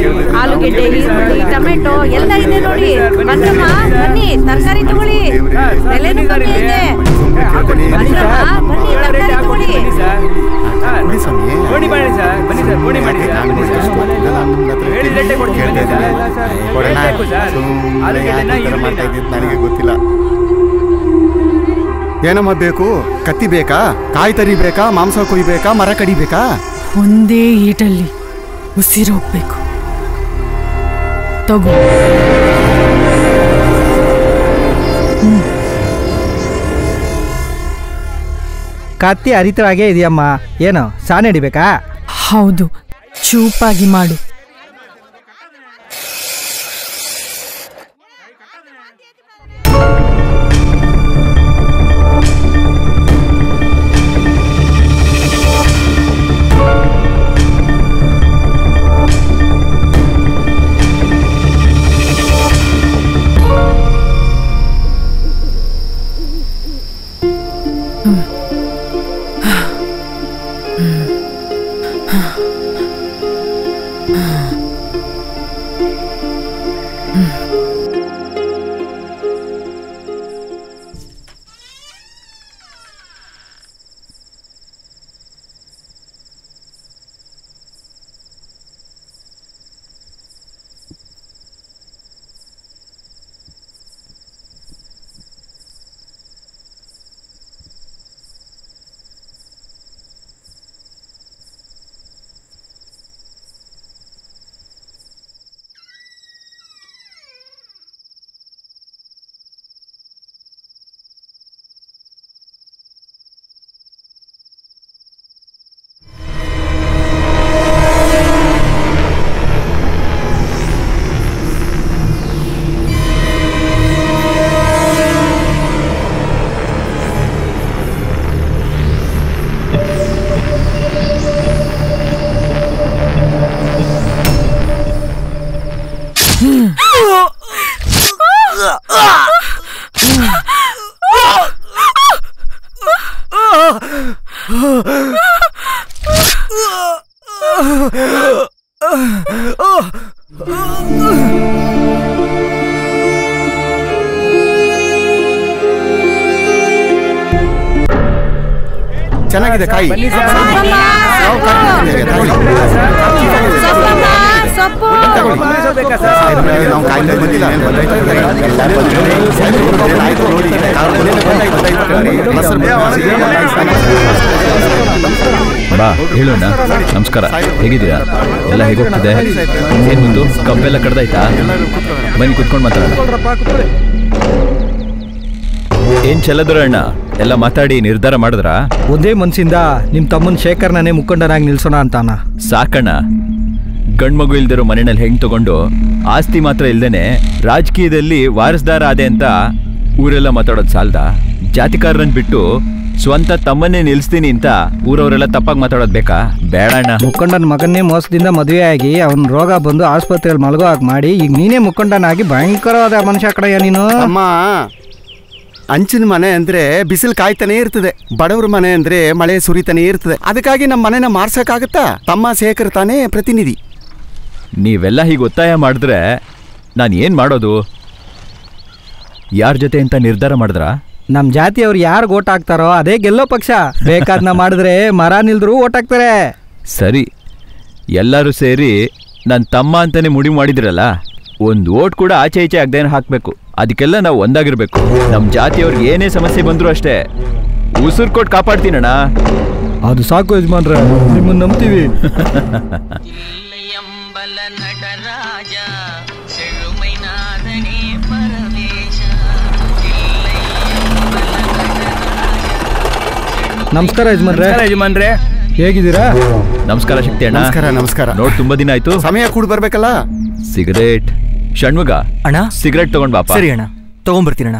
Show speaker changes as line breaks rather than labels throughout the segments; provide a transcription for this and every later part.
ಆಲೂಗೆಡ್ಡೆ ಈರುಳ್ಳಿ ಟೊಮೆಟೊ ಎಲ್ಲ ಇದೆ ನೋಡಿ ಬಂದ್ರಮ್ಮ ಬನ್ನಿ ತರಕಾರಿ ತಗೊಳ್ಳಿ ಬೆಲೆನೂ ಕಮ್ಮಿ ಇದೆ ಬಂದ್ರಮ್ಮ ಬನ್ನಿ ತರಕಾರಿ ತಗೊಳ್ಳಿ
ಕೊಡಿ ಸ್ವಾಮಿ.
ಗೋಣಿ ಮಾಡಿ ಸರ್ ಬನ್ನಿ ಸರ್ ಗೋಣಿ ಮಾಡಿ ಸರ್
ನಾನು
ಬನ್ನಿ
ಎಷ್ಟು
ಸರ್
ಕೊಟ್ಟಿಲ್ಲ, ನಾನು ನಿಮ್ಮ ಹತ್ರ
ಹೇಳಿದ ರೇಟೇ ಕೊಡ್ತೀನಿ
ಕೇಳ್ತಾ
ಸರ್.
ಇದ್ದೀನಿ. ಕೊಡೋಣ.
ಬೇಕು ಸರ್.
ಸುಮ್ನೆ
ಆಲೂಗೆಡ್ಡೆನ
ಯಾಕೆ ಈ ಥರ
ಈರುಳ್ಳಿನ?
ಮಾಡ್ತಾ ಇದ್ದಿದ್ದು ನನಗೆ ಗೊತ್ತಿಲ್ಲ ಏನಮ್ಮ ಬೇಕು ಕತ್ತಿ ಬೇಕಾ ಕಾಯಿ ತರಿಬೇಕಾ ಮಾಂಸ ಕೊಯ್ಬೇಕಾ ಮರ ಕಡಿಬೇಕಾ
ಒಂದೇ ಈಟಲ್ಲಿ ಉಸಿರೋಗ್ಬೇಕು ತಗೋ
ಕತ್ತಿ ಹರಿತವಾಗೇ ಇದೆಯಮ್ಮ ಏನು ಸಾಣೆ ಹಿಡಿಬೇಕಾ
ಹೌದು ಚೂಪಾಗಿ ಮಾಡು
ಚೆನ್ನಾಗಿದೆ ಕಾಯಿ
ಬನ್ನಿ ಸರ್.
ಯಾವ ಕಾಯಿ ಇದೆ? ತಗೊಳ್ಳಿ.
ಸೊಪ್ಪಮ್ಮ ಸೊಪ್ಪು
ಕೊತ್ತಂಬರಿ ಸೊಪ್ಪು ಬೇಕಾ ಸರ್
ಆಯ್ತು, ನಾವು ಕಾಯಿಲೆ ಬಂದಿಲ್ಲ ಆಯ್ತು ನೋಡಿ ಮೊಸರು
ಬಾ ಹೇಳೋಣ ನಮಸ್ಕಾರ ಹೇಗಿದ್ದೀರಾ ಎಲ್ಲ ಹೇಗೋಗ್ತಿದೆ ಏನ್ ಮುಂದು ಕಬ್ಬೆಲ್ಲ ಕಡ್ದಾಯ್ತಾ ಬನ್ನಿ ಕುತ್ಕೊಂಡು ಮಾತಾಡೋಣ ಏನ್ ಚೆಲ್ಲದ್ರ ಅಣ್ಣ ಎಲ್ಲ ಮಾತಾಡಿ ನಿರ್ಧಾರ ಮಾಡಿದ್ರಾ
ಒಂದೇ ಮನ್ಸಿಂದ ನಿಮ್ ತಮ್ಮನ್ ಶೇಖರ್ನೇ ಮುಖಂಡನಾಗಿ ನಿಲ್ಸೋಣ ಅಂತಾನ
ಸಾಕಣ್ಣ ಗಂಡ್ಮಗು ಇಲ್ದಿರೋ ಮನೆಯಲ್ಲಿ ಹೆಣ್ಣು ತಗೊಂಡು ಆಸ್ತಿ ಮಾತ್ರ ಇಲ್ದೇನೆ ರಾಜಕೀಯದಲ್ಲಿ ವಾರಸ್ದಾರ ಆದೆ ಅಂತ ಊರೆಲ್ಲ ಮಾತಾಡೋದು ಸಾಲ್ದ ಜಾತಿಕಾರರನ್ನ ಬಿಟ್ಟು ಸ್ವಂತ ತಮ್ಮನ್ನೇ ನಿಲ್ಸ್ತೀನಿ ಅಂತ ಊರವರೆಲ್ಲ ತಪ್ಪಾಗಿ ಮಾತಾಡೋದು ಬೇಕಾ ಬೇಡ ಅಣ್ಣ
ಮುಖಂಡನ ಮಗನ್ನೇ ಮೋಸದಿಂದ ಮದುವೆ ಆಗಿ ಅವನ್ ರೋಗ ಬಂದು ಆಸ್ಪತ್ರೆಯಲ್ಲಿ ಮಲಗೋ ಹಾಗೆ ಮಾಡಿ ಈಗ ನೀನೇ ಮುಖಂಡನಾಗಿ ಭಯಂಕರವಾದ ಮನುಷ್ಯ ಕಡೆಯ ನೀನು
ಅಮ್ಮ ಅಂಚಿನ ಮನೆ ಅಂದ್ರೆ ಬಿಸಿಲು ಕಾಯ್ತಾನೆ ಇರ್ತದೆ ಬಡವ್ರ ಮನೆ ಅಂದ್ರೆ ಮಳೆ ಸುರಿತಾನೆ ಇರ್ತದೆ ಅದಕ್ಕಾಗಿ ನಮ್ಮ ಮನೆನ ಮಾರ್ಸಕ್ಕಾಗತ್ತಾ ತಮ್ಮ ಶೇಖರ್ ತಾನೇ ಪ್ರತಿನಿಧಿ
ನೀವೆಲ್ಲ ಹೀಗೆ ಒತ್ತಾಯ ಮಾಡಿದ್ರೆ ನಾನು ಏನು ಮಾಡೋದು ಯಾರ ಜೊತೆ ಅಂತ ನಿರ್ಧಾರ ಮಾಡಿದ್ರಾ
ನಮ್ ಜಾತಿಯವ್ರು ಯಾರು ಓಟ್ ಹಾಕ್ತಾರೋ ಅದೇ ಗೆಲ್ಲೋ ಪಕ್ಷ ಬೇಕಾದ್ನ ಮಾಡಿದ್ರೆ ಮರ ನಿಲ್ದ್ರು ಓಟ್ ಹಾಕ್ತಾರೆ
ಸರಿ ಎಲ್ಲರೂ ಸೇರಿ ನನ್ನ ತಮ್ಮ ಅಂತಾನೆ ಮುಡಿ ಮಾಡಿದ್ರಲ್ಲ ಒಂದು ಓಟ್ ಕೂಡ ಆಚೆ ಈಚೆ ಆಗದೇನೆ ಹಾಕಬೇಕು ಅದಕ್ಕೆಲ್ಲ ನಾವು ಒಂದಾಗಿರ್ಬೇಕು ನಮ್ಮ ಜಾತಿಯವ್ರಿಗೆ ಏನೇ ಸಮಸ್ಯೆ ಬಂದರೂ ಅಷ್ಟೇ ಉಸಿರು ಕೊಟ್ಟು ಕಾಪಾಡ್ತೀನಣ್ಣ
ಅದು ಸಾಕು ಯಜಮಾನ್ರೆ ನಿಮ್ಮನ್ನ ನಂಬ್ತೀವಿ
ಎಂಬಲ ನಟರಾಜ செழுமைநாதனே பரமேಶ
ನಮಸ್ಕಾರ ಯಜಮಾನ್ರೆ
ನಮಸ್ಕಾರ ಯಜಮಾನ್ರೆ
ಹೇಗಿದ್ದೀರಾ
ನಮಸ್ಕಾರ ಶಕ್ತಿ ಅಣ್ಣ
ನಮಸ್ಕಾರ ನಮಸ್ಕಾರ
ನೋಡ್ ತುಂಬಾ ದಿನ ಆಯ್ತು
ಸಮಯ ಕೂಡ ಬರ್ಬೇಕಲ್ಲ
ಸಿಗರೇಟ್ ಷಣ್ಮುಗ
ಅಣ್ಣ
ಸಿಗರೇಟ್ ತಗೊಂಡ್ ಬಾಪ
ಸರಿ ಅಣ್ಣ ತಗೊಂಬರ್ತೀನಣ್ಣ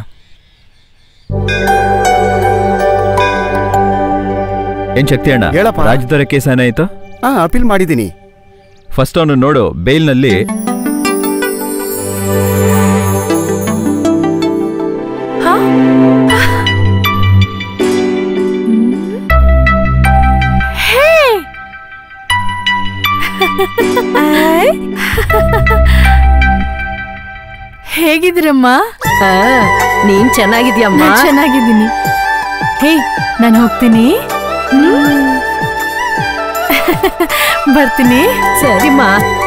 ಏನ್ ಶಕ್ತಿ ಅಣ್ಣ
ಹೇಳಪ್ಪ.
ರಾಜ್ಯದರ ಕೇಸ್ ಏನಾಯ್ತು
ಹಾ ಅಪೀಲ್ ಮಾಡಿದ್ದೀನಿ
ಫಸ್ಟ್ ಅವನು ನೋಡು ಬೇಲ್ನಲ್ಲಿ
ಹೇ
ಹೇಗಿದ್ದೀರಮ್ಮ
ಆ, ನೀನ್ ಚೆನ್ನಾಗಿದ್ಯಮ್ಮ
ನಾನ್ ಚೆನ್ನಾಗಿದ್ದೀನಿ ಹೇ ನಾನು ಹೋಗ್ತೀನಿ ಹ್ಮ್. ಬರ್ತೀನಿ
ಸರಿಮ್ಮ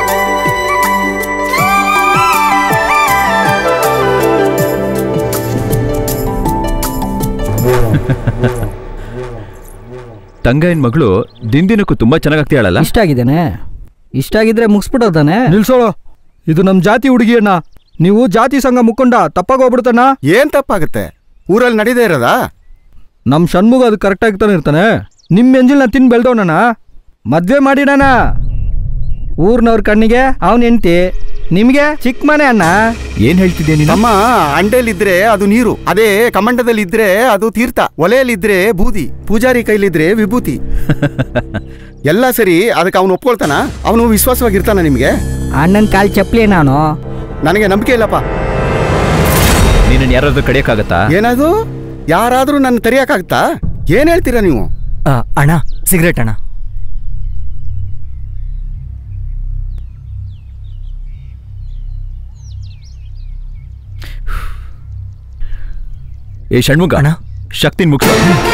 ತಂಗಾಯನ್ ಮಗಳು ದಿನದಿನಕ್ಕೂ ತುಂಬಾ ಚೆನ್ನಾಗಾಗ್ತೀಯಾಳಲ್ಲ
ಇಷ್ಟ ಆಗಿದ್ದೇನೆ ಇಷ್ಟ ಆಗಿದ್ರೆ ಮುಗಿಸ್ಬಿಟ್ಟೋದಾನೆ
ನಿಲ್ಸೋಳು ಇದು ನಮ್ಮ ಜಾತಿ ಹುಡುಗಿ ಅಣ್ಣ ನೀವು ಜಾತಿ ಸಂಘ ಮುಕ್ಕೊಂಡ ತಪ್ಪಾಗಿ ಹೋಗ್ಬಿಡ್ತಾನ
ಏನ್ ತಪ್ಪಾಗುತ್ತೆ ಊರಲ್ಲಿ ನಡೀದೇ ಇರೋದಾ
ನಮ್ಮ ಷಣ್ಮುಗ ಅದು ಕರೆಕ್ಟಾಗಿ ತಾನೆ ಇರ್ತಾನೆ ನಿಮ್ಮ ಎಂಜಿಲ್ನ ತಿಂದು ಬೆಳ್ದವನಣ್ಣ ಮದ್ವೆ ಮಾಡಿಡಣ ಊರ್ನವ್ರ ಕಣ್ಣಿಗೆ ಅವನ ಹೆಂಡ್ತಿ ನಿಮಗೆ ಚಿಕ್ಕ ಮನೆ ಅಣ್ಣ
ಏನ್ ಹೇಳ್ತಿದ್ಯಾ ನೀನು
ನಮ್ಮ ಅಂಡೆಲಿದ್ರೆ ಅದು ನೀರು ಅದೇ ಕಮಂಡದಲ್ಲಿದ್ರೆ ಅದು ತೀರ್ಥ ಒಲೆಯಲ್ಲಿದ್ರೆ ಬೂದಿ ಪೂಜಾರಿ ಕೈಲಿದ್ರೆ ವಿಭೂತಿ ಎಲ್ಲ ಸರಿ ಅದಕ್ಕೆ ಅವನು ಒಪ್ಕೊಳ್ತಾನ ಅವನು ವಿಶ್ವಾಸವಾಗಿರ್ತಾನ ನಿಮಗೆ
ಅಣ್ಣನ ಕಾಲ್ ಚಪ್ಪಲಿ ನಾನು
ನನಗೆ ನಂಬಿಕೆ ಇಲ್ಲಪ್ಪ
ನೀನು ಯಾರಾದ್ರೂ ಕಡಿಯಕ್ಕಾಗತ್ತಾ
ಏನದು ಯಾರಾದ್ರೂ ನನ್ನ ತೆರೆಯಕ್ಕಾಗ್ತಾ ಏನ್ ಹೇಳ್ತೀರಾ ನೀವು
ಅಣ್ಣ ಸಿಗರೇಟ್ ಅಣ್ಣ
ಏ ಷಣ್ಮುಗ
ಅಣ್ಣ.
ಶಕ್ತಿನ್ ಮುಗಿಸ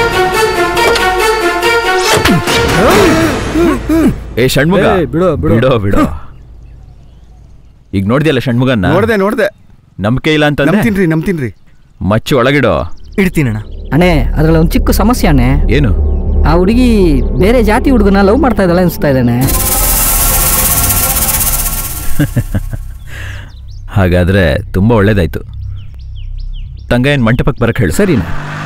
ಏ ಷಣ್ಮುಗ
ಏ, ಬಿಡು, ಬಿಡು.
ಬಿಡೋ ಬಿಡೋ ಈಗ ನೋಡ್ದಿಯಲ್ಲ ಷಣ್ಮುಗನ್ನ
ನೋಡ್ದೆ ನೋಡ್ದೆ
ನಂಬಿಕೆ ಇಲ್ಲ ಅಂತಂದ್ರೆ
ನಂಬ್ತೀನ್ರಿ ನಂಬ್ತೀನ್ರಿ
ಮಚ್ಚಿ ಒಳಗಿಡೋ
ಇಡ್ತೀನಣ್ಣ
ಅಣ್ಣೆ ಅದ್ರಲ್ಲಿ ಒಂದು ಚಿಕ್ಕ ಸಮಸ್ಯೆ ಅಣ್ಣೆ
ಏನು
ಆ ಹುಡುಗಿ ಬೇರೆ ಜಾತಿ ಹುಡುಗನ ಲವ್ ಮಾಡ್ತಾ ಇದ್ದಾಳೆ ಅನಿಸ್ತಾ ಇದ್ದಾನೆ
ಹಾಗಾದ್ರೆ ತುಂಬಾ ಒಳ್ಳೇದಾಯ್ತು ತಂಗಾಯನ್ ಮಂಟಪಕ್ಕೆ ಬರಕ್ ಹೇಳು
ಸರಿನಾ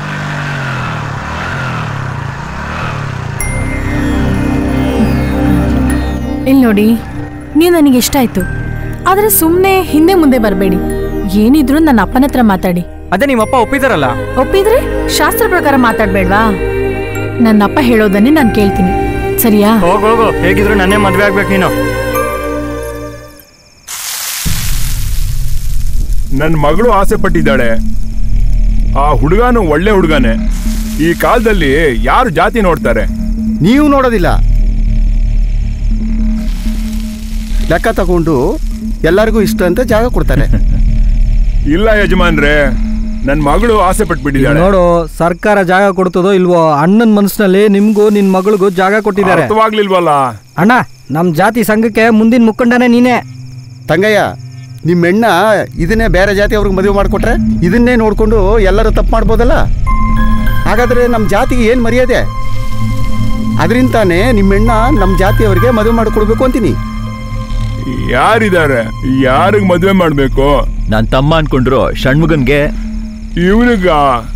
ಇಲ್ಲಿ ನೋಡಿ ನೀವು ನನಗೆ ಇಷ್ಟ ಆಯ್ತು ಆದ್ರೆ ಸುಮ್ಮನೆ ಹಿಂದೆ ಮುಂದೆ ಬರಬೇಡಿ ಏನಿದ್ರು ನನ್ನ ಅಪ್ಪನ ಹತ್ರ ಮಾತಾಡಿ
ಅದೇ ನಿಮ್ಮಪ್ಪ ಒಪ್ಪಿದಾರಲ್ಲ
ಒಪ್ಪಿದ್ರೆ ಶಾಸ್ತ್ರ ಪ್ರಕಾರ ಮಾತಾಡ್ಬೇಡ್ವಾ ನನ್ನ ಅಪ್ಪ ಹೇಳೋದನ್ನೇ ನಾನು ಕೇಳ್ತೀನಿ ಸರಿಯಾ
ಹೋಗು ಹೋಗು ಹೇಗಿದ್ರು ನನ್ನೇ ಮದ್ವೆ ಆಗ್ಬೇಕು ನೀನು
ನನ್ನ ಮಗಳು ಆಸೆ ಪಟ್ಟಿದ್ದಾಳೆ ಆ ಹುಡುಗನು ಒಳ್ಳೆ ಹುಡುಗನೇ ಈ ಕಾಲದಲ್ಲಿ ಯಾರು ಜಾತಿ ನೋಡ್ತಾರೆ
ನೀವು ನೋಡೋದಿಲ್ಲ ಲೆಕ್ಕ ತಗೊಂಡು ಎಲ್ಲರಿಗೂ ಇಷ್ಟ ಅಂತ ಜಾಗ ಕೊಡ್ತಾರೆ
ಇಲ್ಲ ಯಜಮಾನ್ರೆ ನನ್ನ ಮಗಳು ಆಸೆ
ಈಗ
ಪಟ್ಬಿಟ್ಟಿದ್ದಾಳೆ
ನೋಡು ಸರ್ಕಾರ ಜಾಗ ಕೊಡ್ತದೋ ಇಲ್ವೋ ಅಣ್ಣನ ಮನಸ್ಸಿನಲ್ಲಿ ನಿಮ್ಗೂ ನಿನ್ ಮಗಳಿಗೂ ಜಾಗ ಕೊಟ್ಟಿದ್ದಾರೆ
ಅರ್ಥವಾಗ್ಲಿಲ್ವಲ್ಲ
ಅಣ್ಣ ನಮ್ಮ ಜಾತಿ ಸಂಘಕ್ಕೆ ಮುಂದಿನ ಮುಖಂಡನೇ ನೀನೇ
ತಂಗಯ್ಯ ನಿಮ್ಮ ಹೆಣ್ಣ ಇದನ್ನೇ ಬೇರೆ ಜಾತಿ ಅವ್ರಿಗೆ ಮದುವೆ ಮಾಡಿಕೊಟ್ರೆ ಇದನ್ನೇ ನೋಡ್ಕೊಂಡು ಎಲ್ಲರೂ ತಪ್ಪು ಮಾಡ್ಬೋದಲ್ಲ ಹಾಗಾದ್ರೆ ನಮ್ಮ ಜಾತಿಗೆ ಏನು ಮರ್ಯಾದೆ ಅದರಿಂದಾನೇ ನಿಮ್ಮ ಹೆಣ್ಣ ನಮ್ಮ ಜಾತಿಯವರಿಗೆ ಮದುವೆ ಮಾಡಿಕೊಡ್ಬೇಕು ಅಂತೀನಿ
ಯಾರಿದ್ದಾರೆ ಯಾರಿಗ್ ಮದ್ವೆ ಮಾಡ್ಬೇಕು
ನಾನ್ ತಮ್ಮ ಅನ್ಕೊಂಡ್ರು ಷಣ್ಮುಗನ್ಗೆ
ಇವನಿಗ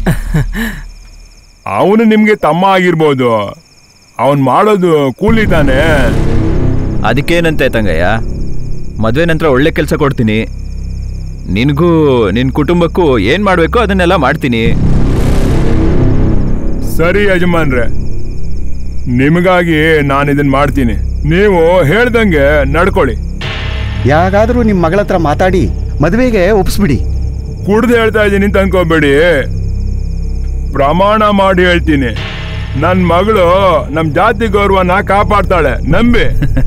ಅವನು ನಿಮ್ಗೆ ತಮ್ಮ ಆಗಿರ್ಬೋದು ಅವನ್ ಮಾಡೋದು ಕೂಲಿ ತಾನೆ
ಅದಕ್ಕೇನಂತೆ ತಂಗಯ್ಯ ಮದುವೆ ನಂತರ ಒಳ್ಳೆ ಕೆಲಸ ಕೊಡ್ತೀನಿ ನಿನಗೂ ನಿನ್ನ ಕುಟುಂಬಕ್ಕೂ ಏನು ಮಾಡಬೇಕು ಅದನ್ನೆಲ್ಲ ಮಾಡ್ತೀನಿ
ಸರಿ ಯಜಮಾನ್ರೆ ನಿಮಗಾಗಿ ನಾನು ಇದನ್ನ ಮಾಡ್ತೀನಿ ನೀವು ಹೇಳ್ದಂಗೆ ನಡ್ಕೊಳ್ಳಿ
ಯಾಗಾದರೂ ನಿಮ್ಮ ಮಗಳ ಹತ್ರ ಮಾತಾಡಿ ಮದುವೆಗೆ ಒಪ್ಪಿಸ್ಬಿಡಿ
ಕುಡ್ದು ಹೇಳ್ತಾ ಇದ್ದೀನಿ ಅಂತ ಅನ್ಕೋಬೇಡಿ ಪ್ರಮಾಣ ಮಾಡಿ ಹೇಳ್ತೀನಿ ನನ್ನ ಮಗಳು ನಮ್ಮ ಜಾತಿ ಗೌರವನ ಕಾಪಾಡ್ತಾಳೆ ನಂಬಿ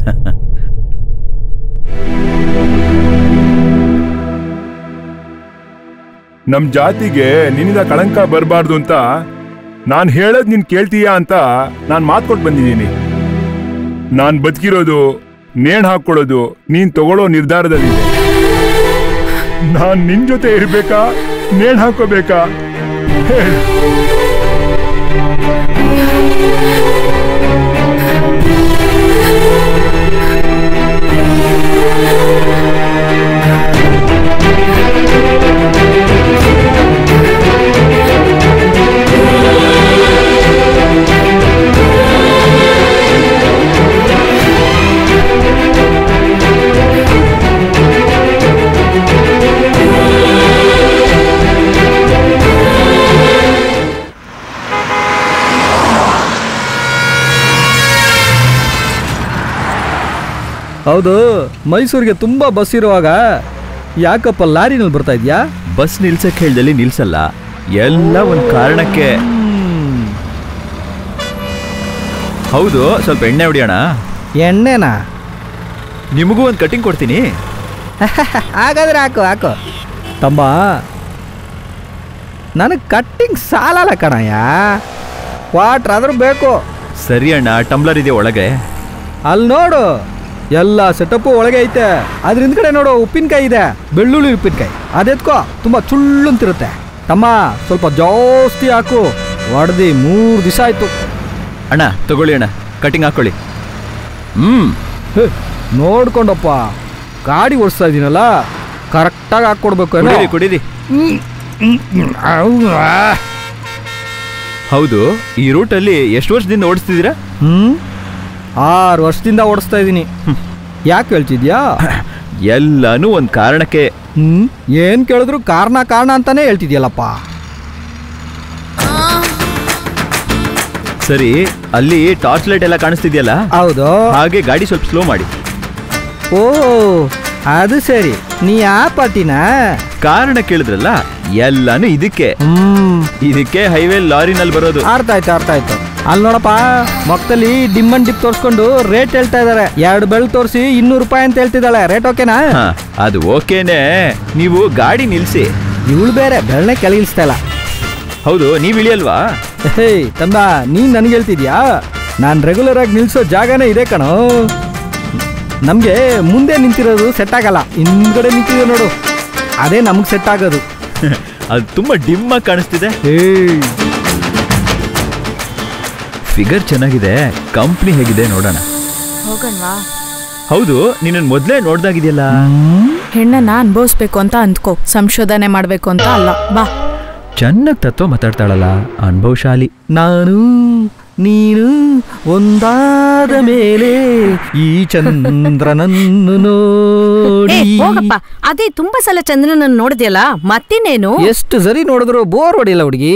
ನಮ್ಮ ಜಾತಿಗೆ ನಿನ್ನಿಂದ ಕಳಂಕ ಬರಬಾರ್ದು ಅಂತ ನಾನು ಹೇಳೋದು ನೀನು ಕೇಳ್ತೀಯಾ ಅಂತ ನಾನು ಮಾತು ಕೊಟ್ಟು ಬಂದಿದ್ದೀನಿ ನಾನು ಬದುಕಿರೋದು ನೇಣು ಹಾಕ್ಕೊಳ್ಳೋದು ನೀನು ತಗೊಳ್ಳೋ ನಿರ್ಧಾರದಲ್ಲಿ ನಾನ್ ನಿನ್ ಜೊತೆ ಇರ್ಬೇಕಾ ನೇಣ್ ಹಾಕೋಬೇಕಾ ಹೇಳು
ಹೌದು ಮೈಸೂರಿಗೆ ತುಂಬಾ ಬಸ್ ಇರುವಾಗ ಯಾಕಪ್ಪ ಲಾರಿನಲ್ಲಿ ಬರ್ತಾ ಇದ್ಯಾ
ಬಸ್ ನಿಲ್ಸಕ್ಕೆ ಹೇಳ್ದಲ್ಲಿ ನಿಲ್ಸಲ್ಲ ಎಲ್ಲ ಒಂದು ಕಾರಣಕ್ಕೆ ಹೌದು ಸ್ವಲ್ಪ ಎಣ್ಣೆ ಹೊಡಿಯೋಣ
ಎಣ್ಣೆನಾ
ನಿಮಗೂ ಒಂದು ಕಟಿಂಗ್ ಕೊಡ್ತೀನಿ
ಹಾಗಾದ್ರೆ ಹಾಕು ಹಾಕು
ತಮ್ಮ ನನಗೆ ಕಟ್ಟಿಂಗ್ ಸಾಲಲ್ಲ ಕಣಯ್ಯ ವಾಟ್ರ್ ಆದ್ರೂ ಬೇಕು
ಸರಿ ಅಣ್ಣ ಟಂಬ್ಲರ್ ಇದೆ ಒಳಗೆ
ಅಲ್ಲಿ ನೋಡು ಎಲ್ಲ ಸೆಟಪ್ಪು ಒಳಗೆ ಐತೆ ಅದ್ರ ಹಿಂದ್ಗಡೆ ನೋಡು ಉಪ್ಪಿನಕಾಯಿ ಇದೆ ಬೆಳ್ಳುಳ್ಳಿ ಉಪ್ಪಿನಕಾಯಿ ಅದೆತ್ಕೋ ತುಂಬ ಚುಳ್ಳಂತಿರುತ್ತೆ ತಮ್ಮ ಸ್ವಲ್ಪ ಜಾಸ್ತಿ ಹಾಕು ಹೊಡೆದಿ ಮೂರು ದಿವಸ ಆಯ್ತು
ಅಣ್ಣ ತಗೊಳ್ಳಿ ಅಣ್ಣ ಕಟಿಂಗ್ ಹಾಕೊಳ್ಳಿ ಹ್ಮ್
ಹೇ, ನೋಡ್ಕೊಂಡಪ್ಪ ಗಾಡಿ ಓಡಿಸ್ತಾ ಇದೀನಲ್ಲ ಕರೆಕ್ಟಾಗಿ ಹಾಕ್ಕೊಡ್ಬೇಕು ಏನೋ
ಕುಡೀರಿ ಕುಡೀರಿ ಹೌದು ಈ ರೂಟಲ್ಲಿ ಎಷ್ಟು ವರ್ಷದಿಂದ ಓಡಿಸ್ತಿದ್ದೀರಾ
ಹ್ಮ್ ಆರು ವರ್ಷದಿಂದ ಓಡಿಸ್ತಾ ಇದ್ದೀನಿ ಯಾಕೆ ಹೇಳ್ತಿದ್ಯಾ
ಎಲ್ಲಾನು ಒಂದು ಕಾರಣಕ್ಕೆ
ಹ್ಮ್ ಏನ್ ಕೇಳಿದ್ರು ಕಾರಣ ಕಾರಣ ಅಂತಾನೆ ಹೇಳ್ತಿದ್ಯಲ್ಲಪ್ಪ
ಸರಿ ಅಲ್ಲಿ ಟಾರ್ಚ್ ಲೈಟ್ ಎಲ್ಲ ಕಾಣಿಸ್ತಿದ್ಯಲ್ಲ
ಹೌದು
ಹಾಗೆ ಗಾಡಿ ಸ್ವಲ್ಪ ಸ್ಲೋ ಮಾಡಿ
ಓ ಅದು ಸರಿ ನೀ ಆ ಪಾರ್ಟಿನ
ಕಾರಣ ಕೇಳಿದ್ರಲ್ಲ ಎಲ್ಲಾನು ಇದಕ್ಕೆ
ಹ್ಮ್
ಇದಕ್ಕೆ ಹೈವೇ ಲಾರಿನಲ್ಲಿ ಬರೋದು
ಅರ್ಥ ಆಯ್ತು ಅರ್ಥ ಆಯ್ತು ಅಲ್ಲಿ ನೋಡಪ್ಪ ಮಕ್ಕದಲ್ಲಿ ಡಿಮ್ ಅಂಡ್ ಡಿಪ್ ತೋರಿಸ್ಕೊಂಡು ರೇಟ್ ಹೇಳ್ತಾ ಇದಾರೆ ಎರಡು ಬೆಳ್ ತೋರಿಸಿ ಇನ್ನೂರು ರೂಪಾಯಿ ಅಂತ ಹೇಳ್ತಿದ್ದಾಳೆ ರೇಟ್ ಓಕೆನಾ
ಹಾ, ಅದು ಓಕೆನೆ ನೀವು ಗಾಡಿ ನಿಲ್ಸಿ
ಇವಳು ಬೇರೆ ಬೆಳ್ಳೆ ಕೆಳಗಿಳಿಸ್ತಾ ಇಲ್ಲ
ಹೌದು ನೀವ್ ಇಳಿಯಲ್ವಾ
ಹೇ ತಂದ ನೀನ್ ನನಗೆ ಹೇಳ್ತಿದ್ಯಾ ನಾನು ರೆಗ್ಯುಲರ್ ಆಗಿ ನಿಲ್ಸೋ ಜಾಗನೇ ಇದೆ ಕಣೋ ನಮಗೆ ಮುಂದೆ ನಿಂತಿರೋದು ಸೆಟ್ ಆಗಲ್ಲ ಹಿಂದ್ಗಡೆ ನಿಂತಿದೆ ನೋಡು ಅದೇ ನಮಗೆ ಸೆಟ್ ಆಗೋದು
ಅದು ತುಂಬಾ ಡಿಮ್ ಆಗಿ ಕಾಣಿಸ್ತಿದೆ
ಹೇ
ಫಿಗರ್ ಚೆನ್ನಾಗಿದೆ ಕಂಪ್ನಿ ಹೇಗಿದೆ ನೋಡೋಣ
ಹೋಗಣ್ವಾ
ಹೌದು ನಿನ್ನ ಮೊದ್ಲೇ ನೋಡ್ದಾಗಿದೆಯಲ್ಲ
ಹೆಣ್ಣನ್ನ ಅನ್ಭವಿಸ್ಬೇಕು ಅಂತ ಅಂದ್ಕೋ ಸಂಶೋಧನೆ ಮಾಡ್ಬೇಕು ಅಂತ ಅಲ್ಲ ಬಾ
ಚೆನ್ನಾಗಿ ತತ್ವ ಮಾತಾಡ್ತಾಳಲ್ಲ ಅನುಭವಶಾಲಿ
ನಾನು ನೀನು ಒಂದಾದ ಮೇಲೆ ಈ ಚಂದ್ರನನ್ನು
ಏ
ನೋಡಿ
ಹೋಗಪ್ಪ ಅದೇ ತುಂಬಾ ಸಲ ಚಂದ್ರನನ್ನ ನೋಡಿದ್ಯಲ್ಲ ಮತ್ತಿನ್ನೇನು
ಎಷ್ಟು ಸರಿ ನೋಡಿದ್ರು ಬೋರ್ ಹೊಡಿಲ್ಲ ಹುಡುಗಿ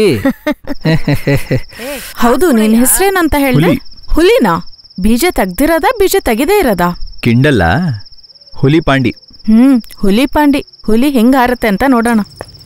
ಹೌದು ನಿನ್ ಹೆಸ್ರೇನಂತ ಹೇಳ್ದೆ
ಹುಲಿ.
ಹುಲಿನಾ ಬೀಜ ತೆಗ್ದಿರೋದ ಬೀಜ ತೆಗೆದೇ ಇರೋದಾ
ಕಿಂಡಲ್ಲ ಹುಲಿ ಪಾಂಡಿ
ಹ್ಮ್ ಹುಲಿ ಪಾಂಡಿ ಹುಲಿ ಹೆಂಗ್ ಹಾರತ್ತೆ ಅಂತ ನೋಡೋಣ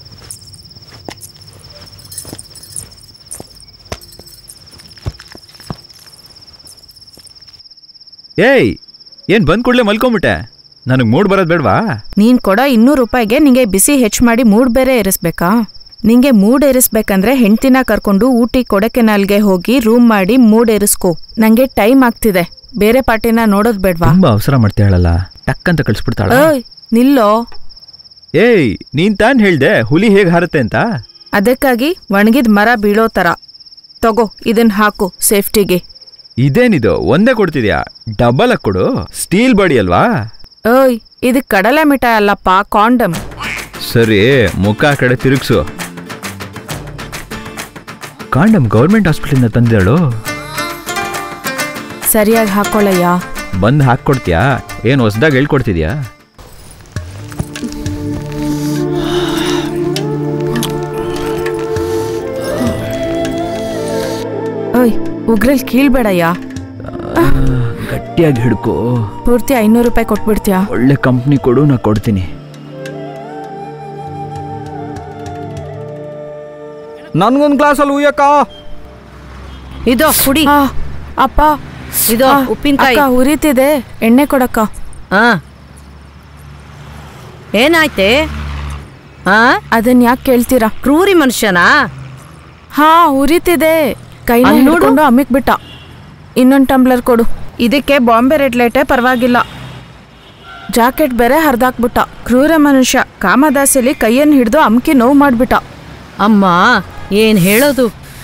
ಏಯ್ ಏನ್ ಬಂದ್ ಕೂಡ್ಲೆ ಮಲ್ಕೊಂಬಿಟ್ಟೆ ನನಗೆ ಮೂಡ್ ಬರೋದ್ ಬೇಡ್ವಾ
ನೀನ್ ಕೊಡೋ ಇನ್ನೂರು ರೂಪಾಯಿಗೆ ನಿಂಗೆ ಬಿಸಿ ಹೆಚ್ಚು ಮಾಡಿ ಮೂಡ್ ಬೇರೆ ಏರಿಸ್ಬೇಕಾ ನಿಂಗೆ ಮೂಡ್ ಏರಿಸ್ಬೇಕಂದ್ರೆ ಹೆಂಡ್ತಿನ ಕರ್ಕೊಂಡು ಊಟಿ ಕೊಡಕೆನಾಲ್ಗೆ ಹೋಗಿ ರೂಮ್ ಮಾಡಿ ಮೂಡ್ ಏರಿಸ್ಕೋ ನಂಗೆ ಟೈಮ್ ಆಗ್ತಿದೆ ಬೇರೆ ಪಾರ್ಟಿನ ನೋಡೋದ್ ಬೇಡ್ವಾ
ತುಂಬಾ ಅವಸರ ಮಾಡ್ತಾಳಲ್ಲ ಟಕ್ ಅಂತ ಕಳ್ಸ್ಬಿಡ್ತಾಳ
ಓಯ್ ನಿಲ್ಲೋ
ಏಯ್ ನೀನ್ ತಾನ್ ಹೇಳ್ದೆ ಹುಲಿ ಹೇಗ್ ಹಾರುತ್ತೆ ಅಂತ
ಅದಕ್ಕಾಗಿ ಒಣಗಿದ ಮರ ಬೀಳೋ ತರ ತಗೋ ಇದನ್ ಹಾಕು ಸೇಫ್ಟಿಗೆ
ಇದೇನಿದು ಒಂದೇ ಕೊಡ್ತಿದ್ಯಾ ಡಬಲ್ ಆಗಿ ಕೊಡು ಸ್ಟೀಲ್ ಬಾಡಿ ಅಲ್ವಾ
ಓಯ್ ಇದು ಕಡಲೆ ಮಿಠಾಯಿ ಅಲ್ಲಪ್ಪ ಕಾಂಡಮ್
ಸರಿ ಮುಖ ಆ ಕಡೆ ತಿರುಗ್ಸು ಕಾಂಡಮ್ ಗೌರ್ಮೆಂಟ್ ಹಾಸ್ಪಿಟಲಿಂದ ತಂದಿದ್ದಾಳು
ಸರಿಯಾಗಿ ಹಾಕೊಳ್ಳಯ್ಯ
ಬಂದ್ ಹಾಕ್ಕೊಡ್ತೀಯಾ ಏನ್ ಹೊಸ್ದಾಗ ಹೇಳ್ಕೊಡ್ತಿದ್ಯಾ
ಓಯ್ ಉಗ್ರಲ್ ಕೀಳ್ಬೇಡಯ್ಯ
ಗಟ್ಟಿಯಾಗಿ ಹಿಡ್ಕೋ
ಪೂರ್ತಿ ಐನೂರು ರೂಪಾಯಿ ಕೊಟ್ಬಿಡ್ತೀಯಾ
ಒಳ್ಳೆ ಕಂಪ್ನಿ ಕೊಡು ನಾ ಕೊಡ್ತೀನಿ
ನನ್ಗೊಂದು ಗ್ಲಾಸಲ್ಲಿ ಉಯ್ಯಕ್ಕ
ಇದು ಕುಡಿ
ಆ, ಅಪ್ಪ
ಇದು
ಆ,
ಉಪ್ಪಿನಕಾಯಿ
ಅಕ್ಕ ಉರಿತಿದೆ ಎಣ್ಣೆ ಕೊಡಕ್ಕ
ಹಾ ಏನಾಯ್ತೆ ಹಾ
ಅದನ್ ಯಾಕೆ ಕೇಳ್ತೀರಾ
ಕ್ರೂರಿ ಮನುಷ್ಯನಾ
ಹಾ ಉರಿತಿದೆ ಕೈನ
ಅಲ್ಲ್ ನೋಡು.
ನೋಡ್ಕೊಂಡು ಅಮ್ಮಿಕ್ ಬಿಟ್ಟ ಇನ್ನೊಂದು ಟಂಬ್ಲರ್ ಕೊಡು ಇದಕ್ಕೆ ಬಾಂಬೆ ರೆಡ್ ಲೈಟೇ ಪರವಾಗಿಲ್ಲ ಜಾಕೆಟ್ ಬೇರೆ ಹರಿದಾಕ್ಬಿಟ್ಟ ಕ್ರೂರ ಮನುಷ್ಯ ಕಾಮದಾಸಲಿ ಕೈಯನ್ನು ಹಿಡಿದು ಅಮ್ಕಿ ನೋವು ಮಾಡ್ಬಿಟ್ಟ
ಅಮ್ಮ ಏನ್ ಹೇಳೋದು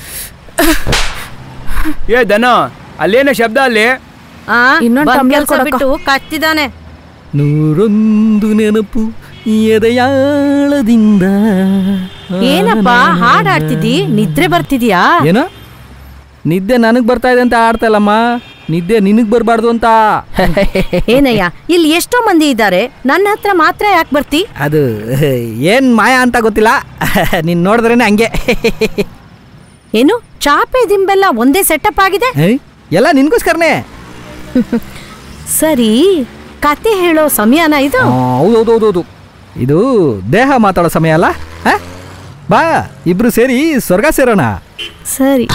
ಏ ದನ ಅಲ್ಲೇನ ಶಬ್ದ ಅಲ್ಲಿ
ಆ
ಇನ್ನೊಂದ್
ಬಂದ್
ಟಂಬ್ಲರ್
ಕೆಲ್ಸ
ಕೊಡಕ್ಕ.
ಬಿಟ್ಟು ಕತ್ತಿದಾನೆ
ನೂರೊಂದು ನೆನಪು ಎದೆಯಾಳದಿಂದ
ಏನಪ್ಪ ಹಾಡ್ ಆಡ್ತಿದ್ದಿ ನಿದ್ರೆ ಬರ್ತಿದ್ಯಾ
ಏನ ನಿದ್ದೆ ನನಗೆ ಬರ್ತಾ ಇದೆ ಅಂತ ಆಡ್ತಾ ಇಲ್ಲಮ್ಮ ನಿದ್ದೆ ನಿನಗೆ ಬರಬಾರ್ದು ಅಂತ
ಏನಯ್ಯ ಇಲ್ಲಿ ಎಷ್ಟೋ ಮಂದಿ ಇದ್ದಾರೆ ನನ್ನ ಹತ್ರ ಮಾತ್ರ ಯಾಕೆ ಬರ್ತಿ
ಅದು ಏನ್ ಮಾಯಾ ಅಂತ ಗೊತ್ತಿಲ್ಲ ನೀನ್ ನೋಡಿದ್ರೇನೆ ಹಂಗೆ
ಏನು ಚಾಪೆ ದಿಂಬೆಲ್ಲ ಒಂದೇ ಸೆಟಪ್ ಆಗಿದೆ
ಏ, ಎಲ್ಲ ನಿನ್ಗೋಸ್ಕರನೇ
ಸರಿ ಕತೆ ಹೇಳೋ ಸಮಯನ ಇದು
ಹೌದೌದೌದೌದು ಇದು ದೇಹ ಮಾತಾಡೋ ಸಮಯ ಅಲ್ಲ ಹ? ಬಾ ಇಬ್ರು ಸೇರಿ ಸ್ವರ್ಗ ಸೇರೋಣ
ಸರಿ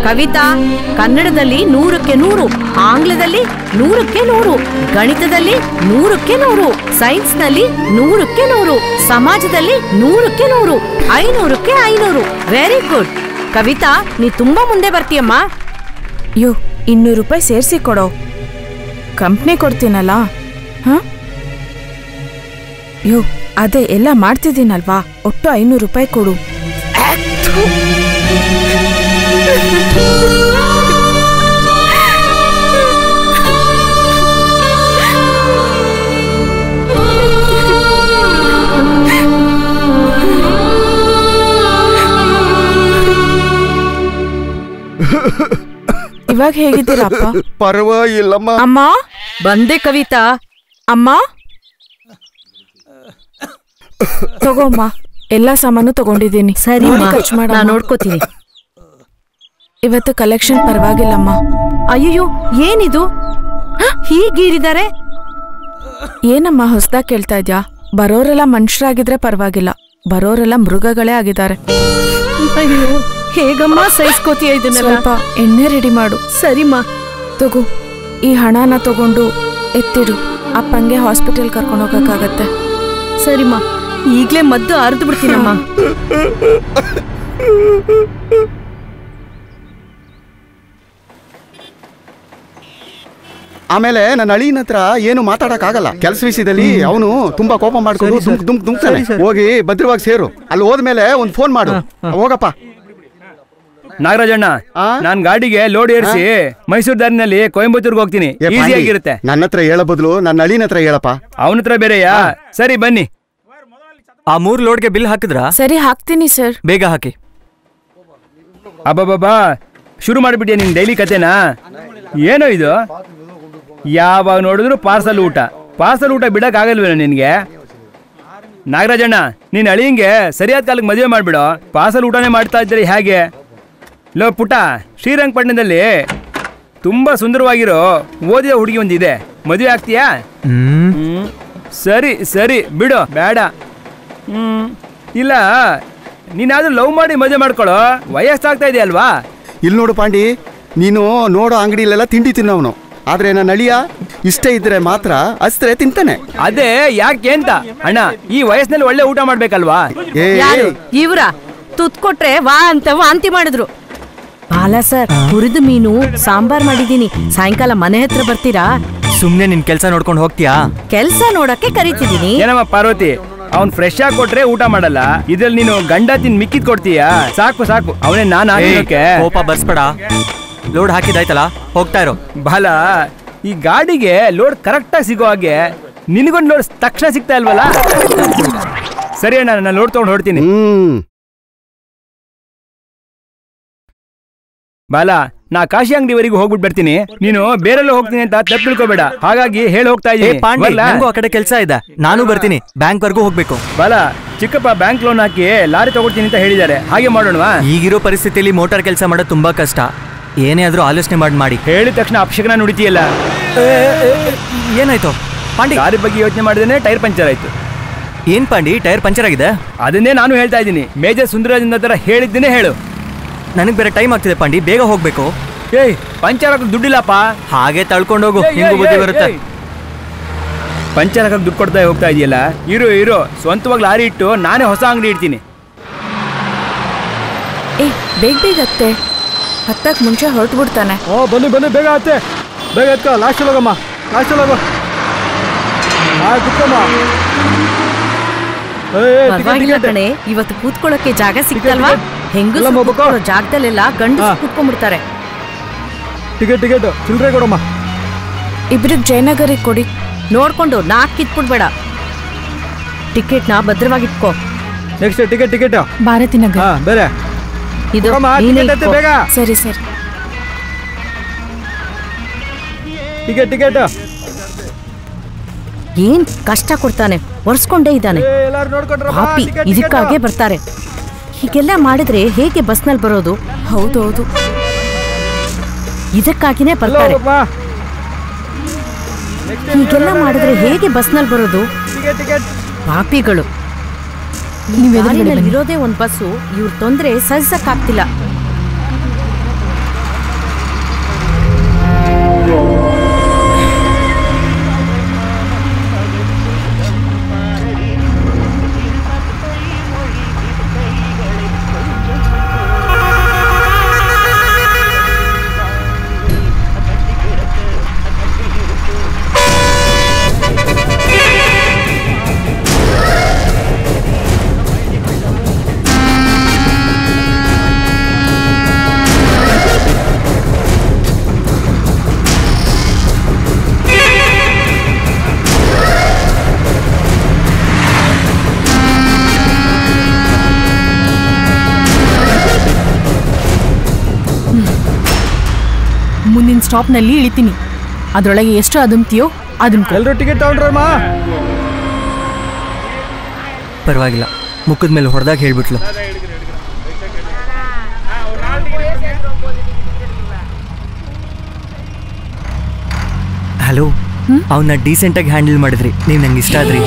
ಕವಿತಾ ಕನ್ನಡದಲ್ಲಿ ನೂರಕ್ಕೆ ನೂರು ಆಂಗ್ಲದಲ್ಲಿ ನೂರಕ್ಕೆ ನೂರು ಗಣಿತದಲ್ಲಿ ನೂರಕ್ಕೆ ನೂರು ಸೈನ್ಸ್ನಲ್ಲಿ ನೂರಕ್ಕೆ ನೂರು ಸಮಾಜದಲ್ಲಿ ನೂರಕ್ಕೆ ನೂರು ಐನೂರಕ್ಕೆ ಐನೂರು ವೆರಿ ಗುಡ್ ಕವಿತಾ ನೀ ತುಂಬಾ ಮುಂದೆ ಬರ್ತೀಯಮ್ಮ
ಯೋ ಇನ್ನೂರು ರೂಪಾಯಿ ಸೇರಿಸಿ ಕೊಡೋ ಕಂಪ್ನಿ ಕೊಡ್ತೀನಲ್ಲ ಹಾಂ ಯೋ ಅದೇ ಎಲ್ಲ ಮಾಡ್ತಿದ್ದೀನಲ್ವಾ ಒಟ್ಟು ಐನೂರು ರೂಪಾಯಿ ಕೊಡು ಇವಾಗ ಹೇಗಿದ್ದೀರಪ್ಪ
ಪರವಾಗಿಲ್ಲಮ್ಮ
ಅಮ್ಮ
ಬಂದೆ ಕವಿತಾ
ಅಮ್ಮ ತಗೋಮ್ಮ ಎಲ್ಲಾ ಸಾಮಾನು ತಗೊಂಡಿದ್ದೀನಿ
ಸರಿ
ನೋಡಿ ಖರ್ಚು ಮಾಡು
ನಾ
ಅಮ್ಮ.
ನೋಡ್ಕೋತೀನಿ
ಇವತ್ತು ಕಲೆಕ್ಷನ್ ಪರವಾಗಿಲ್ಲಮ್ಮ
ಅಯ್ಯೋ ಏನಿದು ಹ, ಹೀಗೀರಿದ್ದಾರೆ
ಏನಮ್ಮ ಹೊಸ್ದಾಗ್ ಕೇಳ್ತಾ ಇದ್ಯಾ ಬರೋರೆಲ್ಲ ಮನುಷ್ಯರಾಗಿದ್ರೆ ಪರವಾಗಿಲ್ಲ ಬರೋರೆಲ್ಲ ಮೃಗಗಳೇ ಆಗಿದ್ದಾರೆ
ಅಯ್ಯೋ ಹೇಗಮ್ಮ ಸಹಿಸ್ಕೋತೀಯ ಇದನ್ನೆಲ್ಲ
ಸ್ವಲ್ಪ ಎಣ್ಣೆ ರೆಡಿ ಮಾಡು
ಸರಿಮ್ಮ
ತಗೋ ಈ ಹಣನ ತಗೊಂಡು ಎತ್ತಿಡು ಅಪ್ಪಂಗೆ ಹಾಸ್ಪಿಟಲ್ ಕರ್ಕೊಂಡು ಹೋಗಕ್ಕಾಗತ್ತೆ
ಸರಿಮ್ಮ ಈಗ್ಲೇ ಮದ್ದು ಅರ್ದು ಬಿಡ್ತೀನಮ್ಮ
ಆಮೇಲೆ ನನ್ನ ಅಳಿಯನ ಹತ್ರ ಏನು ಮಾತಾಡಕ್ಕಾಗಲ್ಲ ಕೆಲಸ ವಿಷಯದಲ್ಲಿ ಅವನು ತುಂಬಾ ಕೋಪ ಮಾಡ್ಕೊಂಡು ದುಮ್ಕ್ ದುಮ್ಕ್ ದುಮ್ಕ್ತಾನೆ ಹೋಗಿ ಭದ್ರವಾಗಿ ಸೇರು ಅಲ್ಲಿ ಹೋದ್ಮೇಲೆ ಒಂದು ಫೋನ್ ಮಾಡು ಹೋಗಪ್ಪ
ನಾಗರಾಜಣ್ಣ ನಾನ್ ಗಾಡಿಗೆ ಲೋಡ್ ಏರಿಸಿ ಮೈಸೂರು ದಾರಿನಲ್ಲಿ ಕೊಯಂಬತ್ತೂರ್ಗೆ ಹೋಗ್ತೀನಿ
ಏ ಪಾಂಡಿ,
ಈಸಿ ಆಗಿರುತ್ತೆ
ನನ್ನ ಹತ್ರ ಹೇಳೋ ಬದಲು ನನ್ನ ಅಳಿಯನ ಹತ್ರ ಹೇಳಪ್ಪ
ಅವನ ಹತ್ರ ಬೇರೆಯಾ ಸರಿ ಬನ್ನಿ
ಆ ಮೂರ್ ಲೋಡ್ಗೆ ಬಿಲ್ ಹಾಕಿದ್ರಾ
ಸರಿ ಹಾಕ್ತೀನಿ ಸರ್
ಬೇಗ ಹಾಕಿ
ಅಬ್ಬಬ್ಬಾ ಶುರು ಮಾಡಿಬಿಟ್ಟಿಯ ನಿನ್ ಡೈಲಿ ಕತೆನಾ ಏನೋ ಇದು ಯಾವಾಗ ನೋಡಿದ್ರು ಪಾರ್ಸಲ್ ಊಟ ಪಾರ್ಸಲ್ ಊಟ ಬಿಡಕ್ ಆಗಲ್ವೇನೋ ನಿನ್ಗೆ ನಾಗರಾಜಣ್ಣ ನೀನ್ ಅಳಿಯಂಗೆ ಸರಿಯಾದ ಕಾಲಕ್ಕೆ ಮದುವೆ ಮಾಡ್ಬಿಡು ಪಾರ್ಸಲ್ ಊಟನೇ ಮಾಡ್ತಾ ಇದ್ದೀರಿ ಹೇಗೆ ಲೋ ಪುಟ್ಟ ಶ್ರೀರಂಗಪಟ್ಟಣದಲ್ಲಿ ತುಂಬಾ ಸುಂದರವಾಗಿರೋ ಓದಿದ ಹುಡುಗಿ ಒಂದಿದೆ ಮದುವೆ ಆಗ್ತೀಯಾ
ಹ್ಮ್
ಹ್ಮ್ ಸರಿ ಸರಿ ಬಿಡು ಬೇಡ ಹ್ಮ್ ಇಲ್ಲ ನೀನಾದ್ರೂ ಲವ್ ಮಾಡಿ ಮದುವೆ ಮಾಡ್ಕೊಳ್ಳೋ ವಯಸ್ಸಾಗ್ತಾ ಇದೆಯಲ್ವಾ
ಇಲ್ಲಿ ನೋಡು ಪಾಂಡಿ ನೀನು ನೋಡೋ ಅಂಗಡಿಲೆಲ್ಲ ತಿಂಡಿ ತಿನ್ನೋನು ಆದ್ರೆ ನನ್ನ ಅಳಿಯ ಇಷ್ಟ ಇದ್ರೆ ಮಾತ್ರ ಅಸ್ತ್ರೆ ತಿಂತಾನೆ
ಅದೇ ಯಾಕೆ ಅಂತ ಅಣ್ಣ ಈ ವಯಸ್ಸಿನಲ್ಲಿ ಒಳ್ಳೆ ಊಟ ಮಾಡ್ಬೇಕಲ್ವಾ
ಏ
ಯಾರು ಇವ್ರ ತುತ್ ಕೊಟ್ರೆ ವಾ ಅಂತ ವಾಂತಿ ಮಾಡಿದ್ರು ಬಾಲ ಸರ್ ಹುರಿದು ಮೀನು ಸಾಂಬಾರ್ ಮಾಡಿದೀನಿ ಸಾಯಂಕಾಲ ಮನೆ ಹತ್ರ ಬರ್ತೀರಾ
ಸುಮ್ನೆ ನಿನ್ ಕೆಲ್ಸ ನೋಡ್ಕೊಂಡು ಹೋಗ್ತೀಯಾ
ಕೆಲ್ಸ ನೋಡಕ್ಕೆ ಕರಿತಿದೀನಿ
ಏನಮ್ಮ ಪಾರ್ವತಿ ಅವ್ನ್ ಫ್ರೆಶ್ ಆಗಿ ಕೊಟ್ರೆ ಊಟ ಮಾಡಲ್ಲ ಇದ್ರಲ್ಲಿ ನೀನು ಗಂಡ ತಿನ್ ಮಿಕ್ಕಿದ್ ಕೊಡ್ತೀಯಾ ಸಾಕು ಸಾಕು ಅವನೇ ನಾನ್
ಏಯ್,
ಹಾಕೋಕೆ
ಕೋಪ ಬರ್ಸ್ಬೇಡ ಲೋಡ್ ಹಾಕಿದಾಯ್ತಲ್ಲ ಹೋಗ್ತಾ ಇರೋ
ಬಾಲ ಈ ಗಾಡಿಗೆ ಲೋಡ್ ಕರೆಕ್ಟಾಗಿ ಸಿಗೋ ಹಾಗೆ ನಿನಗೊಂದು ಲೋಡ್ ತಕ್ಷಣ ಸಿಗ್ತಾ ಇಲ್ವಲ್ಲ ಸರಿ ಅಣ್ಣ ನಾನು ಲೋಡ್ ತಗೊಂಡು ಹೊಡ್ತೀನಿ
ಹ್ಮ್
ಬಾಲ ನಾ ಕಾಶಿ ಅಂಗಡಿವರೆಗೂ ಹೋಗ್ಬಿಟ್ಟು ಬರ್ತೀನಿ ನೀನು ಬೇರೆಲ್ಲ ಹೋಗ್ತೀನಿ ಅಂತ ತಪ್ಪು ತಿಳ್ಕೊಬೇಡ ಹಾಗಾಗಿ ಹೇಳಿ ಹೋಗ್ತಾ
ಏ
ಇದ್ದೀನಿ
ಪಾಂಡಿ
ಬರ್ಲಾ?
ನಂಗೂ ಆ ಕಡೆ ಕೆಲ್ಸ ಇದೆ ನಾನು ಬರ್ತೀನಿ ಬ್ಯಾಂಕ್ ವರ್ಗೂ ಹೋಗ್ಬೇಕು
ಬಾಲ ಚಿಕ್ಕಪ್ಪ ಬ್ಯಾಂಕ್ ಲೋನ್ ಹಾಕಿ ಲಾರಿ ತಗೊಳ್ತೀನಿ ಅಂತ ಹೇಳಿದ್ದಾರೆ ಹಾಗೆ ಮಾಡೋಣವಾ
ಈಗಿರೋ ಪರಿಸ್ಥಿತಿಯಲ್ಲಿ ಮೋಟಾರ್ ಕೆಲಸ ಮಾಡೋದು ತುಂಬಾ ಕಷ್ಟ ಏನೇ ಆದ್ರೂ ಆಲೋಚನೆ ಮಾಡಿ ಮಾಡಿ
ಹೇಳಿದ ತಕ್ಷಣ ಅಪಶಕನ ನುಡಿತೀಯಲ್ಲ
ಏನಾಯ್ತು ಪಾಂಡಿ
ಲಾರಿ ಬಗ್ಗೆ ಯೋಚನೆ ಮಾಡಿದ್ರೆ ಟೈರ್ ಪಂಚರ್ ಆಯ್ತು
ಏನ್ ಪಾಂಡಿ ಟೈರ್ ಪಂಚರ್ ಆಗಿದೆ
ಅದನ್ನೇ ನಾನು ಹೇಳ್ತಾ ಇದ್ದೀನಿ ಮೇಜರ್ ಸುಂದರದಿಂದ ತರ ಹೇಳಿದ್ದೇನೆ ಹೇಳು
ನನಗ್ ಬೇರೆ ಟೈಮ್ ಆಗ್ತಿದೆ ಪಾಂಡಿ ಬೇಗ ಹೋಗ್ಬೇಕು
ಏಯ್ ಪಂಚರ್ ಹಾಕಕ್ ದುಡ್ಡಿಲ್ಲಪ್ಪ
ಹಾಗೆ ತಳ್ಕೊಂಡೋಗು
ಏಯ್,
ನಿಂಗೂ
ಏಯ್,
ಬುದ್ಧಿ
ಏಯ್,
ಬರುತ್ತೆ
ಏಯ್. ಪಂಚರ್ ಹಾಕಕ್ ದುಡ್ಡು ಕೊಡ್ತಾ ಹೋಗ್ತಾ ಇದೆಯಲ್ಲ ಇರು ಇರು ಸ್ವಂತವಾಗಿ ಲಾರಿ ಇಟ್ಟು ನಾನೇ ಹೊಸ ಅಂಗಡಿ ಇಡ್ತೀನಿ
ಏ ಬೇಗ ಬೇಗ ಹತ್ತೆ ಹತ್ತಕ್ ಮುಂಚೆ ಹೊರಟು ಬಿಡ್ತಾನೆ
ಓ ಬನ್ನಿ ಬನ್ನಿ ಬೇಗ ಆತೆ ಬೇಗ ಎತ್ಕೋ ಲಾಸ್ಟಲ್ಲಿ ಹೋಗಮ್ಮ ಲಾಸ್ಟಲ್ಲಿ ಹೋಗು ಆ ಕುತ್ಕೊಮ್ಮ ಏ, ಏ, ಟಿಕೆಟ್,
ಪರವಾಗಿಲ್ಲ
ಟಿಕೆಟ್.
ಕಣೆ ಇವತ್ತು ಕೂತ್ಕೊಳ್ಳೋಕೆ ಜಾಗ ಸಿಕ್ತಲ್ವಾ ಹೆಂಗಸರು
ಎಲ್ಲ ಹೋಗ್ಬೇಕು.
ಕೂತ್ಕೊಳ್ಳೋ ಜಾಗದಲ್ಲೆಲ್ಲ ಗಂಡು
ಹಾ.
ಕೂತ್ಕೊಂಡ್ಬಿಡ್ತಾರೆ
ಟಿಕೆಟ್ ಟಿಕೆಟ್ ಚಿಲ್ಲರೆ ಕೊಡಮ್ಮ
ಇಬ್ರಿಗೆ ಜಯನಗರಿಗೆ ಕೊಡಿ
ನೋಡ್ಕೊಂಡು ನಾಕ್ ಕಿತ್ಬಿಡ್ಬೇಡ ಟಿಕೆಟ್ನ ಭದ್ರವಾಗಿಟ್ಕೋ
next ticket ticket
Bharathi Nagar
ಹಾ ಬೇರೆ
ಇದು
ಹೋಗಮ್ಮ
ನೀನೇ
ಟಿಕೆಟ್ ಎತ್ತಿ
ಇಟ್ಕೋ.
ಬೇಗ
ಸರಿ ಸರಿ
ಟಿಕೆಟ್ ಟಿಕೆಟ್
ಏನ್ ಕಷ್ಟ ಕೊಡ್ತಾನೆ ಒರ್ಸ್ಕೊಂಡೇ ಇದ್ದಾನೆ
ಏ ಎಲ್ಲಾರು ನೋಡ್ಕೊಂಡ್ರಮ್ಮ
ಪಾಪಿ
ಟಿಕೆಟ್
ಇದಕ್ಕಾಗೆ ಬರ್ತಾರೆ ಹೀಗೆಲ್ಲ ಮಾಡಿದ್ರೆ ಹೇಗೆ ಬಸ್ನಲ್ಲಿ ಬರೋದು
ಹೌದು ಹೌದು
ಇದಕ್ಕಾಗಿನೇ ಬರ್ತಾರೆ ಹೀಗೆಲ್ಲ ಮಾಡಿದ್ರೆ ಹೇಗೆ ಬಸ್ನಲ್ಲಿ ಬರೋದು
ಟಿಕೆಟ್ ಟಿಕೆಟ್
ಪಾಪಿಗಳು ಇರೋದೇ ಒಂದ್ ಬಸ್ಸು ಇವ್ರ ತೊಂದ್ರೆ ಸಹಿಸಕ್ಕಾಗ್ತಿಲ್ಲ
ನಿನ್ ಸ್ಟಾಪ್ನಲ್ಲಿ ಇಳಿತೀನಿ ಅದ್ರೊಳಗೆ ಎಷ್ಟು ಅದುಮ್ತೀಯೋ ಅದನ್ನ
ಎಲ್ಲರೂ ಟಿಕೆಟ್ ತಗೊಂಡ್ರಮ್ಮ
ಪರವಾಗಿಲ್ಲ ಮುಖದ ಮೇಲೆ ಹೊಡೆದಾಗ ಹೇಳ್ಬಿಟ್ಲು ಹಲೋ ಅವನ್ನ ಡೀಸೆಂಟಾಗಿ ಹ್ಯಾಂಡಲ್ ಮಾಡಿದ್ರಿ ನೀವು ನಂಗೆ ಇಷ್ಟ ಆದ್ರಿ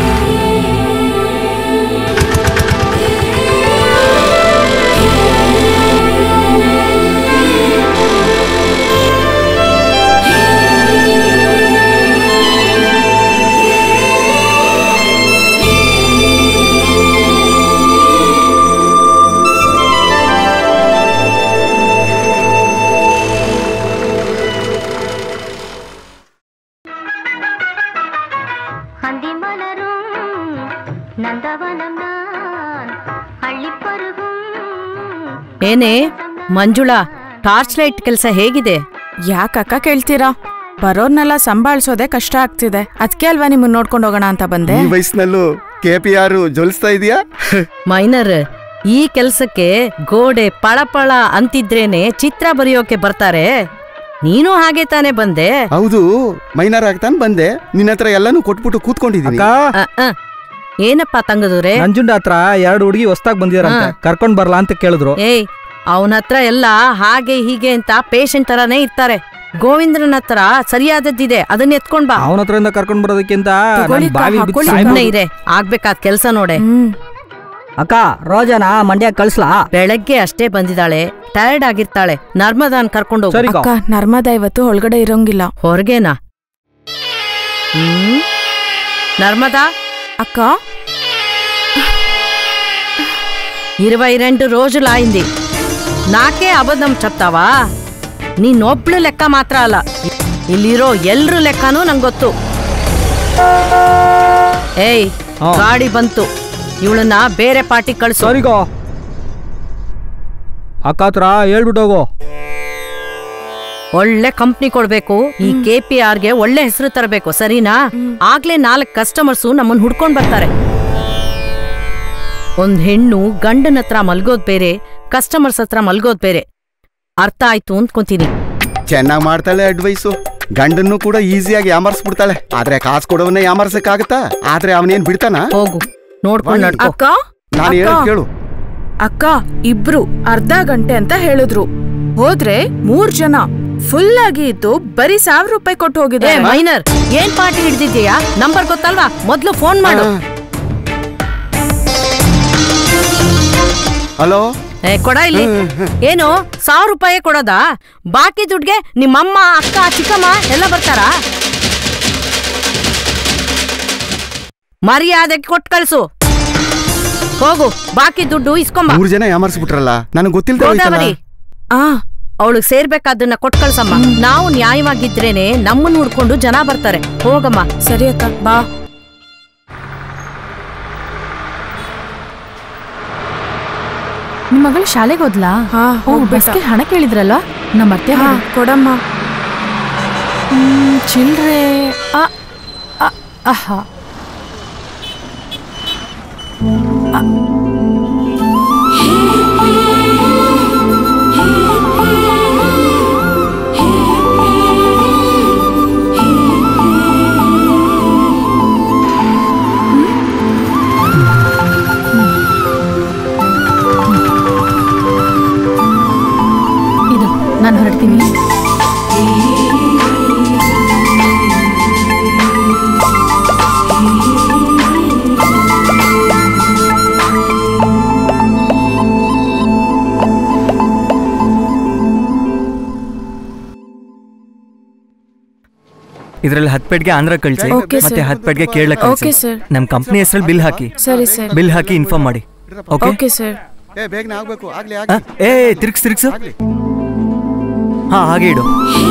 அந்தி மலரும் நந்தவனம் நான் அள்ளிப்பருகும்
ಏನೇ ಮಂಜುಳಾ ಟಾರ್ಚ್ ಲೈಟ್ ಕೆಲಸ ಹೇಗಿದೆ
ಯಾಕಕ್ಕ ಕೇಳ್ತೀರಾ ಬರೋರ್ನೆಲ್ಲ ಸಂಭಾಳಿಸೋದೇ ಕಷ್ಟ ಆಗ್ತಿದೆ ಅದಕ್ಕೆ ಅಲ್ವಾ ನಿಮ್ಮನ್ನ ನೋಡ್ಕೊಂಡು ಹೋಗೋಣ ಅಂತ ಬಂದೆ
ಈ ವಯಸ್ಸಿನಲ್ಲೂ ಕೆ ಪಿ ಆರ್ ಜ್ವಲಿಸ್ತಾ ಇದೆಯಾ
ಮೈನರ್ ಈ ಕೆಲ್ಸಕ್ಕೆ ಗೋಡೆ ಪಳಪಳ ಅಂತಿದ್ರೇನೆ ಚಿತ್ರ ಬರೆಯೋಕೆ ಬರ್ತಾರೆ ನೀನು ಹಾಗೆ ತಾನೇ ಬಂದೆ
ಹೌದು ಮೈನರ್ ಆಗ್ತಾನೆ ಬಂದೆ ನಿನ್ನ ಹತ್ರ ಎಲ್ಲಾನು ಕೊಟ್ಬಿಟ್ಟು ಕೂತ್ಕೊಂಡಿದ್ದೀನಿ
ಅ, ಅ. ಏನಪ್ಪ ತಂಗದವ್ರೆ
ನಂಜುಂಡ ಹತ್ರ ಎರಡು ಹುಡುಗಿ ಹೊಸ್ದಾಗ್ ಬಂದಿದಾರಂತೆ
ಹಾ.
ಕರ್ಕೊಂಡ್ ಬರ್ಲಾ ಅಂತ ಕೇಳಿದ್ರು
ಏಯ್ ಅವನ ಹತ್ರ ಎಲ್ಲ ಹಾಗೆ ಹೀಗೆ ಅಂತ ಪೇಷಂಟ್ ತರಾನೇ ಇರ್ತಾರೆ ಗೋವಿಂದನ ಹತ್ರ ಸರಿಯಾದದ್ದಿದೆ ಅದನ್ನ ಎತ್ಕೊಂಡ್ ಬಾ
ಅವನ ಹತ್ರದಿಂದ ಕರ್ಕೊಂಡ್ ಬರೋದಕ್ಕಿಂತ ನಾನ್ ಬಾವಿ ಬಿದ್ದು
ಸುಮ್ನೆ
ಸಾಯ್ಬೋದು.
ಇರೆ ಆಗ್ಬೇಕಾದ ಕೆಲ್ಸ ನೋಡೆ
ಅಕ್ಕ ರೋಜನ ಮಂಡ್ಯ ಕಳ್ಸ್ಲಾ
ಬೆಳಗ್ಗೆ ಅಷ್ಟೇ ಬಂದಿದ್ದಾಳೆ ಟಯರ್ಡ್ ಆಗಿರ್ತಾಳೆ ನರ್ಮದಾನ್ ಕರ್ಕೊಂಡು ಹೋಗು.
ಅಕ್ಕ ನರ್ಮದಾ ಇವತ್ತು ಒಳಗಡೆ ಇರೋಂಗಿಲ್ಲ
ಹೊರಗೇನಾ ಹ್ಮ್ నర్మదా
అక్క
ఇరవై రెండు రోజులైంది నాకే అబద్ధం చెప్తావా ನೀನೊಬ್ಳು ಲೆಕ್ಕ ಮಾತ್ರ ಅಲ್ಲ ಇಲ್ಲಿರೋ ಎಲ್ರ ಲೆಕ್ಕನೂ ನಂಗೆ ಗೊತ್ತು ಏಯ್
ಹಾ.
ಗಾಡಿ ಬಂತು ಇವಳನ್ನ ಬೇರೆ ಪಾರ್ಟಿ ಕಳ್ಸು
ಸರಿಗೋ ಅಕ್ಕ ಹತ್ರ ಹೇಳ್ಬಿಟ್ಟು ಹೋಗು
ಒಳ್ಳೆ ಕಂಪ್ನಿ ಕೊಡ್ಬೇಕು ಈ ಕೆ ಪಿ ಆರ್ಗೆ ಒಳ್ಳೆ ಹೆಸರು ತರಬೇಕು ಸರಿನಾ ಆಗ್ಲೇ ನಾಲ್ಕು ಕಸ್ಟಮರ್ಸು ನಮ್ಮನ್ನ ಹುಡ್ಕೊಂಡ್ ಬರ್ತಾರೆ ಒಂದ್ ಹೆಣ್ಣು ಗಂಡನ ಹತ್ರ ಮಲ್ಗೋದ್ ಬೇರೆ ಕಸ್ಟಮರ್ಸ್ ಹತ್ರ ಮಲ್ಗೋದ್ ಬೇರೆ ಅರ್ಥ ಆಯ್ತು ಅಂದ್ಕೊಂತೀನಿ
ಚೆನ್ನಾಗಿ ಮಾಡ್ತಾಳೆ ಅಡ್ವೈಸು ಗಂಡನ್ನು ಕೂಡ ಈಸಿಯಾಗಿ ಯಾಮರ್ಸ್ಬಿಡ್ತಾಳೆ ಆದ್ರೆ ಕಾಸು ಕೊಡೋವನ್ನೇ ಯಾಮರ್ಸಕ್ಕಾಗತ್ತಾ ಆದ್ರೆ ಅವನೇನ್ ಬಿಡ್ತಾನ
ಹೋಗು ನೋಡ್ಕೊಂಡು ನಡ್ಕೊ
ಅಕ್ಕ
ನಾನು ಹೇಳೋದ್
ಅಕ್ಕ.
ಕೇಳು
ಅಕ್ಕ ಇಬ್ರು ಅರ್ಧ ಗಂಟೆ ಅಂತ ಹೇಳಿದ್ರು ಹೋದ್ರೆ ಮೂರ್ ಜನ ಫುಲ್ ಆಗಿ ಇದ್ದು ಬರೀ ಸಾವಿರ ರೂಪಾಯಿ ಕೊಟ್ಟು
ಏ
ಹೋಗಿದ್ದಾರೆ
ಮೈನರ್ ಏನ್ ಪಾರ್ಟಿ ಹಿಡ್ದಿದ್ಯಾ ನಂಬರ್ ಗೊತ್ತಲ್ವಾ ಮೊದ್ಲು ಫೋನ್ ಮಾಡು
ಹಲೋ
ಏ ಕೊಡ ಇಲ್ಲಿ ಏನು ಸಾವಿರ ರೂಪಾಯಿ ಕೊಡೋದಾ ಬಾಕಿ ದುಡ್ಗೆ ನಿಮ್ಮಮ್ಮ ಅಕ್ಕ ಚಿಕ್ಕಮ್ಮ ಎಲ್ಲ ಬರ್ತಾರಾ ಮರ್ಯಾದಕ್ಕೆ ಕೊಟ್ಟು ಕಳ್ಸು ಹೋಗು ಬಾಕಿ ದುಡ್ಡು ಇಸ್ಕೊಂಬ
ಮೂರ್ ಜನ ಯಾಮರ್ಸ್ಬಿಟ್ರಲ್ಲ ನನಗೆ ಗೊತ್ತಿಲ್ದೆ
ಗೋದಾವರಿ
ಹೋಯ್ತಲ್ಲ
ಆ ಅವಳಿಗೆ ಸೇರ್ಬೇಕಾದನ್ನ ಕೊಟ್ಟು ಕಳ್ಸಮ್ಮ ನಾವು ನ್ಯಾಯವಾಗಿದ್ರೇನೆ ನಮ್ಮನ್ನ ಹುಡ್ಕೊಂಡು ಜನ ಬರ್ತಾರೆ ಹೋಗಮ್ಮ
ಸರಿ ಅಕ್ಕ ಬಾ
ನಿಮ್ ಮಗಳು ಶಾಲೆಗೆ ಹೋದ್ಲಾ
ಹಾ
ಓ
ಹೋಗ್ಬೇಕಾ.
ಬಸ್ಗೆ ಹಣ ಕೇಳಿದ್ರಲ್ಲ ನಮ್ಮ ಅತ್ತೆ
ಹಾ ಕೊಡಮ್ಮ
ಹ್ಮ್, ಚಿಲ್ರೆ ಆ, ಆ, ಆಹಾ ಇದು ನಾನು ಹೊರಡ್ತೀನಿ
ಇದ್ರಲ್ಲಿ ಹತ್ತು ಪೆಟ್ಗೆ ಆಂಧ್ರ ಕಳಿಸಿ
Okay, sir.
ಮತ್ತೆ ಹತ್ತು ಪೆಟ್ಗೆ ಕೇರಳ
Okay,
ಕಳಿಸಿ
sir.
ನಮ್ಮ ಕಂಪ್ನಿ ಹೆಸರಲ್ಲಿ ಬಿಲ್ ಹಾಕಿ
ಸರಿ ಸರ್
ಬಿಲ್ ಹಾಕಿ ಇನ್ಫಾರ್ಮ್ ಮಾಡಿ ಓಕೆ
ಓಕೆ ಸರ್
ಏ ಬೇಗನೆ ಆಗ್ಬೇಕು ಆಗ್ಲಿ
ಆ,
ಆಗ್ಲಿ
ಏ ತಿರ್ಗ್ಸ್ ತಿರ್ಗ್ಸು ಹಾ ಹಾಗೆ ಇಡು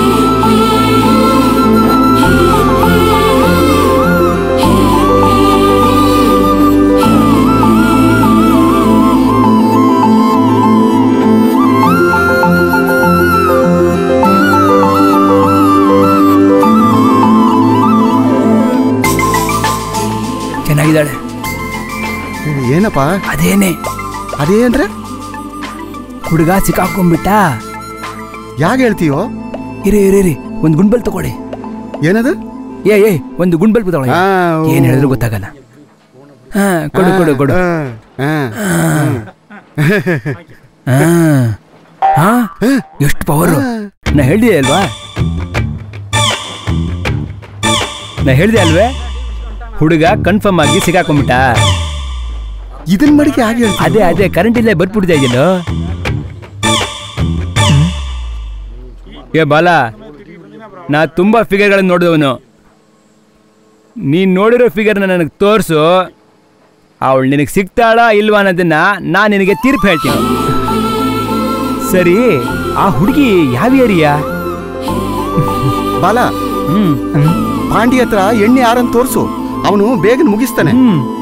ಚೆನ್ನಾಗಿದ್ದಾಳೆ
ಏನಪ್ಪ
ಅದೇನೆ
ಅದೇ ಅಂದ್ರೆ
ಹುಡುಗ ಸಿಕ್ಕಾಕೊಂಡ್ಬಿಟ್ಟ
ಯಾಕೆ ಹೇಳ್ತೀಯೋ
ಇರಿ ಇರಿ ಇರಿ ಒಂದು ಗುಂಡ್ಬಲ್ ತಗೊಳ್ಳಿ
ಏನದು
ಏ ಏ ಒಂದು ಗುಂಡ್ಬಲ್ ತಗೊಳ್ಳಿ
ಆ, ಓ.
ಏನ್ ಹೇಳಿದ್ರು ಗೊತ್ತಾಗಲ್ಲ ಹಾ ಕೊಡು ಕೊಡು ಕೊಡು
ಆ,
ಹಾ ಹಾ ಎಷ್ಟು ಪವರು ನಾ ಹೇಳಿದೆ ಅಲ್ವಾ ನಾ ಹೇಳಿದೆ ಅಲ್ವೇ ಹುಡುಗ ಕನ್ಫರ್ಮ್ ಆಗಿ ಸಿಗಾಕೊಂಬಿಟ್ಟ
ಇದನ್ ಮಡಿಕೆ ಹಾಗೆ
ಅದೇ ಅದೇ ಕರೆಂಟ್ ಇಲ್ಲೇ ಬರ್ಬಿಡ್ತಾ ಇದೆಯಲ್ಲೋ ಏ ಬಾಲ ನಾ ತುಂಬಾ ಫಿಗರ್ಗಳನ್ನು ನೋಡಿದವನು ನೀನ್ ನೋಡಿರೋ ಫಿಗರ್ನ ನನಗೆ ತೋರಿಸು ಅವಳು ನಿನಗೆ ಸಿಗ್ತಾಳ ಇಲ್ವಾ ಅನ್ನೋದನ್ನ ನಾನು ನಿನಗೆ ತೀರ್ಪು ಹೇಳ್ತೀನಿ ಸರಿ ಆ ಹುಡುಗಿ ಯಾವ ಏರಿಯಾ
ಬಾಲ ಪಾಂಡಿ ಹತ್ರ ಎಣ್ಣೆ ಯಾರಂತ ತೋರ್ಸು ಅವನು ಬೇಗ ಮುಗಿಸ್ತಾನೆ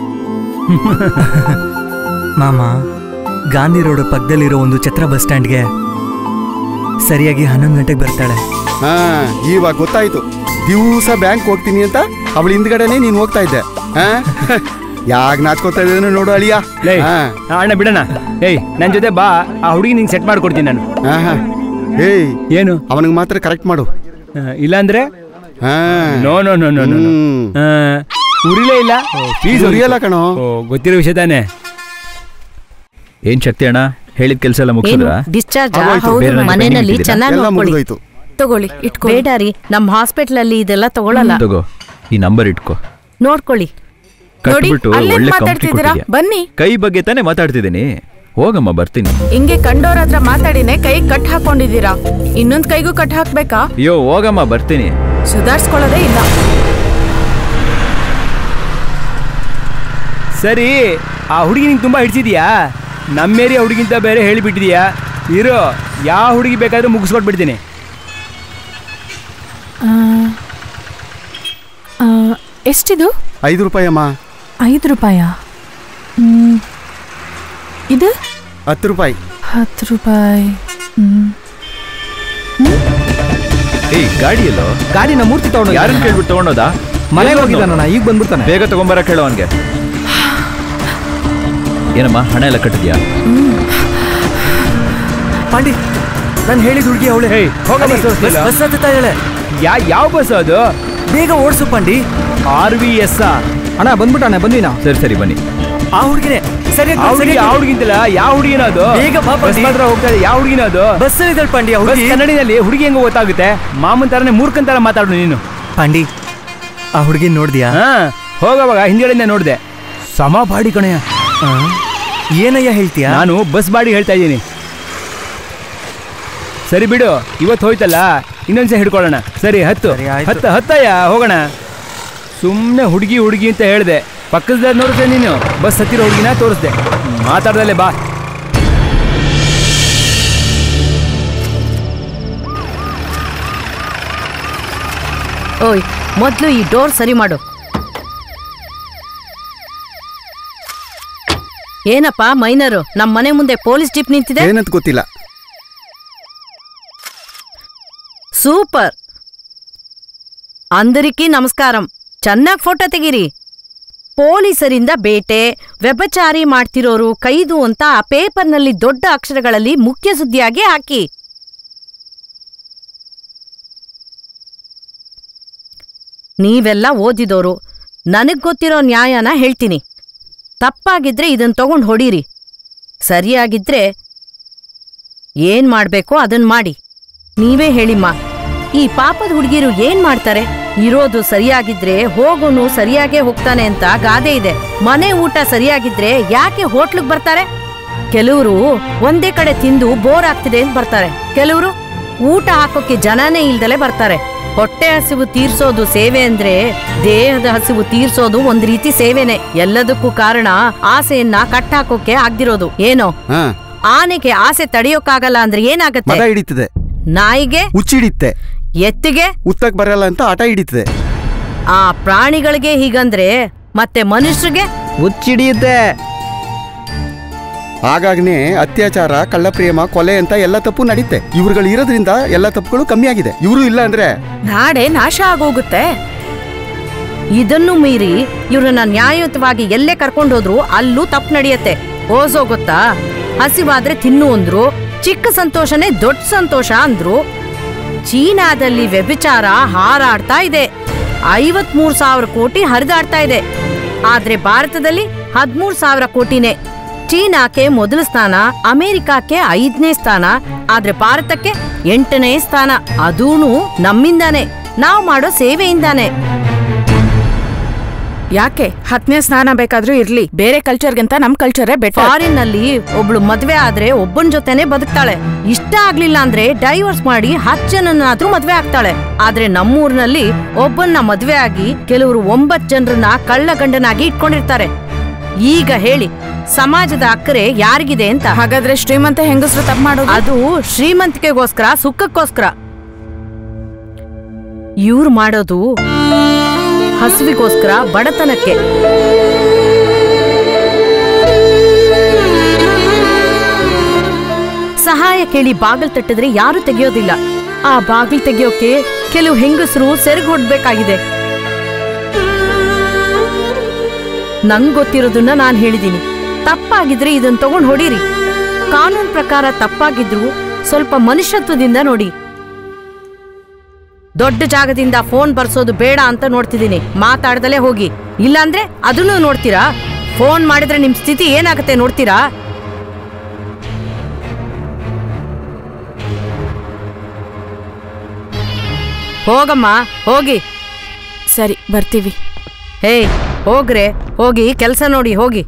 ಮಾಮ ಗಾಂಧಿ ರೋಡ್ ಪಕ್ಕದಲ್ಲಿರೋ ಒಂದು ಛತ್ರ ಬಸ್ ಸ್ಟ್ಯಾಂಡ್ಗೆ ಸರಿಯಾಗಿ ಹನ್ನೊಂದು ಗಂಟೆಗೆ ಬರ್ತಾಳೆ
ಹಾ ಇವಾಗ ಗೊತ್ತಾಯ್ತು ದಿವಸ ಬ್ಯಾಂಕ್ ಹೋಗ್ತೀನಿ ಅಂತ ಅವಳ ಹಿಂದ್ಗಡೆನೆ ನೀನ್ ಹೋಗ್ತಾ ಇದ್ದೆ ಹಾ ಯಾಕೆ ನಾಚ್ಕೋತಾ ಇದ್ದೇನೆ ನೋಡು ಅಳಿಯ
ಲೇ ಅಣ್ಣ ಬಿಡಣ ಏಯ್ ನನ್ನ ಜೊತೆ ಬಾ ಆ ಹುಡುಗಿ ನಿಂಗೆ ಸೆಟ್ ಮಾಡ್ಕೊಡ್ತೀನಿ ನಾನು
ಏಯ್
ಏನು
ಅವನಿಗೆ ಮಾತ್ರ ಕರೆಕ್ಟ್ ಮಾಡು
ಇಲ್ಲಾಂದ್ರೆ no no no no no ಉರಿಲೇ ಇಲ್ಲ ಫೀಸ್
ಉರಿಯಲ್ಲ ಕಣೋ.
ಗೊತ್ತಿರೋ ವಿಷಯ ತಾನೆ
ಏನ್ ಶಕ್ತಿ ಅಣ್ಣ ಹೇಳಿದ ಕೆಲಸ ಎಲ್ಲ
ಏನು
ಮುಗಿಸಿದ್ರ
ಡಿಸ್ಚಾರ್ಜ್
ಆಗೋಯ್ತು. ಬೇರೆ ಏನಾದ್ರು
ಮನೆಯಲ್ಲಿ
pending ಇಟ್ಟಿದ್ದೀರಾ?
ಚೆನ್ನಾಗಿ
ಎಲ್ಲ
ನೋಡ್ಕೊಳ್ಳಿ
ಮುಗ್ದೋಯ್ತು.
ತಗೊಳ್ಳಿ ಇಟ್ಕೊ ಬೇಡ ರೀ ನಮ್ಮ ಹಾಸ್ಪಿಟಲ್ ಅಲ್ಲಿ ಇದೆಲ್ಲ ತಗೊಳಲ್ಲ
ತಗೋ ಈ ನಂಬರ್ ಇಟ್ಕೋ
ನೋಡ್ಕೊಳ್ಳಿ
ಕಟ್ಬಿಟ್ಟು
ಅಲ್ಲೇ
ಒಳ್ಳೆ ಕಂಪ್ನಿ
ಮಾತಾಡ್ತಿದ್ದೀರಾ?
ಕೊಟ್ಟಿದ್ಯಾ
ಬನ್ನಿ.
ಕೈ ಬಗ್ಗೆ ತಾನೇ ಮಾತಾಡ್ತಿದ್ದೀನಿ ಹೋಗಮ್ಮ ಬರ್ತೀನಿ
ಹಿಂಗೆ ಕಂಡೋರ್ ಹತ್ರ ಮಾತಾಡಿನೇ ಕೈ ಕಟ್ ಹಾಕೊಂಡಿದ್ದೀರಾ ಇನ್ನೊಂದ್ ಕೈಗೂ ಕಟ್ ಹಾಕ್ಬೇಕಾ
ಅಯ್ಯೋ ಹೋಗಮ್ಮ ಬರ್ತೀನಿ
ಸುಧಾರಿಸ್ಕೊಳ್ಳೋದೇ ಇಲ್ಲ
ಸರಿ ಆ ಹುಡುಗಿ ನಿಂಗೆ ತುಂಬಾ ಹಿಡ್ಸಿದ್ಯಾ ನಮ್ಮ ಏರಿಯಾ ಹುಡುಗಿಂತ ಬೇರೆ ಹೇಳಿಬಿಟ್ಟಿದ್ಯಾ ಇರೋ ಯಾವ ಹುಡುಗಿ ಬೇಕಾದ್ರೂ ಮುಗಿಸ್ಕೊಟ್ಬಿಡ್ತೀನಿ
ಆ, ಆ, ಎಷ್ಟಿದು
ಐದು ರೂಪಾಯಿ ಅಮ್ಮ
ಐದು ರೂಪಾಯ ಹ್ಮ್. ಇದು
ಹತ್ತು ರೂಪಾಯಿ
ಹತ್ತು ರೂಪಾಯಿ ಹ್ಮ್.
ಏಯ್ ಗಾಡಿ ಎಲ್ಲೋ
ಗಾಡಿನ ಮೂರ್ತಿ ತಗೊಂಡು
ಯಾರನ್ನ ಕೇಳ್ಬಿಟ್ಟು ತಗೊಂಡೋದಾ
ಮನೆಗೆ ಹೋಗಿದ್ದಾನಣ್ಣ ಈಗ ಬಂದ್ಬಿಡ್ತಾನೆ
ಬೇಗ ತಗೊಂಬರ ಕೇಳೋ ಅವನ್ಗೆ ಏನಮ್ಮ ಹಣ ಎಲ್ಲ ಕಟ್ಟಿದ್ಯಾ
ಪಾಂಡಿ ನಾನು ಹೇಳಿದ ಹುಡುಗಿ ಅವಳೆ
ಹೇಯ್ ಹೋಗ ಬಸ್ ತೋರಿಸ್ತಿಲ್ಲ?
ಬಸ್ ಹತ್ತುತ್ತಾ ಇದ್ದಾಳೆ
ಯಾ ಯಾವ ಬಸ್ ಅದು
ಬೇಗ ಓಡಿಸು ಪಾಂಡಿ
ಆರ್ ವಿ ಎಸ್
ಅಣ್ಣ ಬಂದ್ಬಿಟ್ಟಣ್ಣ ಬಂದ್ವಿ ನಾವು
ಸರಿ ಸರಿ ಬನ್ನಿ
ಆ ಹುಡುಗಿನೇ ಸರಿಯಾಗಿ
ಆ ಹುಡುಗಿ ಆ ಹುಡುಗಿಂತಲ್ಲ ಯಾವ ಹುಡುಗಿನ ಅದು
ಬೇಗ ಬಾ
ಬಸ್
ಪಾಂಡಿ.
ಮಾತ್ರ ಹೋಗ್ತಾ ಇದೆ ಯಾವ ಹುಡುಗಿನ ಅದು
ಬಸ್ಸಲ್ಲಿ ಇದ್ದಾಳೆ ಪಾಂಡಿ ಆ
ಬಸ್
ಹುಡುಗಿ
ಕನ್ನಡಿನಲ್ಲಿ ಹುಡುಗಿ ಹೆಂಗ ಗೊತ್ತಾಗುತ್ತೆ ಮಾಮನ್ ತರನೇ ಮೂರ್ಖನ್ ತರ ಮಾತಾಡು ನೀನು
ಪಾಂಡಿ ಆ ಹುಡುಗಿ ನೋಡ್ದ್ಯಾ
ಹಾ ಹೋಗವಾಗ ಹಿಂದ್ಗಡೆಯಿಂದ ನೋಡಿದೆ ಸಮ ಬಾಡಿ ಕಣಯ್ಯ
ಏನಯ್ಯ ಹೇಳ್ತೀಯಾ
ನಾನು ಬಸ್ ಬಾಡಿ ಹೇಳ್ತಾ ಇದ್ದೀನಿ ಸರಿ ಬಿಡು ಇವತ್ತು ಹೋಯ್ತಲ್ಲ ಇನ್ನೊಂದ್ಸಲ ಹಿಡ್ಕೊಳ್ಳೋಣ ಸರಿ ಹತ್ತು
ಸರಿ, ಆಯ್ತು.
ಹತ್ತ ಹತ್ತಯ್ಯ ಹೋಗೋಣ ಸುಮ್ಮನೆ ಹುಡುಗಿ ಹುಡುಗಿ ಅಂತ ಹೇಳಿದೆ ಪಕ್ಕದ ನೋಡಿದೆ ನೀನು ಬಸ್ ಹತ್ತಿರೋ ಹುಡುಗಿನ ತೋರಿಸ್ದೆ ಮಾತಾಡ್ದಲ್ಲೇ ಬಾ
ಓಯ್ ಮೊದ್ಲು ಈ ಡೋರ್ ಸರಿ ಮಾಡು ಏನಪ್ಪ ಮೈನರು ನಮ್ಮ ಮನೆ ಮುಂದೆ ಪೊಲೀಸ್ ಜೀಪ್ ನಿಂತಿದೆ
ಏನಂತ ಗೊತ್ತಿಲ್ಲ
ಸೂಪರ್ అందరికీ నమస్కారం ಚೆನ್ನಾಗಿ ಫೋಟೋ ತೆಗೀರಿ ಪೊಲೀಸರಿಂದ ಬೇಟೆ ವ್ಯಭಚಾರಿ ಮಾಡ್ತಿರೋರು ಕೈದು ಅಂತ ಆ ಪೇಪರ್ನಲ್ಲಿ ದೊಡ್ಡ ಅಕ್ಷರಗಳಲ್ಲಿ ಮುಖ್ಯ ಸುದ್ದಿಯಾಗಿ ಹಾಕಿ ನೀವೆಲ್ಲ ಓದಿದೋರು ನನಗ್ ಗೊತ್ತಿರೋ ನ್ಯಾಯನ ಹೇಳ್ತೀನಿ ತಪ್ಪಾಗಿದ್ರೆ ಇದನ್ ತಗೊಂಡ್ ಹೊಡೀರಿ ಸರಿಯಾಗಿದ್ರೆ ಏನ್ ಮಾಡ್ಬೇಕೋ ಅದನ್ ಮಾಡಿ ನೀವೇ ಹೇಳಿಮ್ಮ ಈ ಪಾಪದ ಹುಡುಗಿರು ಏನ್ ಮಾಡ್ತಾರೆ ಇರೋದು ಸರಿಯಾಗಿದ್ರೆ ಹೋಗೋನು ಸರಿಯಾಗೇ ಹೋಗ್ತಾನೆ ಅಂತ ಗಾದೆ ಇದೆ ಮನೆ ಊಟ ಸರಿಯಾಗಿದ್ರೆ ಯಾಕೆ ಹೋಟ್ಲಿಗ್ ಬರ್ತಾರೆ ಕೆಲವರು ಒಂದೇ ಕಡೆ ತಿಂದು ಬೋರ್ ಆಗ್ತಿದೆ ಅಂತ ಬರ್ತಾರೆ ಕೆಲವರು ಊಟ ಹಾಕೋಕೆ ಜನನೇ ಇಲ್ದಲೆ ಬರ್ತಾರೆ ಹೊಟ್ಟೆ ಹಸಿವು ತೀರ್ಸೋದು ಸೇವೆ ಅಂದ್ರೆ ದೇಹದ ಹಸಿವು ತೀರ್ಸೋದು ಒಂದ್ ರೀತಿ ಸೇವೆನೆ ಎಲ್ಲದಕ್ಕೂ ಕಾರಣ ಆಸೆಯನ್ನ ಕಟ್ಟಾಕೋಕೆ ಆಗ್ದಿರೋದು ಏನೋ
ಹಾ
ಆನೆಗೆ ಆಸೆ ತಡೆಯೋಕ್ಕಾಗಲ್ಲ ಅಂದ್ರೆ
ಮದ
ಏನಾಗತ್ತೆ
ಹಿಡಿತದೆ
ನಾಯಿಗೆ
ಹುಚ್ಚಿಡಿತ್ತೆ
ಎತ್ತಿಗೆ
ಉತ್ತಕ್ ಬರಲ್ಲ ಅಂತ ಆಟ ಹಿಡಿತದೆ
ಆ ಪ್ರಾಣಿಗಳಿಗೆ ಹೀಗಂದ್ರೆ ಮತ್ತೆ ಮನುಷ್ಯರಿಗೆ
ಹುಚ್ಚಿಡಿಯುತ್ತೆ
ಆಗಾಗ್ನೇ ಅತ್ಯಾಚಾರ ಕಳ್ಳಪ್ರೇಮ ಕೊಲೆ ಅಂತ ಎಲ್ಲ ತಪ್ಪು ನಡೀತೆ ಇವ್ರುಗಳು ಇರೋದ್ರಿಂದ ಎಲ್ಲ ತಪ್ಪುಗಳು ಕಮ್ಮಿ ಆಗಿದೆ ಇವರು ಇಲ್ಲ ಅಂದ್ರೆ
ನಾಡೆ ನಾಶ ಆಗೋಗುತ್ತೆ
ಇದನ್ನು ಮೀರಿ ಇವ್ರನ್ನ ನ್ಯಾಯಯುತವಾಗಿ ಎಲ್ಲೇ ಕರ್ಕೊಂಡೋದ್ರು ಅಲ್ಲೂ ತಪ್ಪು ನಡೆಯತ್ತೆ ಓಸೋ ಗೊತ್ತಾ ಹಸಿವಾದ್ರೆ ತಿನ್ನು ಅಂದ್ರು ಚಿಕ್ಕ ಸಂತೋಷನೇ ದೊಡ್ಡ ಸಂತೋಷ ಅಂದ್ರು ಚೀನಾದಲ್ಲಿ ವ್ಯಭಿಚಾರ ಹಾರಾಡ್ತಾ ಇದೆ ಐವತ್ಮೂರು ಸಾವಿರ ಕೋಟಿ ಹರಿದಾಡ್ತಾ ಇದೆ ಆದ್ರೆ ಭಾರತದಲ್ಲಿ ಹದ್ಮೂರು ಸಾವಿರ ಕೋಟಿನೇ ಚೀನಾಕ್ಕೆ ಮೊದಲ ಸ್ಥಾನ ಅಮೆರಿಕಕ್ಕೆ ಐದನೇ ಸ್ಥಾನ ಆದ್ರೆ ಭಾರತಕ್ಕೆ ಎಂಟನೇ ಸ್ಥಾನ ಅದೂನು ನಮ್ಮಿಂದಾನೆ ನಾವು ಮಾಡೋ ಸೇವೆಯಿಂದಾನೆ
ಯಾಕೆ ಹತ್ತನೇ ಸ್ನಾನ ಬೇಕಾದ್ರೂ ಇರ್ಲಿ ಬೇರೆ ಕಲ್ಚರ್ಗಿಂತ ನಮ್ ಕಲ್ಚರೇ ಬೆಟರ್
ಫಾರಿನ್ ನಲ್ಲಿ ಒಬ್ಳು ಮದ್ವೆ ಆದ್ರೆ ಒಬ್ಬನ ಜೊತೆನೆ ಬದುಕ್ತಾಳೆ ಇಷ್ಟ ಆಗ್ಲಿಲ್ಲ ಅಂದ್ರೆ ಡೈವರ್ಸ್ ಮಾಡಿ ಹತ್ತು ಜನನಾದ್ರೂ ಮದ್ವೆ ಆಗ್ತಾಳೆ ಆದ್ರೆ ನಮ್ಮೂರ್ನಲ್ಲಿ ಒಬ್ಬನ್ನ ಮದ್ವೆ ಆಗಿ ಕೆಲವರು ಒಂಬತ್ ಜನರನ್ನ ಕಳ್ಳ ಗಂಡನಾಗಿ ಇಟ್ಕೊಂಡಿರ್ತಾರೆ ಈಗ ಹೇಳಿ ಸಮಾಜದ ಅಕ್ಕರೆ ಯಾರಿಗಿದೆ ಅಂತ
ಹಾಗಾದ್ರೆ ಶ್ರೀಮಂತ ಹೆಂಗಸರು ತಪ್ಪು ಮಾಡೋದು
ಅದು ಶ್ರೀಮಂತಿಕೆಗೋಸ್ಕರ ಸುಖಕ್ಕೋಸ್ಕರ ಇವ್ರು ಮಾಡೋದು ಹಸುವಿಗೋಸ್ಕರ ಬಡತನಕ್ಕೆ ಸಹಾಯ ಕೇಳಿ ಬಾಗಿಲ್ ತಟ್ಟಿದ್ರೆ ಯಾರು ತೆಗೆಯೋದಿಲ್ಲ ಆ ಬಾಗಿಲ್ ತೆಗೆಯೋಕೆ ಕೆಲವು ಹೆಂಗಸರು ಸೆರಗು ಹೊಡ್ಬೇಕಾಗಿದೆ ನಂಗ್ ಗೊತ್ತಿರೋದನ್ನ ನಾನ್ ಹೇಳಿದೀನಿ ತಪ್ಪಾಗಿದ್ರೆ ಇದನ್ನ ತಗೊಂಡ್ ಹೊಡೀರಿ ಕಾನೂನ್ ಪ್ರಕಾರ ತಪ್ಪಾಗಿದ್ರು ಸ್ವಲ್ಪ ಮನುಷ್ಯತ್ವದಿಂದ ನೋಡಿ ದೊಡ್ಡ ಜಾಗದಿಂದ ಫೋನ್ ಬರ್ಸೋದು ಬೇಡ ಅಂತ ನೋಡ್ತಿದ್ದೀನಿ ಮಾತಾಡ್ದಲೇ ಹೋಗಿ ಇಲ್ಲಾಂದ್ರೆ ಅದನ್ನು ನೋಡ್ತೀರಾ ಫೋನ್ ಮಾಡಿದ್ರೆ ನಿಮ್ ಸ್ಥಿತಿ ಏನಾಗುತ್ತೆ ನೋಡ್ತೀರಾ ಹೋಗಮ್ಮ ಹೋಗಿ
ಸರಿ ಬರ್ತೀವಿ
ಹೇ ಹೋಗ್ರೆ ಹೋಗಿ ಕೆಲಸ ನೋಡಿ ಹೋಗಿ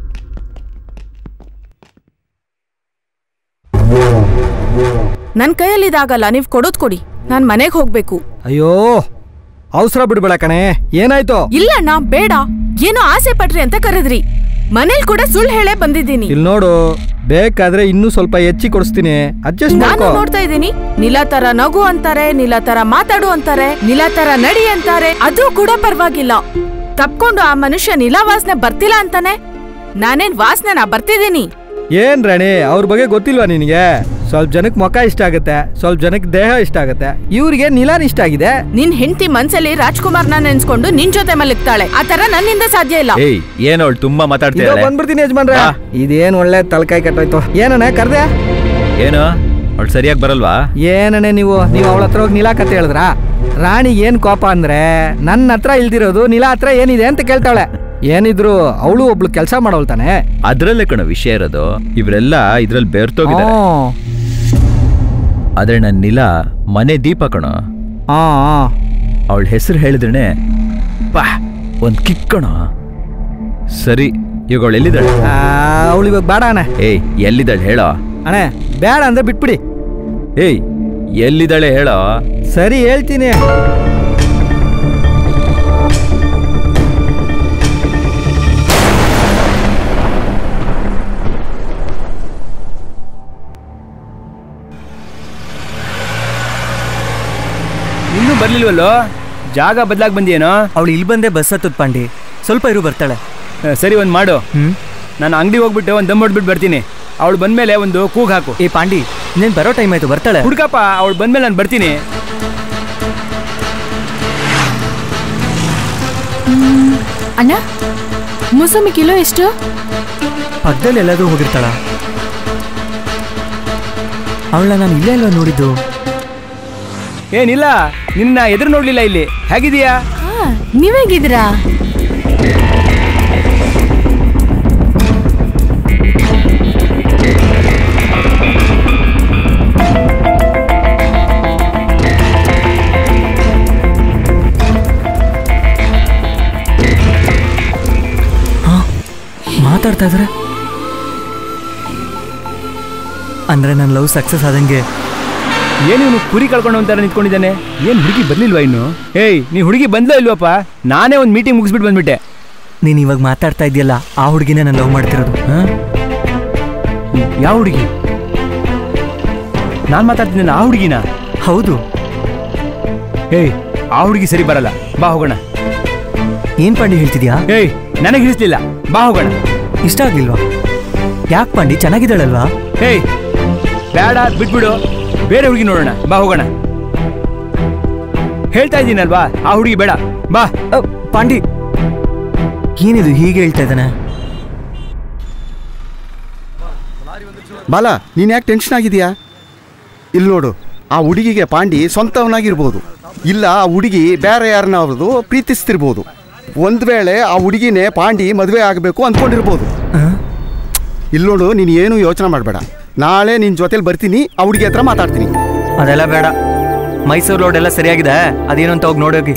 ನನ್ ಕೈಯಲ್ಲಿ ಇದಾಗಲ್ಲ ನೀವ್ ಕೊಡೋದ್ ಕೊಡಿ ನಾನ್ ಮನೆಗ್ ಹೋಗ್ಬೇಕು
ಅಯ್ಯೋ ಅವಸರ ಬಿಡ್ಬೇಡ ಕಣೆ ಏನಾಯ್ತು
ಇಲ್ಲ ಅಣ್ಣ ಬೇಡ ಏನೋ ಆಸೆ ಪಟ್ರಿ ಅಂತ ಕರೆದ್ರಿ ಮನೇಲಿ ಕೂಡ ಸುಳ್ಳು ಹೇಳೇ ಬಂದಿದ್ದೀನಿ
ಇಲ್ಲಿ ನೋಡು ಬೇಕಾದ್ರೆ ಇನ್ನೂ ಸ್ವಲ್ಪ ಹೆಚ್ಚಿ ಕೊಡಿಸ್ತೀನಿ ಅಡ್ಜಸ್ಟ್
ನಾನು
ಮಾಡ್ಕೋ
ನೋಡ್ತಾ ಇದ್ದೀನಿ ನಿಲಾ ತರ ನಗು ಅಂತಾರೆ ನಿಲಾ ತರ ಮಾತಾಡು ಅಂತಾರೆ ನಿಲಾ ತರ ನಡಿ ಅಂತಾರೆ ಅದು ಕೂಡ ಪರವಾಗಿಲ್ಲ ತಪ್ಕೊಂಡು ಆ ಮನುಷ್ಯ ನಿಲಾ ವಾಸನೆ ಬರ್ತಿಲ್ಲ ಅಂತಾನೆ ನಾನೇನ್ ವಾಸನೆನಾ ಬರ್ತಿದ್ದೀನಿ
ಏನ್ ರಾಣಿ ಅವ್ರ ಬಗ್ಗೆ ಗೊತ್ತಿಲ್ವಾ ನಿನಗೆ ಸ್ವಲ್ಪ ಜನಕ್ಕೆ ಮುಖ ಇಷ್ಟ ಆಗುತ್ತೆ ಸ್ವಲ್ಪ ಜನಕ್ಕೆ ದೇಹ ಇಷ್ಟ ಆಗುತ್ತೆ ಇವ್ರಿಗೆ ನಿಲಾನ್ ಇಷ್ಟ ಆಗಿದೆ
ನಿನ್ ಹೆಂಡತಿ ಮನ್ಸಲ್ಲಿ ರಾಜ್ಕುಮಾರ್ನ ನೆನ್ಸ್ಕೊಂಡು ನಿನ್ ಜೊತೆ ಮಲಗ್ತಾಳೆ ಆ ತರ ನನ್ನಿಂದ ಸಾಧ್ಯ ಇಲ್ಲ
ಏಯ್ ಏನ್ ಅವಳು ತುಂಬಾ
ಇದೋ
ಮಾತಾಡ್ತಿದ್ದಾಳೆ
ಬಂದ್ಬಿಡ್ತೀನಿ ಯಜಮಾನ್ರೆ ಇದೇನ್ ಒಳ್ಳೆ ತಲಕಾಯಿ ಕೆಟ್ಟೋಯ್ತು ಏನಣ್ಣ ಕರ್ದೆ
ಏನು ಅವಳು ಸರಿಯಾಗಿ ಬರಲ್ವಾ
ಏನಣ್ಣ ನೀವು ನೀವು ಅವಳ ಹತ್ರ ಹೋಗಿ ನಿಲಾಕತ್ತೆ ಹೇಳಿದ್ರ ರಾಣಿ ಏನ್ ಕೋಪ ಅಂದ್ರೆ ನನ್ನ ಹತ್ರ ಇಲ್ದಿರೋದು ನಿಲಾ ಹತ್ರ ಏನಿದೆ ಅಂತ ಕೇಳ್ತಾಳೆ ಏನಿದ್ರು ಅವಳು ಒಬ್ಳು ಕೆಲಸ ಮಾಡೋಳ್ ತಾನೆ
ಅದ್ರಲ್ಲೇ ಕಣೋ ವಿಷಯ ಇರೋದು ಇವರೆಲ್ಲ ಇದ್ರಲ್ಲಿ ಬೆರ್ತೋಗಿದ್ದಾರೆ ಆದ್ರೆ ನನ್ನ ನಿಲ ಮನೆ ದೀಪ ಕಣೋ ಅವಳ ಹೆಸರು ಹೇಳಿದ್ರೆ ಪಾ ಒಂದ್ ಕಿಕ್ ಕಣೋ ಸರಿ ಈಗ ಅವಳು ಎಲ್ಲಿದ್ದಾಳೆ
ಅವಳು ಇವಾಗ ಬೇಡ ಅಣ್ಣ
ಏಯ್ ಎಲ್ಲಿದ್ದಾಳೆ ಹೇಳೋ
ಅಣ್ಣ ಬೇಡ ಅಂದ್ರೆ ಬಿಟ್ಬಿಡಿ
ಏಯ್ ಎಲ್ಲಿದ್ದಾಳೆ ಹೇಳೋ
ಸರಿ ಹೇಳ್ತೀನಿ
ಇನ್ನೂ ಬರ್ಲಿಲ್ವಲ್ಲೋ ಜಾಗ ಬದಲಾಗಿ ಬಂದಿಯೇನೋ
ಅವಳು ಇಲ್ಲಿ ಬಂದೇ ಬಸ್ ಹತ್ತದ ಪಾಂಡಿ ಸ್ವಲ್ಪ ಇರು ಬರ್ತಾಳೆ
ಸರಿ ಒಂದು ಮಾಡು ನಾನು ಅಂಗಡಿ ಹೋಗ್ಬಿಟ್ಟು ಒಂದು ದಮ್ ಹೊಡ್ಬಿಟ್ಟು ಬರ್ತೀನಿ ಅವಳು ಬಂದ್ಮೇಲೆ ಒಂದು ಕೂಗ್ ಹಾಕು
ಏ ಪಾಂಡಿ ನೀನ್ ಬರೋ ಟೈಮ್ ಆಯ್ತು ಬರ್ತಾಳೆ
ಹುಡ್ಕಪ್ಪ ಅವಳು ಬಂದ್ಮೇಲೆ ನಾನು ಬರ್ತೀನಿ
ಅಣ್ಣ ಮೂಸಂಬಿ ಕಿಲೋ ಎಷ್ಟು
ಪಕ್ಕದಲ್ಲಿ ಎಲ್ಲಾದ್ರೂ ಹೋಗಿರ್ತಾಳ ಅವಳನ್ನ ನಾನು ಇಲ್ಲೇ ಅಲ್ವಾ ನೋಡಿದ್ದು
ಏನಿಲ್ಲ ನಿನ್ನ ಎದುರು ನೋಡ್ಲಿಲ್ಲ ಇಲ್ಲಿ ಹೇಗಿದೀಯಾ
ನೀವೇಗಿದ್ದೀರಾ
ಮಾತಾಡ್ತಾ ಇದಾರೆ ಅಂದ್ರೆ ನನ್ನ ಲವ್ ಸಕ್ಸಸ್ ಆದಂಗೆ
ಏನು ಇವನು ಕುರಿ ಕಳ್ಕೊಂಡು ಅಂತಾರೆ ನಿಂತ್ಕೊಂಡಿದ್ದಾನೆ ಏನು ಹುಡುಗಿ ಬರ್ಲಿಲ್ವಾ ಇನ್ನು ಏಯ್ ನೀ ಹುಡುಗಿ ಬಂದ್ಲೋ ಇಲ್ವಪ್ಪ ನಾನೇ ಒಂದು ಮೀಟಿಂಗ್ ಮುಗಿಸ್ಬಿಟ್ಟು ಬಂದ್ಬಿಟ್ಟೆ
ನೀನ್ ಇವಾಗ ಮಾತಾಡ್ತಾ ಇದೆಯಲ್ಲ ಆ ಹುಡುಗಿನೇ ನಾನು ಲವ್ ಮಾಡ್ತಿರೋದು
ಯಾವ ಹುಡುಗಿ ನಾನು ಮಾತಾಡ್ತಿದ್ದೇನೆ ಆ ಹುಡುಗಿನ
ಹೌದು
ಏಯ್ ಆ ಹುಡುಗಿ ಸರಿ ಬರಲ್ಲ ಬಾ ಹೋಗೋಣ
ಏನ್ ಪಾಂಡಿ ಹೇಳ್ತಿದ್ಯಾ
ಏಯ್ ನನಗೆ ಹಿಡಿಸ್ಲಿಲ್ಲ ಬಾ ಹೋಗೋಣ
ಇಷ್ಟ ಆಗ್ಲಿಲ್ವಾ ಯಾಕೆ ಪಾಂಡಿ ಚೆನ್ನಾಗಿದ್ದಾಳಲ್ವಾ
ಏಯ್ ಬೇಡ ಬಿಟ್ಬಿಡು ಬೇರೆ ಹುಡುಗಿ ನೋಡೋಣ ಬಾ ಹೋಗೋಣ ಹೇಳ್ತಾ ಇದ್ದೀನಲ್ವಾ ಆ ಹುಡುಗಿ ಬೇಡ ಬಾ
ಪಾಂಡಿ ಏನಿದು ಹೀಗೆ ಹೇಳ್ತಾ ಇದ್ದಾನೆ
ಬಾಲ ನೀನು ಯಾಕೆ ಟೆನ್ಷನ್ ಆಗಿದೆಯಾ ಇಲ್ಲಿ ನೋಡು ಆ ಹುಡುಗಿಗೆ ಪಾಂಡಿ ಸ್ವಂತವನಾಗಿರ್ಬೋದು ಇಲ್ಲ ಆ ಹುಡುಗಿ ಬೇರೆ ಯಾರನ್ನಾದ್ರು ಪ್ರೀತಿಸ್ತಿರ್ಬೋದು ಒಂದು ವೇಳೆ ಆ ಹುಡುಗಿನೇ ಪಾಂಡಿ ಮದುವೆ ಆಗಬೇಕು ಅಂದ್ಕೊಂಡಿರ್ಬೋದು ಇಲ್ಲೋಡು ನೀನು ಏನು ಯೋಚನೆ ಮಾಡಬೇಡ ನಾಳೆ ನಿನ್ನ ಜೊತೆಲಿ ಬರ್ತೀನಿ ಆ ಹುಡುಗಿ ಹತ್ರ ಮಾತಾಡ್ತೀನಿ
ಅದೆಲ್ಲ ಬೇಡ ಮೈಸೂರು ರೋಡ್ ಎಲ್ಲ ಸರಿಯಾಗಿದೆ ಅದೇನು ಅಂತ ಹೋಗಿ ನೋಡೋಗಿ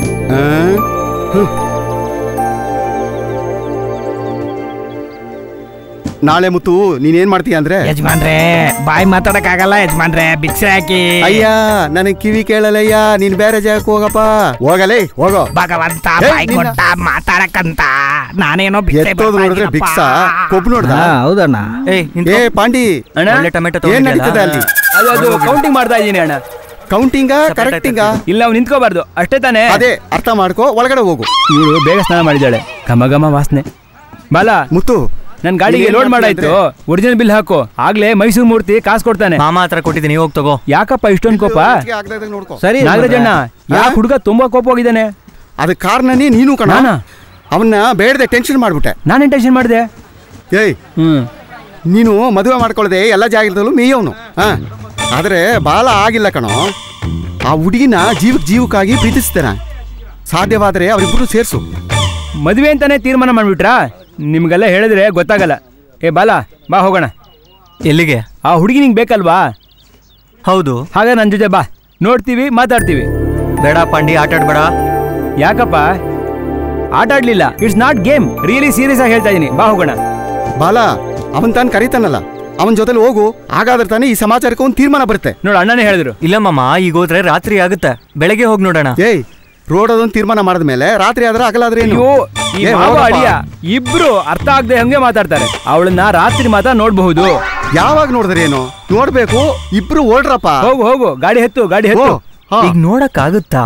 ನಾಳೆ ಮುತ್ತು ನೀನೇನ್ ಮಾಡ್ತೀಯ ಅಂದ್ರೆ
ಯಜಮಾನ್ರೆ ಬಾಯಿ ಮಾತಾಡಕ್ಕಾಗಲ್ಲ ಯಜಮಾನ್ರೆ ಭಿಕ್ಷೆ ಹಾಕಿ
ಅಯ್ಯ ನನಗೆ ಕಿವಿ ಕೇಳಲ್ಲಯ್ಯ ನೀನ್ ಬೇರೆ ಜಾಗಕ್ಕೆ ಹೋಗಪ್ಪ ಹೋಗಲೇ ಹೋಗೋ
ಭಗವಂತ
ಏಯ್,
ಬಾಯಿ
ನಿನ್ನ-
ಕೊಟ್ಟ ಮಾತಾಡಕ್ಕಂತ ನಾನೇನೋ ಭಿಕ್ಷೆ
ಎತ್ತೋದು ನೋಡಿದ್ರೆ
ಬರ್ತಾ
ಭಿಕ್ಷ ಕೊಬ್ಬು ನೋಡ್ದ
ಹಾ, ಹೌದಣ್ಣ
ಏ ಪಾಂಡಿ
ಅಣ್ಣ?
ಒಳ್ಳೆ ಟೊಮೆಟೊ
ಏನ್ ನಡೀತದೆ ಅಲ್ಲಿ
ಅದು ಅದು ಕೌಂಟಿಂಗ್ ಮಾಡ್ತಾ ಇದ್ದೀನಿ ಅಣ್ಣ
ಕೌಂಟಿಂಗ ಕರೆಕ್ಟಿಂಗ
ಇಲ್ಲ ಅವ್ನು ನಿಂತ್ಕೋಬಾರ್ದು ಅಷ್ಟೇ ತಾನೇ
ಅದೇ ಅರ್ಥ ಮಾಡ್ಕೋ ಒಳಗಡೆ ಹೋಗು
ಇವಳು ಬೇಗ ಸ್ನಾನ ಮಾಡಿದ್ದಾಳೆ ಘಮ ಘಮ ವಾಸನೆ ಬಾಲ
ಮುತ್ತು
ನನ್ ಗಾಡಿಗೆ
ನೀನ್ ಏನ್
ಲೋಡ್
ಮಾಡ್ತೀಯ
ಮಾಡಾಯ್ತು ಒರಿಜಿನಲ್ ಬಿಲ್ ಹಾಕು ಆಗ್ಲೇ ಮೈಸೂರು ಮೂರ್ತಿ ಕಾಸು ಕೊಡ್ತಾನೆ
ಮಾಮ ಹತ್ರ ಕೊಟ್ಟಿದ್ದೀನಿ ಹೋಗಿ ತಗೋ
ಯಾಕಪ್ಪ ಇಷ್ಟೊಂದು ಕೋಪ
ನೋಡ್ಕೋ
ಸರಿ
ನಾಗರಾಜಣ್ಣ ಯಾಕೆ ಹುಡುಗ ತುಂಬಾ ಕೋಪ ಹೋಗಿದ್ದಾನೆ
ಅದಕ್ಕೆ ಕಾರಣನೇ ನೀನು ಕಣ
ನಾನಾ?
ಅವನ್ನ ಬೇಡದೆ ಟೆನ್ಷನ್ ಮಾಡ್ಬಿಟ್ಟೆ
ನಾನೇನ್ ಟೆನ್ಷನ್ ಮಾಡಿದೆ
ಏಯ್
ಹ್ಮ್
ನೀನು ಮದುವೆ ಮಾಡ್ಕೊಳ್ಳದೆ ಎಲ್ಲ ಜಾಗದಲ್ಲೂ ಮೇಯವನು ಹಾ ಆದರೆ ಬಾಲ ಆಗಿಲ್ಲ ಕಣೋ ಆ ಹುಡುಗಿನ ಜೀವಕ್ಕೆ ಜೀವಕ್ಕಾಗಿ ಪ್ರೀತಿಸ್ತಾನೆ ಸಾಧ್ಯವಾದರೆ ಅವರಿಬ್ಬರು ಸೇರಿಸು
ಮದುವೆ ಅಂತಾನೆ ತೀರ್ಮಾನ ಮಾಡ್ಬಿಟ್ರಾ ನಿಮ್ಗೆಲ್ಲ ಹೇಳಿದ್ರೆ ಗೊತ್ತಾಗಲ್ಲ ಏ ಬಾಲ ಬಾ ಹೋಗೋಣ
ಎಲ್ಲಿಗೆ
ಆ ಹುಡುಗಿ ನಿಂಗೆ ಬೇಕಲ್ವಾ
ಹೌದು
ಹಾಗ ನನ್ನ ಜೊತೆ ಬಾ ನೋಡ್ತೀವಿ ಮಾತಾಡ್ತೀವಿ
ಬೇಡ ಪಾಂಡಿ ಆಟ ಆಡ್ಬೇಡ
ಯಾಕಪ್ಪ ಆಟ ಆಡ್ಲಿಲ್ಲ it's not game really serious ಆಗಿ ಹೇಳ್ತಾ ಇದೀನಿ ಬಾ ಹೋಗೋಣ
ಬಾಲ ಅವನ್ ತಾನು ಕರೀತಾನಲ್ಲ ಅವನ ಜೊತೆಲಿ ಹೋಗು ಹಾಗಾದ್ರೆ ತಾನೇ ಈ ಸಮಾಚಾರಕ್ಕೆ ಒಂದು ತೀರ್ಮಾನ ಬರುತ್ತೆ
ನೋಡು ಅಣ್ಣನೇ ಹೇಳಿದ್ರು
ಇಲ್ಲ ಮಾಮ ಈಗ ಹೋದ್ರೆ ರಾತ್ರಿ ಆಗುತ್ತೆ ಬೆಳಗ್ಗೆ ಹೋಗಿ ನೋಡೋಣ
ಏಯ್ ರೋಡ್ ಅದೊಂದು ತೀರ್ಮಾನ ಮಾಡಿದ ಮೇಲೆ ರಾತ್ರಿ ಆದ್ರೆ ಹಗಲಾದ್ರೆ ಏನು?
ಅಯ್ಯೋ ಈ
ಏ,
ಮಾವ
ಹೋಗಪ್ಪ.
ಅಳಿಯ ಇಬ್ರು ಅರ್ಥ ಆಗದೆ ಹಂಗೆ ಮಾತಾಡ್ತಾರೆ ಅವಳನ್ನ ರಾತ್ರಿ ಮಾತ್ರ ನೋಡ್ಬಹುದು
ಯಾವಾಗ ನೋಡಿದ್ರೆ ಏನು ನೋಡ್ಬೇಕು ಇಬ್ರು ಓಡ್ರಪ್ಪ
ಹೋಗು ಹೋಗು ಗಾಡಿ ಹತ್ತು ಗಾಡಿ ಹತ್ತು
ಓ, ಹಾ.
ಈಗ ನೋಡಕ್ ಆಗುತ್ತಾ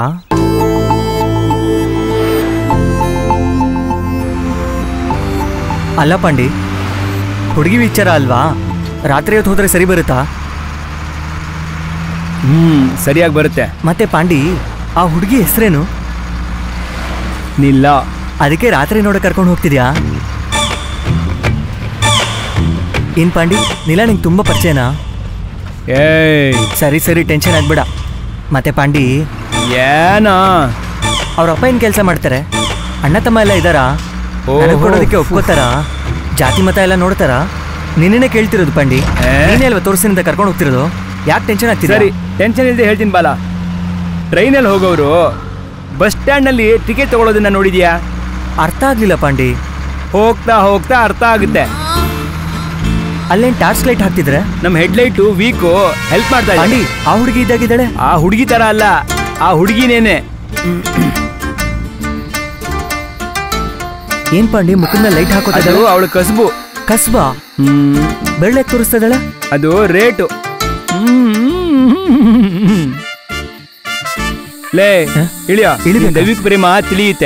ಅಲ್ಲ ಪಾಂಡಿ ಹುಡುಗಿ ವಿಚಾರ ಅಲ್ವಾ ರಾತ್ರಿ ಹೊತ್ತು ಹೋದ್ರೆ ಸರಿ ಬರುತ್ತಾ
ಹ್ಮ್ ಸರಿಯಾಗಿ ಬರುತ್ತೆ
ಮತ್ತೆ ಪಾಂಡಿ ಆ ಹುಡುಗಿ ಹೆಸರೇನು
ನಿಲ್ಲ
ಅದಕ್ಕೆ ರಾತ್ರಿ ನೋಡಕ್ ಕರ್ಕೊಂಡು ಹೋಗ್ತಿದ್ಯಾ ಏನ್ ಪಾಂಡಿ ನಿಲ ನಿಂಗೆ ತುಂಬಾ ಪರಿಚಯನಾ
ಏಯ್
ಸರಿ ಸರಿ ಟೆನ್ಷನ್ ಆಗ್ಬೇಡ ಮತ್ತೆ ಪಾಂಡಿ
ಏನಾ
ಅವ್ರ ಅಪ್ಪ ಏನ್ ಕೆಲಸ ಮಾಡ್ತಾರೆ ಅಣ್ಣ ತಮ್ಮ ಎಲ್ಲ ಇದಾರಾ
ಓಹೋ.
ನನಗ್ ಕೊಡೋದಕ್ಕೆ ಒಪ್ಕೋತಾರಾ ಜಾತಿ ಮತ ಎಲ್ಲ ನೋಡ್ತಾರಾ ನಿನ್ನೆ ಕೇಳ್ತಿರೋದು ಪಾಂಡಿ ನೀನೇ ಅಲ್ವಾ ತೋರಿಸಿನಿಂದ ಕರ್ಕೊಂಡು ಹೋಗ್ತಿರೋದು ಯಾಕೆ ಟೆನ್ಷನ್ ಆಗ್ತಿದೆ
ಸರಿ ಟೆನ್ಷನ್ ಇಲ್ಲದೆ ಹೇಳ್ತೀನಿ ಬಾಲ ಟ್ರೈನಲ್ಲಿ ಹೋಗೋರು ಬಸ್ ಸ್ಟ್ಯಾಂಡ್ನಲ್ಲಿ ಟಿಕೆಟ್ ತಗೊಳ್ಳೋದನ್ನ ನೋಡಿದ್ಯಾ
ಅರ್ಥ ಆಗ್ಲಿಲ್ಲ ಪಾಂಡಿ
ಹೋಗ್ತಾ ಹೋಗ್ತಾ ಅರ್ಥ ಆಗುತ್ತೆ
ಅಲ್ಲೇನ್ ಟಾರ್ಚ್ ಲೈಟ್ ಹಾಕ್ತಿದ್ರೆ
ನಮ್ಮ ಹೆಡ್ಲೈಟು ವೀಕು ಹೆಲ್ಪ್ ಮಾಡ್ತಾ
ಪಾಂಡಿ
ಇದೆ
ಆ ಹುಡುಗಿ ಇದ್ದಾಗಿದ್ದಾಳೆ
ಆ ಹುಡುಗಿ ತರ ಅಲ್ಲ ಆ ಹುಡುಗಿನೇನೆ
ಏನ್ ಪಾಂಡಿ ಮುಖದ ಮೇಲೆ ಲೈಟ್
ಅದು
ಹಾಕೋತಿದ್ದಾಳೆ
ಅವಳ ಕಸಬು
ಕಸ್ಬಾ
ಹ್ಮ್
ಬೆಳ್ಳೆ ತೋರಿಸ್ತಾ ಇದ್ದಾಳೆ
ಅದು ರೇಟು ಲೇ
ಹ?
ಇಳಿಯ
ಇಳಿಬೇಕಾ?
ದೈವಿಕ ಪ್ರೇಮ ತಿಳಿಯುತ್ತೆ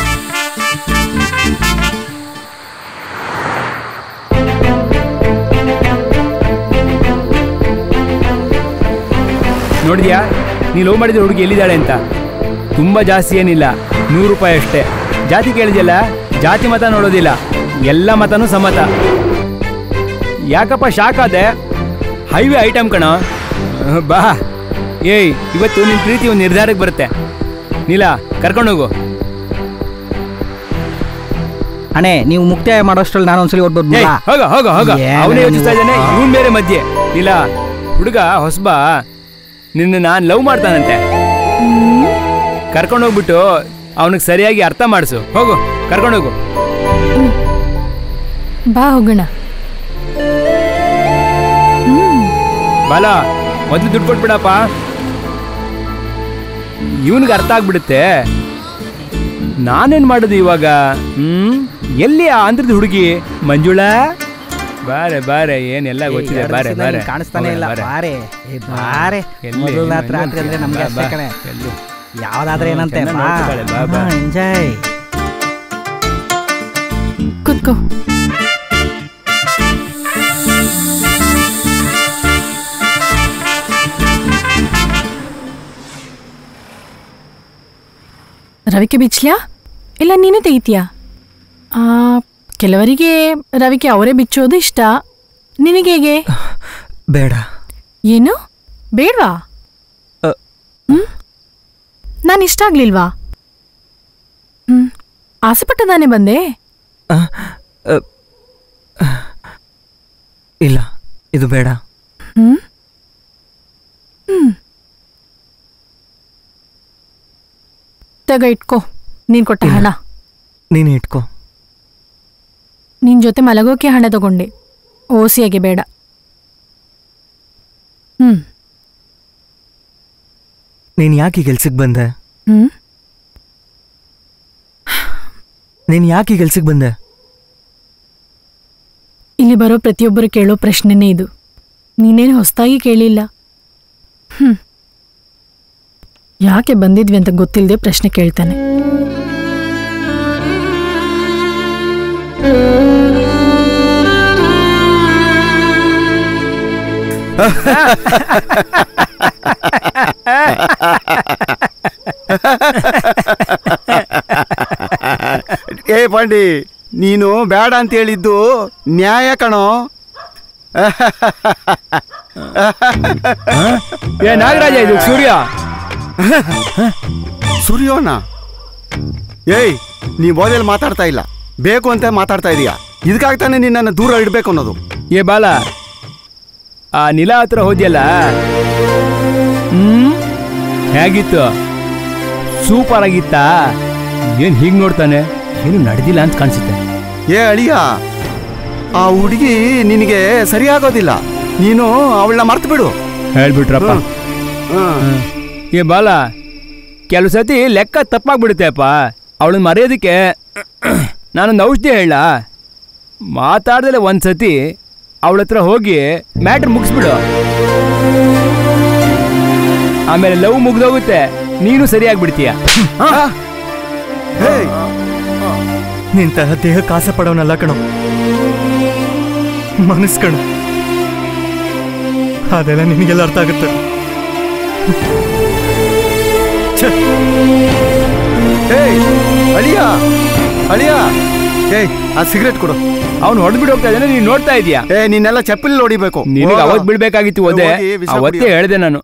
ನೋಡಿದ್ಯಾ ನೀ ಲವ್ ಮಾಡಿದ ಹುಡುಗಿ ಎಲ್ಲಿದ್ದಾಳೆ ಅಂತ ತುಂಬಾ ಜಾಸ್ತಿ ಏನಿಲ್ಲ ನೂರು ರೂಪಾಯಿ ಅಷ್ಟೇ ಜಾತಿ ಕೇಳಿದ್ಯಲ್ಲ ಜಾತಿ ಮತ ನೋಡೋದಿಲ್ಲ ಎಲ್ಲ ಮತನೂ ಸಮ್ಮತ ಯಾಕಪ್ಪ ಶಾಕ್ ಆದೆ ಹೈವೇ ಐಟಮ್ ಕಣ ಅಹ್, ಬಾ ಏಯ್ ಇವತ್ತು ನಿನ್ನ ಪ್ರೀತಿ ಒಂದು ನಿರ್ಧಾರಕ್ಕೆ ಬರುತ್ತೆ ನೀಲ ಕರ್ಕೊಂಡೋಗು
ಅಣ್ಣೆ ನೀವು ಮುಕ್ತಾಯ ಮಾಡೋಷ್ಟ್ರಲ್ಲಿ ನಾನು ಒಂದ್ಸಲಿ ಓದ್ಬೋದು
ಏಯ್, ಹೋಗ ಹೋಗ ಹೋಗ
ಏನು
ಅವನೇ
ನೀವು?
ಯೋಚಿಸ್ತಾ ಇದ್ದಾನೆ ಇವನ್ ಬೇರೆ ಮಧ್ಯೆ ಇಲ್ಲ ಹುಡುಗ ಹೊಸಬ ನಿನ್ನ ನಾನು ಲವ್ ಮಾಡ್ತಾನಂತೆ ಕರ್ಕೊಂಡೋಗ್ಬಿಟ್ಟು ಅವನಿಗೆ ಸರಿಯಾಗಿ ಅರ್ಥ ಮಾಡಿಸು ಹೋಗು ಕರ್ಕೊಂಡೋಗು
ಬಾ ಹೋಗೋಣ
ಬಾಲ ಮೊದಲು ದುಡ್ಡು ಕೊಟ್ಬಿಡಪ್ಪ ಇವನಿಗೆ ಅರ್ಥ ಆಗ್ಬಿಡುತ್ತೆ ನಾನೇನ್ ಮಾಡೋದು ಇವಾಗ ಹ್ಮ್ ಎಲ್ಲಿ ಆ ಆಂಧ್ರದ ಹುಡುಗಿ ಮಂಜುಳಾ ಬಾರೆ ಬಾರೆ ಏನೆಲ್ಲ ಗೊತ್ತಿದೆ ಬಾರೆ ಬಾರೆ
ಕಾಣಿಸ್ತಾನೆ
ಹೋಗೋಣ,
ಇಲ್ಲ
ಬಾರೆ.
ಬಾರೆ ಏ ಬಾರೆ
ಎಲ್ಲಿ?
ಮೊದಲ
ಇನ್ನೊಂದು
ರಾತ್ರಿ ಅಂದ್ರೆ
ಬಾ,
ನಮ್ಗೆ ಅಷ್ಟೇ
ಬಾ,
ಕಣೆ
ಎಲ್ಲಿ?
ಯಾವ್ದಾದ್ರೆ ಏನಂತೆ
ಚೆನ್ನಾಗ್
ಬಾ
ನೋಡ್ತಿದ್ದಾಳೆ, ಬಾ, ಬಾ.
ಎಂಜಾಯ್
ಕುತ್ಕೋ ರವಿಕೆ ಬಿಚ್ಲ್ಯಾ ಇಲ್ಲ ನೀನೇ ತೆಗಿತೀಯಾ ಆ, ಕೆಲವರಿಗೆ ರವಿಕೆ ಅವರೇ ಬಿಚ್ಚೋದು ಇಷ್ಟ ನಿನಗೆ ಹೇಗೆ
ಬೇಡ
ಏನು ಬೇಡ್ವಾ ನಾನು ಇಷ್ಟ ಆಗ್ಲಿಲ್ವಾ ಹ್ಮ್ ಆಸೆಪಟ್ಟದಾನೆ ಬಂದೆ
ಆ, ಅ, ಇಲ್ಲ ಇದು ಬೇಡ
ಹ್ಮ್ ಹ್ಮ್ ತಗ ಇಟ್ಕೋ ನೀನ್ ಕೊಟ್ಟ ಹಣ
ನೀನೇ ಇಟ್ಕೋ
ನಿನ್ ಜೊತೆ ಮಲಗೋಕೆ ಹಣ ತಗೊಂಡೆ ಓಸಿಯಾಗೆ ಬೇಡ ಹ್ಮ್
ನೀನು ಯಾಕೆ ಈ ಕೆಲ್ಸಕ್ಕೆ ಬಂದೆ
ಹ್ಮ್
ನೀನು ಯಾಕೆ ಈ ಕೆಲ್ಸಕ್ಕೆ ಬಂದೆ
ಇಲ್ಲಿ ಬರೋ ಪ್ರತಿಯೊಬ್ಬರು ಕೇಳೋ ಪ್ರಶ್ನೆನೇ ಇದು ನೀನೇನು ಹೊಸದಾಗಿ ಕೇಳಿಲ್ಲ ಹ್ಮ್ ಯಾಕೆ ಬಂದಿದ್ವಿ ಅಂತ ಗೊತ್ತಿಲ್ಲದೆ ಪ್ರಶ್ನೆ ಕೇಳ್ತಾನೆ
ಏ ಪಾಂಡಿ ನೀನು ಬೇಡ ಅಂತ ಹೇಳಿದ್ದು ನ್ಯಾಯ ಕಣೋ
ಏ ನಾಗರಾಜ ಇದು ಸೂರ್ಯ
ಸೂರ್ಯೋನ ಏಯ್ ನೀ ಬೋಧೆಯಲ್ಲಿ ಮಾತಾಡ್ತಾ ಇಲ್ಲ ಬೇಕು ಅಂತ ಮಾತಾಡ್ತಾ ಇದೀಯಾ ಇದಕ್ಕಾಗ್ತಾನೆ ನಿನ್ನನ್ನು ದೂರ ಇಡಬೇಕು ಅನ್ನೋದು
ಏ ಬಾಲ ಆ ನಿಲ ಹತ್ರ ಹೋದ್ಯಲ್ಲ ಹ್ಮ್ ಹೇಗಿತ್ತು ಸೂಪರ್ ಆಗಿತ್ತಾ ಏನ್ ಹೀಗ್ ನೋಡ್ತಾನೆ ಏನು ನಡೆದಿಲ್ಲ ಅಂತ ಕಾಣಿಸುತ್ತೆ
ಏ ಅಳಿಯ ಆ ಹುಡುಗಿ ನಿನಗೆ ಸರಿಯಾಗೋದಿಲ್ಲ ನೀನು ಅವಳನ್ನ ಮರ್ತು ಬಿಡು
ಹೇಳ್ಬಿಟ್ರಪ್ಪ
ಹ್ಮ್.
ಹ್ಮ್. ಏ ಬಾಲ ಕೆಲವು ಸತಿ ಲೆಕ್ಕ ತಪ್ಪಾಗ್ಬಿಡುತ್ತೆಪ್ಪ ಅವಳನ್ನ ಮರೆಯೋದಕ್ಕೆ ನಾನೊಂದು ಔಷಧಿ ಹೇಳ ಮಾತಾಡ್ದಲೆ ಒಂದು ಸತಿ ಅವಳ ಹತ್ರ ಹೋಗಿ ಮ್ಯಾಟ್ರ್ ಮುಗಿಸ್ಬಿಡು ಆಮೇಲೆ ಲವ್ ಮುಗ್ದೋಗುತ್ತೆ ನೀನು ಸರಿಯಾಗ್ಬಿಡ್ತೀಯ
ನಿಂತಹ ದೇಹಕ್ಕೆ ಆಸೆ ಪಡೋನಲ್ಲ ಕಣೋ ಮನಸ್ ಕಣೋ ಅದೆಲ್ಲ ನಿನಗೆಲ್ಲ ಅರ್ಥ ಆಗುತ್ತೆ ಛೆ.
ಏಯ್ ಅಳಿಯ ಅಳಿಯ ಏಯ್ ಆ ಸಿಗರೇಟ್ ಕೊಡು
ಅವ್ನು ಹೊಡೆದ್ಬಿಟ್ಟು ಹೋಗ್ತಾ ಇದ್ದಾನೆ ನೀನು ನೋಡ್ತಾ ಇದೀಯಾ
ಏ ನಿನ್ನೆಲ್ಲ ಚಪ್ಪಲಿ ಹೊಡಿಬೇಕು
ನಿನಗೆ
ಹೋಗು.
ಅವತ್ತು ಬೀಳ್ಬೇಕಾಗಿತ್ತು ಓದೆ
ಹೋಗಿ ವಿಷ
ಅವತ್ತೇ
ಕುಡಿಯೋ.
ಹೇಳ್ದೆ ನಾನು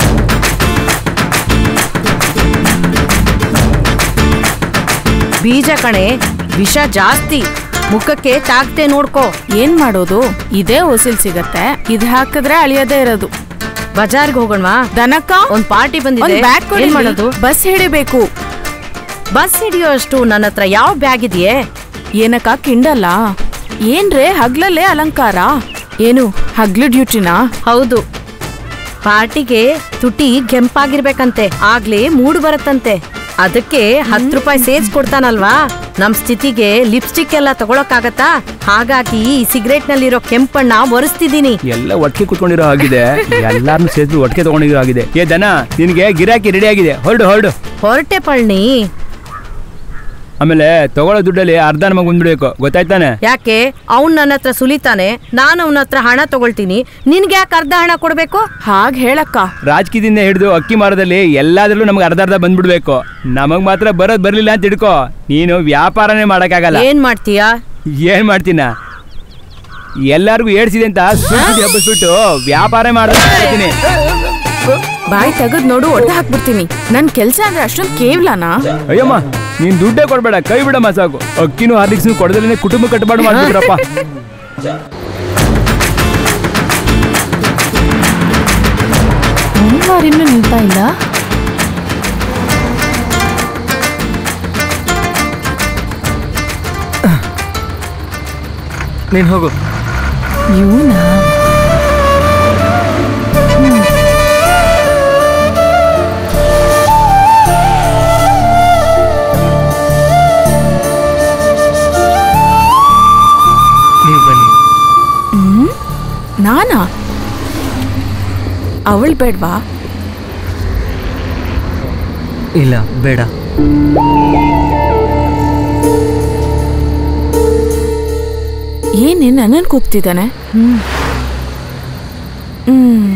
ಬೀಜ ಕಣೆ ವಿಷ ಜಾಸ್ತಿ ಮುಖಕ್ಕೆ ತಾಗ್ತೆ ನೋಡ್ಕೋ
ಏನ್ ಮಾಡೋದು ಇದೇ ಓಸಿಲ್ ಸಿಗತ್ತೆ ಇದ್ ಹಾಕಿದ್ರೆ ಅಳಿಯದೇ ಇರೋದು
ಬಜಾರ್ಗೆ ಹೋಗೋಣವಾ
ದನಕ್ಕ
ಒಂದ್ ಪಾರ್ಟಿ ಬಂದಿದೆ
ಒಂದ್ ಬ್ಯಾಗ್ ಕೊಡಿ
ಏನ್ ಮಾಡೋದು
ಬಸ್ ಹಿಡಿಬೇಕು
ಬಸ್ ಹಿಡಿಯೋ ಅಷ್ಟು ನನ್ನ ಹತ್ರ ಯಾವ ಬ್ಯಾಗ್ ಇದೆಯೇ
ಏನಕ್ಕ ಕಿಂಡಲ್ಲ ಏನ್ರೇ ಹಗ್ಲಲ್ಲೇ ಅಲಂಕಾರ ಏನು ಹಗ್ಲು ಡ್ಯೂಟಿನಾ
ಹೌದು ಪಾರ್ಟಿಗೆ ತುಟಿ ಕೆಂಪಾಗಿರ್ಬೇಕಂತೆ ಆಗ್ಲೇ ಮೂಡ್ ಬರತ್ತಂತೆ ಅದಕ್ಕೆ ಹತ್ತು ರೂಪಾಯಿ ಸೇರ್ಸ್ ಕೊಡ್ತಾನಲ್ವಾ ನಮ್ ಸ್ಥಿತಿಗೆ ಲಿಪ್ಸ್ಟಿಕ್ ಎಲ್ಲ ತಗೊಳಕ್ಕಾಗತ್ತಾ ಹಾಗಾಗಿ ಈ ಸಿಗರೇಟ್ ನಲ್ಲಿರೋ ಕೆಂಪಣ್ಣ ಒರೆಸ್ತಿದ್ದೀನಿ
ಎಲ್ಲ ಒಟ್ಟಿಗೆ ಕುತ್ಕೊಂಡಿರೋ ಆಗಿದೆ ಎಲ್ಲಾರನ್ನು ಸೇರಿಸಿ ಒಟ್ಟಿಗೆ ತಗೊಂಡಿರೋ ಆಗಿದೆ ಏ ದನ ನಿನಗೆ ಗಿರಾಕಿ ರೆಡಿ ಆಗಿದೆ ಹೊರಡು ಹೊರಡು
ಹೊರಟೆ ಪಳ್ಳಿ
ಆಮೇಲೆ ತಗೊಳ್ಳೋ ದುಡ್ಡಲ್ಲಿ ಅರ್ಧ ನಮಗೆ ಬಂದ್ಬಿಡ್ಬೇಕು ಗೊತ್ತಾಯ್ತಾನೆ
ಯಾಕೆ ಅವ್ನ್ ನನ್ನ ಹತ್ರ ಸುಲಿತಾನೆ ನಾನು ಅವನ ಹತ್ರ ಹಣ ತಗೊಳ್ತೀನಿ ನಿನ್ಗೆ ಯಾಕೆ ಅರ್ಧ ಹಣ ಕೊಡ್ಬೇಕು
ಹಾಗ್ ಹೇಳಕ್ಕ
ರಾಜಕೀಯದಿಂದ ಹಿಡಿದು ಅಕ್ಕಿ ಮಾರದಲ್ಲಿ ಎಲ್ಲಾದ್ರಲ್ಲೂ ನಮ್ಗೆ ಅರ್ಧ ಅರ್ಧ ಬಂದ್ಬಿಡ್ಬೇಕು ನಮಗ್ ಮಾತ್ರ ಬರೋದ್ ಬರ್ಲಿಲ್ಲ ಅಂತ ಹಿಡ್ಕೋ ನೀನು ವ್ಯಾಪಾರನೇ ಮಾಡಕ್ಕಾಗಲ್ಲ
ಏನ್ ಮಾಡ್ತೀಯಾ
ಏನ್ ಮಾಡ್ತೀನ ಎಲ್ಲಾರ್ಗು ಏಡ್ಸಿದೆ ಅಂತ ಸುಳ್ಳು ಹಬ್ಬಿಸ್ಬಿಟ್ಟು ವ್ಯಾಪಾರ ಮಾಡ್ತೀನಿ
ಬಾಯಿ ತೆಗದ್ ನೋಡು ಒಡ್ಡ ಹಾಕ್ಬಿಡ್ತೀನಿ ನನ್ ಕೆಲ್ಸ ಅಂದ್ರೆ ಅಷ್ಟೊಂದ್ ಕೇವ್ಲನಾ
ಅಯ್ಯಮ್ಮ ನೀನ್ ದುಡ್ಡೇ ಕೊಡ್ಬೇಡ ಕೈ ಬಿಡಮ್ಮ ಸಾಕು ಅಕ್ಕಿನೂ ಹಾರ್ಲಿಕ್ಸ್ನು ಕೊಡದಲ್ಲೇ ಕುಟುಂಬ ಕಟ್ಟಬಾರ್ದು ಮಾಡ್ಬಿಟ್ರಪ್ಪ
ಇನ್ನೂ ನಿಲ್ತಾ ಇಲ್ಲ
ನೀನು ಹೋಗು
ಇವನಾ
ನೀವು ಬನ್ನಿ
ಹ್ಮ್ ನಾನಾ ಅವಳು ಬೇಡ್ವಾ
ಇಲ್ಲ ಬೇಡ
ಏನೇ ನನ್ನನ್ ಕೂಗ್ತಿದ್ದಾನೆ ಹ್ಮ್ ಹ್ಮ್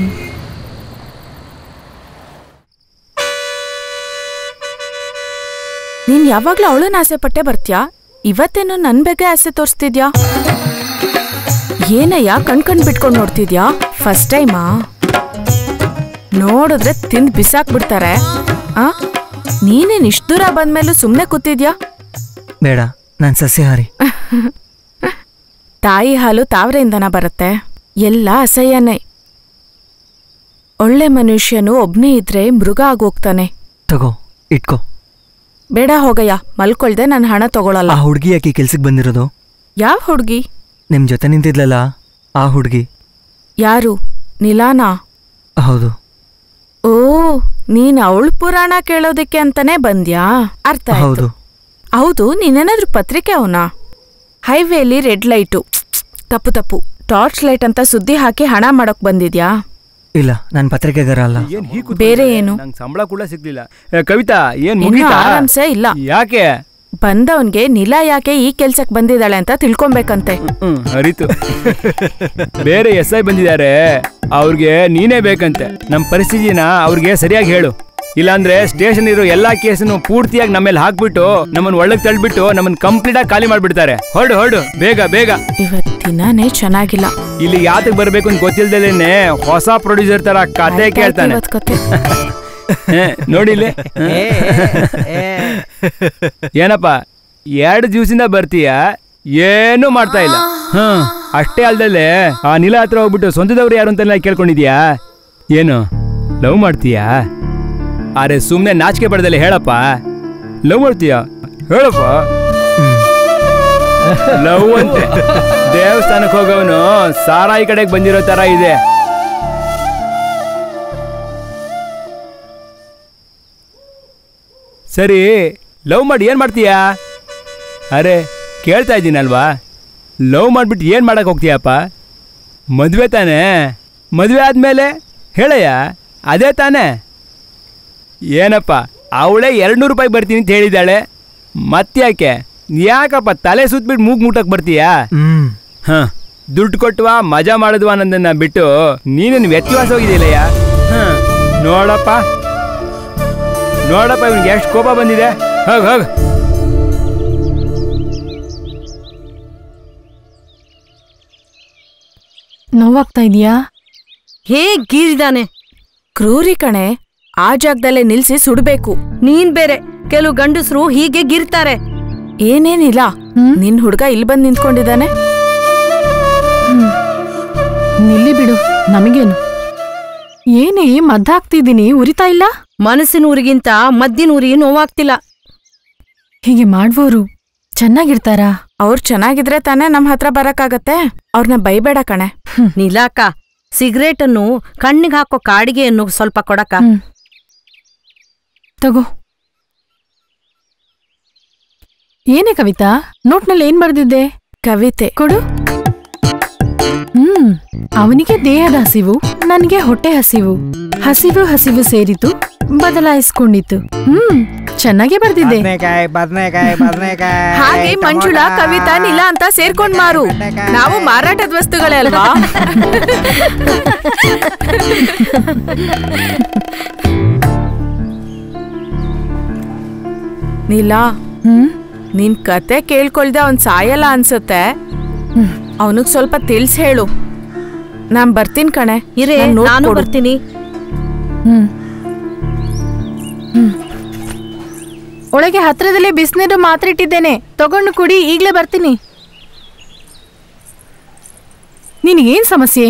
ನೀನ್ ಯಾವಾಗ್ಲೂ ಅವಳನ್ನ ಆಸೆ ಪಟ್ಟೆ ಬರ್ತ್ಯಾ ಇವತ್ತೇನೋ ನನ್ ಬಗ್ಗೆ ಆಸೆ ತೋರಿಸ್ತಿದ್ಯಾ ಏನಯ್ಯ ಕಣ್ ಕಣ್ ಬಿಟ್ಕೊಂಡ್ ನೋಡ್ತಿದ್ಯಾ ಫಸ್ಟ್ ಟೈಮಾ ನೋಡಿದ್ರೆ ತಿಂದ್ ಬಿಸಾಕ್ಬಿಡ್ತಾರೆ ಆ ನೀನೇನ್ ಇಷ್ಟ ದೂರ ಬಂದ್ಮೇಲೂ ಸುಮ್ನೆ ಕೂತಿದ್ಯಾ
ಬೇಡ ನಾನು ಸಸ್ಯಾಹಾರಿ
ತಾಯಿ ಹಾಲು ತಾವರೆಯಿಂದನ ಬರುತ್ತೆ ಎಲ್ಲ ಅಸಹ್ಯನೇ ಒಳ್ಳೆ ಮನುಷ್ಯನು ಒಬ್ನೇ ಇದ್ರೆ ಮೃಗ ಆಗೋಗ್ತಾನೆ
ತಗೋ ಇಟ್ಕೋ
ಬೇಡ ಹೋಗಯ್ಯ ಮಲ್ಕೊಳ್ದೆ ನಾನು ಹಣ ತಗೊಳಲ್ಲ
ಆ ಹುಡುಗಿ ಯಾಕೆ ಕೆಲ್ಸಕ್ಕೆ ಬಂದಿರೋದು
ಯಾವ ಹುಡ್ಗಿ
ನಿಮ್ ಜೊತೆ ನಿಂತಿದ್ಲಲ್ಲ ಆ ಹುಡುಗಿ
ಯಾರು ನಿಲಾನಾ
ಹೌದು
ಓ ನೀನ್ ಅವಳ ಪುರಾಣ ಕೇಳೋದಕ್ಕೆ ಅಂತಾನೆ ಬಂದ್ಯಾ ಅರ್ಥ ಆಯ್ತು.
ಹೌದು
ಹೌದು ನೀನೇನಾದ್ರೂ ಪತ್ರಿಕೆ ಅವನಾ ಹೈವೇಲಿ ರೆಡ್ ಲೈಟು ತಪ್ಪು ತಪ್ಪು ಟಾರ್ಚ್ ಲೈಟ್ ಅಂತ ಸುದ್ದಿ ಹಾಕಿ ಹಣ ಮಾಡಕ್ ಬಂದಿದ್ಯಾ
ಇಲ್ಲ ನಾನು ಪತ್ರಿಕೆಗಾರ ಅಲ್ಲ
ಬೇರೆ ಏನು
ನಂಗೆ ಸಂಬಳ ಕೂಡ ಸಿಗ್ಲಿಲ್ಲ ಏ, ಕವಿತಾ ಏನ್
ಇನ್ನು
ಮುಗೀತಾ
ಆರಾಮ್ಸೆ ಇಲ್ಲ
ಯಾಕೆ
ಬಂದವನ್ಗೆ ನಿಲಾ ಯಾಕೆ ಈ ಕೆಲ್ಸಕ್ ಬಂದಿದ್ದಾಳೆ ಅಂತ ತಿಳ್ಕೊಬೇಕಂತೆ
ಹ್ಮ್ ಅರಿತು ಬೇರೆ ಎಸ್ ಐ ಬಂದಿದ್ದಾರೆ ಅವ್ರಿಗೆ ನೀನೇ ಬೇಕಂತೆ ನಮ್ಮ ಪರಿಸ್ಥಿತಿನ ಅವ್ರಿಗೆ ಸರಿಯಾಗಿ ಹೇಳು ಇಲ್ಲಾಂದ್ರೆ ಸ್ಟೇಷನ್ ಇರೋ ಎಲ್ಲಾ ಕೇಸನ್ನು ಪೂರ್ತಿಯಾಗಿ ನಮ್ಮೇಲೆ ಹಾಕ್ಬಿಟ್ಟು ನಮ್ಮನ್ನ ಒಳಗ್ ತಳ್ಬಿಟ್ಟು ನಮ್ಮನ್ನ ಕಂಪ್ಲೀಟ್ ಆಗಿ ಖಾಲಿ ಮಾಡ್ಬಿಡ್ತಾರೆ ಹೊರಡು ಹೊರಡು ಬೇಗ ಬೇಗ
ಇವತ್ತಿನಾನೇ ಚೆನ್ನಾಗಿಲ್ಲ
ಇಲ್ಲಿ ಯಾತಕ್ ಬರ್ಬೇಕು ಅಂತ ಗೊತ್ತಿಲ್ದಲೇನೆ ಹೊಸ ಪ್ರೊಡ್ಯೂಸರ್ ತರ ಕತೆ
ಆಯ್ತಾಯ್ತು
ಕೇಳ್ತಾನೆ
ಇವತ್ ಕತೆ.
ಹೇ, ನೋಡಿಲ್ಲಿ ಏನಪ್ಪ ಎರಡು ದಿವಸದಿಂದ ಬರ್ತೀಯ ಏನು ಮಾಡ್ತಾ ಇಲ್ಲ ಹ್ಮ್ ಅಷ್ಟೇ ಅಲ್ದಲ್ಲೇ ಆ ನಿಲ ಹತ್ರ ಹೋಗ್ಬಿಟ್ಟು ಸ್ವಂತದವ್ರು ಯಾರು ಅಂತೆಲ್ಲ ಕೇಳ್ಕೊಂಡಿದ್ಯಾ ಏನು ಲವ್ ಮಾಡ್ತೀಯಾ ಅರೆ ಸುಮ್ನೆ ನಾಚಿಕೆ ಪಡೆದಲ್ಲಿ ಹೇಳಪ್ಪ ಲವ್ ಮಾಡ್ತೀಯಾ ಹೇಳಪ್ಪ ಲವ್ ಅಂತೆ ದೇವಸ್ಥಾನಕ್ಕೆ ಹೋಗೋವನು ಸಾರಾಯಿ ಕಡೆಗೆ ಬಂದಿರೋ ತರ ಇದೆ ಸರಿ ಲವ್ ಮಾಡಿ ಏನು ಮಾಡ್ತೀಯಾ ಅರೆ ಕೇಳ್ತಾ ಇದ್ದೀನಲ್ವಾ ಲವ್ ಮಾಡಿಬಿಟ್ಟು ಏನು ಮಾಡಕ್ಕೆ ಹೋಗ್ತೀಯಪ್ಪ ಮದುವೆ ತಾನೇ ಮದುವೆ ಆದಮೇಲೆ ಹೇಳಯ್ಯ ಅದೇ ತಾನೇ ಏನಪ್ಪ ಅವಳೇ ಎರಡು ರೂಪಾಯಿ ಬರ್ತೀನಿ ಅಂತ ಹೇಳಿದ್ದಾಳೆ ಮತ್ತ್ಯಾಕೆ ಯಾಕಪ್ಪ ತಲೆ ಸುತ್ತಬಿಟ್ಟು ಮೂಗ್ ಮುಟ್ಟಕ್ಕೆ ಬರ್ತೀಯಾ
ಹ್ಮ್
ಹಾಂ ದುಡ್ಡು ಕೊಟ್ಟವಾ ಮಜಾ ಮಾಡಿದ್ವಾ ಅನ್ನೋದನ್ನ ಬಿಟ್ಟು ನೀನೇನು ವ್ಯತ್ಯಾಸ ಹೋಗಿದೆಯಲ್ಲಯ್ಯ ಹಾಂ ನೋಡಪ್ಪ ನೋಡಪ್ಪ ಇವ್ನಿಗೆ ಎಷ್ಟು ಕೋಪ ಬಂದಿದೆ ಹೋಗ್ ಹೋಗ್
ನೋವಾಗ್ತಾ ಇದೆಯಾ
ಹೇ ಗೀರಿದಾನೆ
ಕ್ರೂರಿ ಕಣೆ ಆ ಜಾಗದಲ್ಲೇ ನಿಲ್ಸಿ ಸುಡ್ಬೇಕು
ನೀನ್ ಬೇರೆ ಕೆಲವು ಗಂಡಸರು ಹೀಗೆ ಗಿರ್ತಾರೆ
ಏನೇನಿಲ್ಲ ನಿನ್ ಹುಡ್ಗ ಇಲ್ಲಿ ಬಂದ್ ನಿಂತ್ಕೊಂಡಿದ್ದಾನೆ
ನಿಲ್ಲಿ ಬಿಡು ನಮಗೇನು ಏನೇ ಮದ್ದಾಗ್ತಿದ್ದೀನಿ ಉರಿತಾ ಇಲ್ಲ
ಮನಸ್ಸಿನ ಊರಿಗಿಂತ ಮದ್ದಿನ ಊರಿಗೆ ನೋವಾಗ್ತಿಲ್ಲ
ಹೀಗೆ ಮಾಡುವವರು ಚೆನ್ನಾಗಿರ್ತಾರಾ
ಅವ್ರು ಚೆನ್ನಾಗಿದ್ರೆ ತಾನೇ ನಮ್ ಹತ್ರ ಬರಕ್ಕಾಗತ್ತೆ ಅವ್ರನ್ನ ಬೈಬೇಡ ಕಣೆ
ನೀಲಾಕ ಸಿಗರೇಟ್ ಅನ್ನು ಕಣ್ಣಿಗೆ ಹಾಕೋ ಕಾಡಿಗೆಯನ್ನು ಸ್ವಲ್ಪ ಕೊಡಕ
ತಗೋ ಏನೇ ಕವಿತಾ ನೋಟ್ನಲ್ಲಿ ಏನ್ ಬರ್ದಿದ್ದೆ
ಕವಿತೆ
ಕೊಡು ಹ್ಮ್ ಅವನಿಗೆ ದೇಹದ ಹಸಿವು ನನಗೆ ಹೊಟ್ಟೆ ಹಸಿವು ಹಸಿವು ಹಸಿವು ಸೇರಿತು ಬದಲಾಯಿಸ್ಕೊಂಡಿತ್ತು ಹ್ಮ್ ಚೆನ್ನಾಗೇ ಬರ್ದಿದ್ದೆ
ಬದನೆಕಾಯಿ ಬದನೆಕಾಯಿ ಬದನೆಕಾಯಿ
ಹಾಗೆ ಮಂಜುಳಾ ಕವಿತಾ ನಿಲ ಅಂತ ಸೇರ್ಕೊಂಡ್ ಮಾರು ನಾವು ಮಾರಾಟದ ವಸ್ತುಗಳೇ ಅಲ್ವಾ ನೀಲಾ ನಿನ್ ಕತೆ ಕೇಳ್ಕೊಳ್ದೆ ಅವ್ನ್ ಸಾಯಲ್ಲ ಅನ್ಸುತ್ತೆ ಅವನಿಗ್ ಸ್ವಲ್ಪ ತಿಳ್ಸ್ ಹೇಳು ನಾನ್ ಬರ್ತೀನಿ ಕಣೆ
ಇರೇ
ನಾನ್ ನೋಟ್
ನಾನು
ಕೊಡು.
ಬರ್ತೀನಿ
ಹ್ಮ್ ಹ್ಮ್. ಒಳಗೆ ಹತ್ರದಲ್ಲೇ ಬಿಸಿನೀರು ಮಾತ್ರೆ ಇಟ್ಟಿದ್ದೇನೆ ತಗೊಂಡು ಕುಡಿ ಈಗ್ಲೇ ಬರ್ತೀನಿ ನಿನಗೇನ್ ಸಮಸ್ಯೆ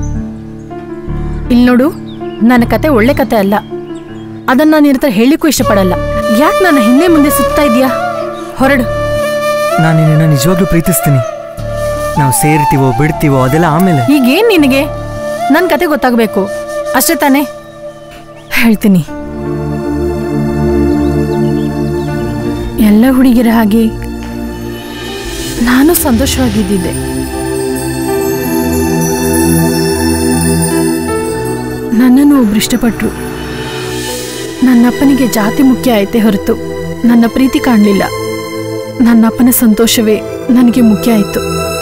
ಇಲ್ಲಿ ನೋಡು ನನ್ನ ಕತೆ ಒಳ್ಳೆ ಕತೆ ಅಲ್ಲ ಅದನ್ನ ನಾನು ನಿನ್ನ ಹತ್ರ ಹೇಳಿಕ್ಕೂ ಇಷ್ಟಪಡಲ್ಲ ಯಾಕೆ ನನ್ನ ಹಿಂದೆ ಮುಂದೆ ಸುತ್ತಾ ಇದೀಯಾ ಹೊರಡು
ನಾನು ನಿನ್ನ ನಿಜವಾಗ್ಲೂ ಪ್ರೀತಿಸ್ತೀನಿ ನಾವು ಸೇರ್ತೀವೋ ಬಿಡ್ತೀವೋ ಅದೆಲ್ಲ ಆಮೇಲೆ
ಈಗೇನ್ ನಿನಗೆ ನನ್ನ ಕತೆ ಗೊತ್ತಾಗಬೇಕು ಅಷ್ಟೇ ತಾನೇ ಹೇಳ್ತೀನಿ ಎಲ್ಲ ಹುಡುಗಿರ ಹಾಗೆ ನಾನು ಸಂತೋಷವಾಗಿದ್ದಿದ್ದೆ ನನ್ನನ್ನು ಒಬ್ರು ಇಷ್ಟಪಟ್ರು ನನ್ನಪ್ಪನಿಗೆ ಜಾತಿ ಮುಖ್ಯ ಆಯ್ತೆ ಹೊರತು ನನ್ನ ಪ್ರೀತಿ ಕಾಣಲಿಲ್ಲ ನನ್ನಪ್ಪನ ಸಂತೋಷವೇ ನನಗೆ ಮುಖ್ಯ ಆಯಿತು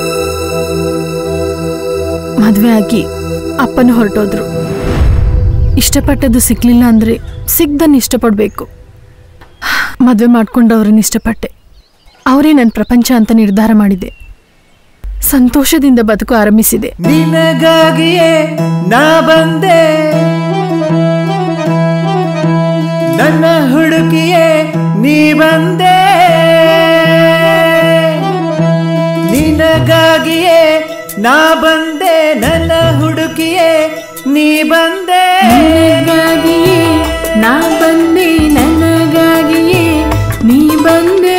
ಮದುವೆ ಆಗಿ ಅಪ್ಪನ ಹೊರಟೋದ್ರು ಇಷ್ಟಪಟ್ಟದ್ದು ಸಿಗ್ಲಿಲ್ಲ ಅಂದ್ರೆ ಸಿಗ್ದನ್ನು ಇಷ್ಟಪಡಬೇಕು ಮದುವೆ ಮಾಡ್ಕೊಂಡವ್ರನ್ನ ಇಷ್ಟಪಟ್ಟೆ ಅವರೇ ನನ್ನ ಪ್ರಪಂಚ ಅಂತ ನಿರ್ಧಾರ ಮಾಡಿದೆ ಸಂತೋಷದಿಂದ ಬದುಕು ಆರಂಭಿಸಿದೆ
ನಿನಗಾಗಿಯೇ ನಾ ಬಂದೆ ನನ್ನ ಹುಡುಕಿಯ ಬಂದೆ ನಿನಗಾಗಿಯೇ ನಾ ಬಂದೆ ನನ್ನ ಹುಡುಕಿಯೇ ನೀ ಬಂದೆ
ನನಗಾಗಿಯೇ ನಾ ಬಂದೆ ನನಗಾಗಿಯೇ ನೀ ಬಂದೆ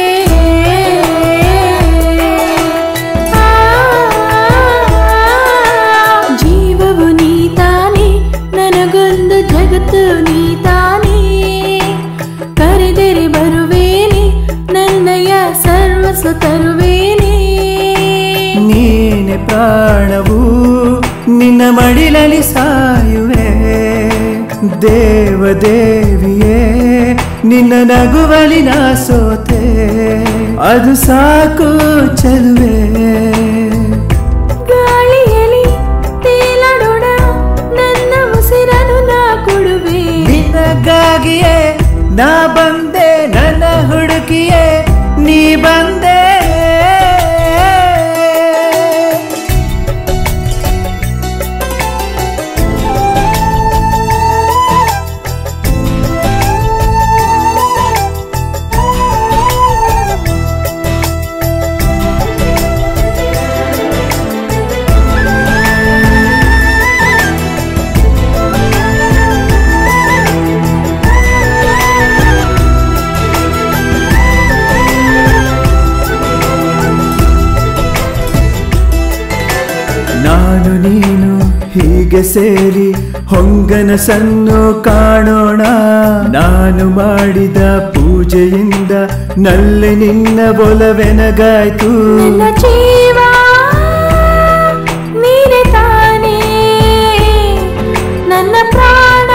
ಜೀವವು ನೀ ತಾನೇ ನನಗೊಂದು ಜಗತ್ತು ನೀ ತಾನೇ ಕರೆದರೆ ಬರುವೇನೆ ನನ್ನಯ ಸರ್ವಸ್ವ ತರುವೇನೆ
ನೀನೆ ಪ್ರಾಣವು ನಿನ್ನ ಮಡಿಲಲ್ಲಿ ಸಾಯುವೆ ದೇವದೇವಿಯೇ ನಿನ್ನ ನಗುವಲಿ ನಾ ಸೋತೆ ಅದು ಸಾಕು ಚಲುವೆ
ಗಾಳಿಯಲ್ಲಿ ತೇಲಾಡೋಣ ನನ್ನ ಉಸಿರನ್ನು ನಾ ಕೊಡುವೆ
ನಿನಗಾಗಿಯೇ ನಾ ಬಂದೆ ನನ್ನ ಹುಡುಕಿಯೇ ನೀ ಬಂದೆ ನಾನು ನೀನು ಹೀಗೆ ಸೇರಿ ಹೊಂಗನಸನ್ನು ಕಾಣೋಣ ನಾನು ಮಾಡಿದ ಪೂಜೆಯಿಂದ ನಲ್ಲಿ ನಿನ್ನ ಬೊಲವೆನಗಾಯ್ತು
ನನ್ನ ಜೀವ ನೀನೆ ತಾನೇ ನನ್ನ ಪ್ರಾಣ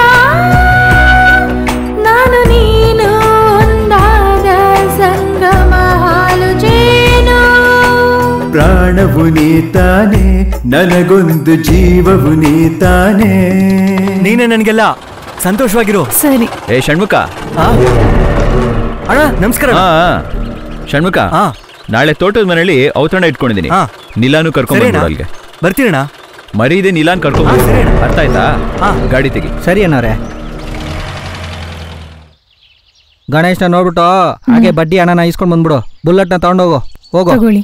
ನಾನು ನೀನು ಒಂದಾದ ಸಂಗಮ ಹಾಲು ಜೇನು
ಪ್ರಾಣವು ನೀತಾನೆ ನನಗೊಂದು ಜೀವವು ನೀತಾನೆ
ನೀನೇ ನನಗೆಲ್ಲ ಸಂತೋಷವಾಗಿರು
ಸರಿ
ಏ ಷಣ್ಮುಖ
ಅಣ್ಣ ನಮಸ್ಕಾರ
ಹಾ ಷಣ್ಮುಖ ನಾಳೆ ತೋಟದ ಮನೆಯಲ್ಲಿ ಔತಣ ಇಟ್ಕೊಂಡಿದ್ದೀನಿ
ಹಾ.
ನಿಲಾನು ಕರ್ಕೊಂಡ್
ಸರಿ ಅಣ್ಣ.
ಅಲ್ಲಿಗೆ
ಬರ್ತೀರಣ್ಣ
ಮರೀದೆ ನಿಲಾನ್ ಕರ್ಕೊಂಡ್ ಅರ್ಥ ಆಯ್ತಾ ಗಾಡಿ ತೆಗಿ
ಸರಿ ಅನ್ನೋರೆ ಗಣೇಶ್ನ ನೋಡ್ಬಿಟ್ಟು ಹಾಗೆ ಬಡ್ಡಿ ಹಣನ ಇಸ್ಕೊಂಡ್ ಬಂದ್ಬಿಡು ಬುಲೆಟ್ನ ತಗೊಂಡೋಗು ಹೋಗು
ತಗೊಳ್ಳಿ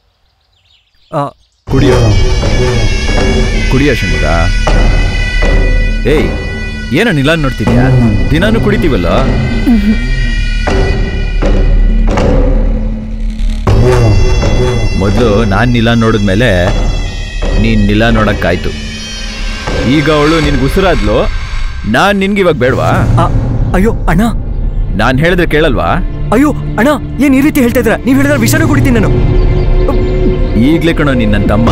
ಕುಡಿಯೋ ಕುಡಿಯೋ ಷಣ್ಮುಖ ಏಯ್ ಏನ ನಿಲಾನ್ ನೋಡ್ತಿದ್ಯಾ ದಿನಾನು ಕುಡಿತೀವಲ್ಲ ಮೊದಲು ನಾನ್ ನಿಲಾನ್ ನೋಡಿದ್ಮೇಲೆ ನೀನ್ ನಿಲಾ ನೋಡಕ್ಕಾಯ್ತು ಈಗ ಅವಳು ನಿನ್ಗೆ ಉಸಿರಾದ್ಲು ನಾನ್ ನಿನ್ಗೆ ಇವಾಗ ಬೇಡವಾ
ಅಯ್ಯೋ ಅಣ್ಣ
ನಾನ್ ಹೇಳಿದ್ರೆ ಕೇಳಲ್ವಾ
ಅಯ್ಯೋ ಅಣ್ಣ ಏನ್ ಈ ರೀತಿ ಹೇಳ್ತಾ ಇದ್ರ ನೀವ್ ಹೇಳಿದ್ರೆ ವಿಷಾನು ಕುಡಿತೀನಿ ನಾನು
ಈಗ್ಲೇ ಕಣೋ ನಿನ್ನ ತಮ್ಮ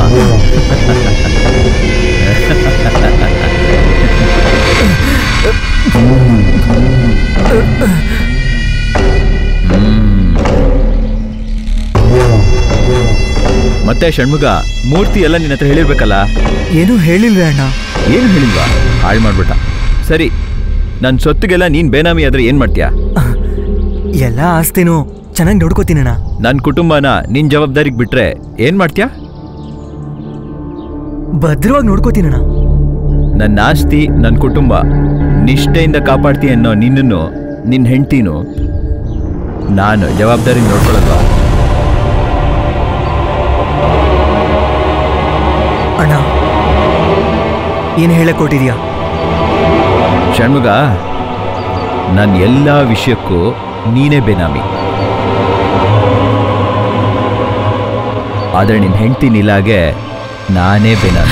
ಮತ್ತೆ ಷಣ್ಮುಗ ಮೂರ್ತಿ ಎಲ್ಲ ನಿನ್ನ ಹತ್ರ ಹೇಳಿರ್ಬೇಕಲ್ಲ
ಏನು ಹೇಳಿಲ್ವೇ ಅಣ್ಣ
ಏನು ಹೇಳಿಲ್ವಾ ಹಾಳು ಮಾಡ್ಬಿಟ್ಟ ಸರಿ ನನ್ನ ಸೊತ್ತಿಗೆಲ್ಲ ನೀನ್ ಬೇನಾಮಿ ಆದ್ರೆ ಏನ್ ಮಾಡ್ತೀಯಾ
ಎಲ್ಲ ಆಸ್ತಿನೂ ಚೆನ್ನಾಗಿ ನೋಡ್ಕೋತೀನಣ್ಣ
ನನ್ನ ಕುಟುಂಬನ ನಿನ್ ಜವಾಬ್ದಾರಿಗೆ ಬಿಟ್ರೆ ಏನ್ ಮಾಡ್ತೀಯಾ
ಭದ್ರವಾಗಿ ನೋಡ್ಕೋತೀನಣ್ಣ
ನನ್ನ ಆಸ್ತಿ ನನ್ನ ಕುಟುಂಬ ನಿಷ್ಠೆಯಿಂದ ಕಾಪಾಡ್ತೀಯ ಅನ್ನೋ ನಿನ್ನನ್ನು ನಿನ್ನ ಹೆಂಡ್ತಿನೂ ನಾನು ಜವಾಬ್ದಾರಿ ನೋಡ್ಕೊಳ್ಳಲ್ವಾ
ಅಣ್ಣ ಏನು ಹೇಳಕ್ ಕೊಟ್ಟಿದ್ಯಾ
ಷಣ್ಮುಗ ನನ್ನ ಎಲ್ಲ ವಿಷಯಕ್ಕೂ ನೀನೇ ಬೇನಾಮಿ ಆದರೆ ನಿನ್ನ ಹೆಂಡ್ತಿ ನಿಲಾಗೆ ನಾನೇ ಬೇನಾಮಿ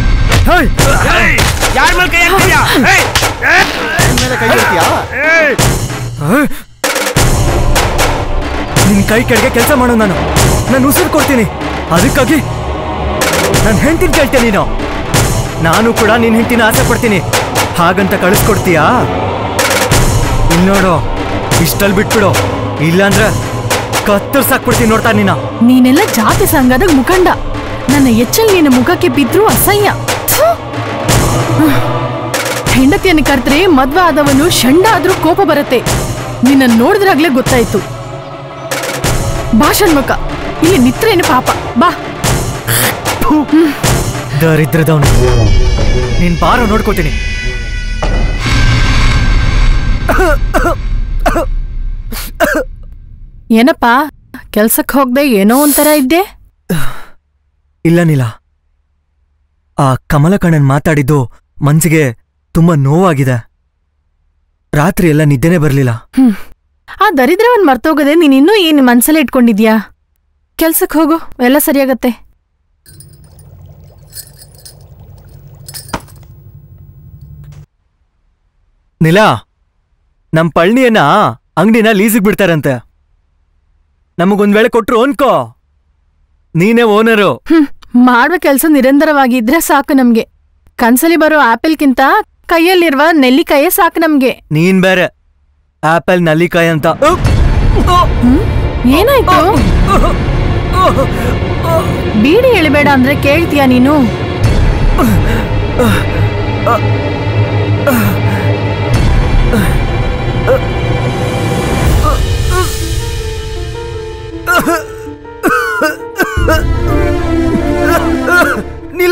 ಯಾರ ಮೇಲೆ ಕೈ ಹಾಕ್ತೀಯಾ
ನಿನ್ ಕೈ ಕೆಳಗೆ ಕೆಲಸ ಮಾಡೋ ನಾನು ನಾನು ಉಸಿರು ಕೊಡ್ತೀನಿ ಅದಕ್ಕಾಗಿ ನನ್ನ ಹೆಂಡತಿನ ಕೇಳ್ತೇನೆ ನೀನು ನಾನು ಕೂಡ ನಿನ್ನ ಹೆಂಡತಿನ ಆಸೆ ಪಡ್ತೀನಿ ಹಾಗಂತ ಕಳಿಸ್ಕೊಡ್ತೀಯಾ ಇಲ್ಲಿ ನೋಡು ಇಷ್ಟಲ್ಲಿ ಬಿಟ್ಬಿಡು ಇಲ್ಲಾಂದ್ರೆ ಕತ್ತರ್ಸಾಕ್ಬಿಡ್ತೀನಿ ನೋಡ್ತಾ ನೀನ
ನೀನೆಲ್ಲ ಜಾತಿ ಸಂಘದ ಮುಖಂಡ ನನ್ನ ಎಚ್ಚಲ್ ನಿನ್ನ ಮುಖಕ್ಕೆ ಬಿದ್ರು ಅಸಹ್ಯ ಥು. ಹೆಂಡತಿಯನ್ನು ಕರೆದ್ರೆ ಮದ್ವೆ ಆದವನು ಷಂಡ ಆದ್ರೂ ಕೋಪ ಬರುತ್ತೆ ನಿನ್ನ ನೋಡಿದ್ರಾಗ್ಲೇ ಗೊತ್ತಾಯ್ತು ಬಾ ಷಣ್ಮುಖ ಇಲ್ಲಿ ನಿತ್ರೇನು ಪಾಪ ಬಾ
ದರಿದ್ರದವನು ನೀನ್ ಬಾರೋ ನೋಡ್ಕೋತೀನಿ
ಏನಪ್ಪ ಕೆಲ್ಸಕ್ಕೆ ಹೋಗ್ದೆ ಏನೋ ಒಂಥರ ಇದ್ದೆ
ಇಲ್ಲ ನೀಲ ಆ ಕಮಲಕಣ್ಣನ್ ಮಾತಾಡಿದ್ದು ಮನ್ಸಿಗೆ ತುಂಬಾ ನೋವಾಗಿದೆ ರಾತ್ರಿ ಎಲ್ಲ ನಿದ್ದೆನೇ ಬರ್ಲಿಲ್ಲ
ಹ್ಮ್ ಆ ದರಿದ್ರವನ್ ಮರ್ತೋಗದೆ ನೀನ್ ಇನ್ನೂ ಏನ್ ಮನ್ಸಲ್ಲೇ ಇಟ್ಕೊಂಡಿದ್ಯಾ ಕೆಲ್ಸಕ್ಕೆ ಹೋಗು ಎಲ್ಲ ಸರಿಯಾಗತ್ತೆ
ನಿಲ ನಮ್ ಪಳ್ಣಿಯನ್ನ ಅಂಗಡಿನ ಲೀಸಿಗೆ ಬಿಡ್ತಾರಂತೆ ನಮಗೊಂದ್ ವೇಳೆ ಕೊಟ್ರು ಅನ್ಕೋ ನೀನೇ ಓನರು
ಹ್ಮ್ ಮಾಡುವ ಕೆಲ್ಸ ನಿರಂತರವಾಗಿ ಇದ್ರೆ ಸಾಕು ನಮ್ಗೆ ಕನ್ಸಲಿ ಬರೋ ಆಪಲ್ಗಿಂತ ಕೈಯಲ್ಲಿರುವ ನೆಲ್ಲಿಕಾಯೇ ಸಾಕು ನಮ್ಗೆ
ನೀನ್ ಬೇರೆ ಆಪಲ್ ನಲ್ಲಿಕಾಯಿ ಅಂತ
ಹ್ಮ್? ಏನಾಯ್ತು ಬೀಡಿ ಎಳಿಬೇಡ ಅಂದ್ರೆ ಕೇಳ್ತೀಯ ನೀನು
ನೀಲ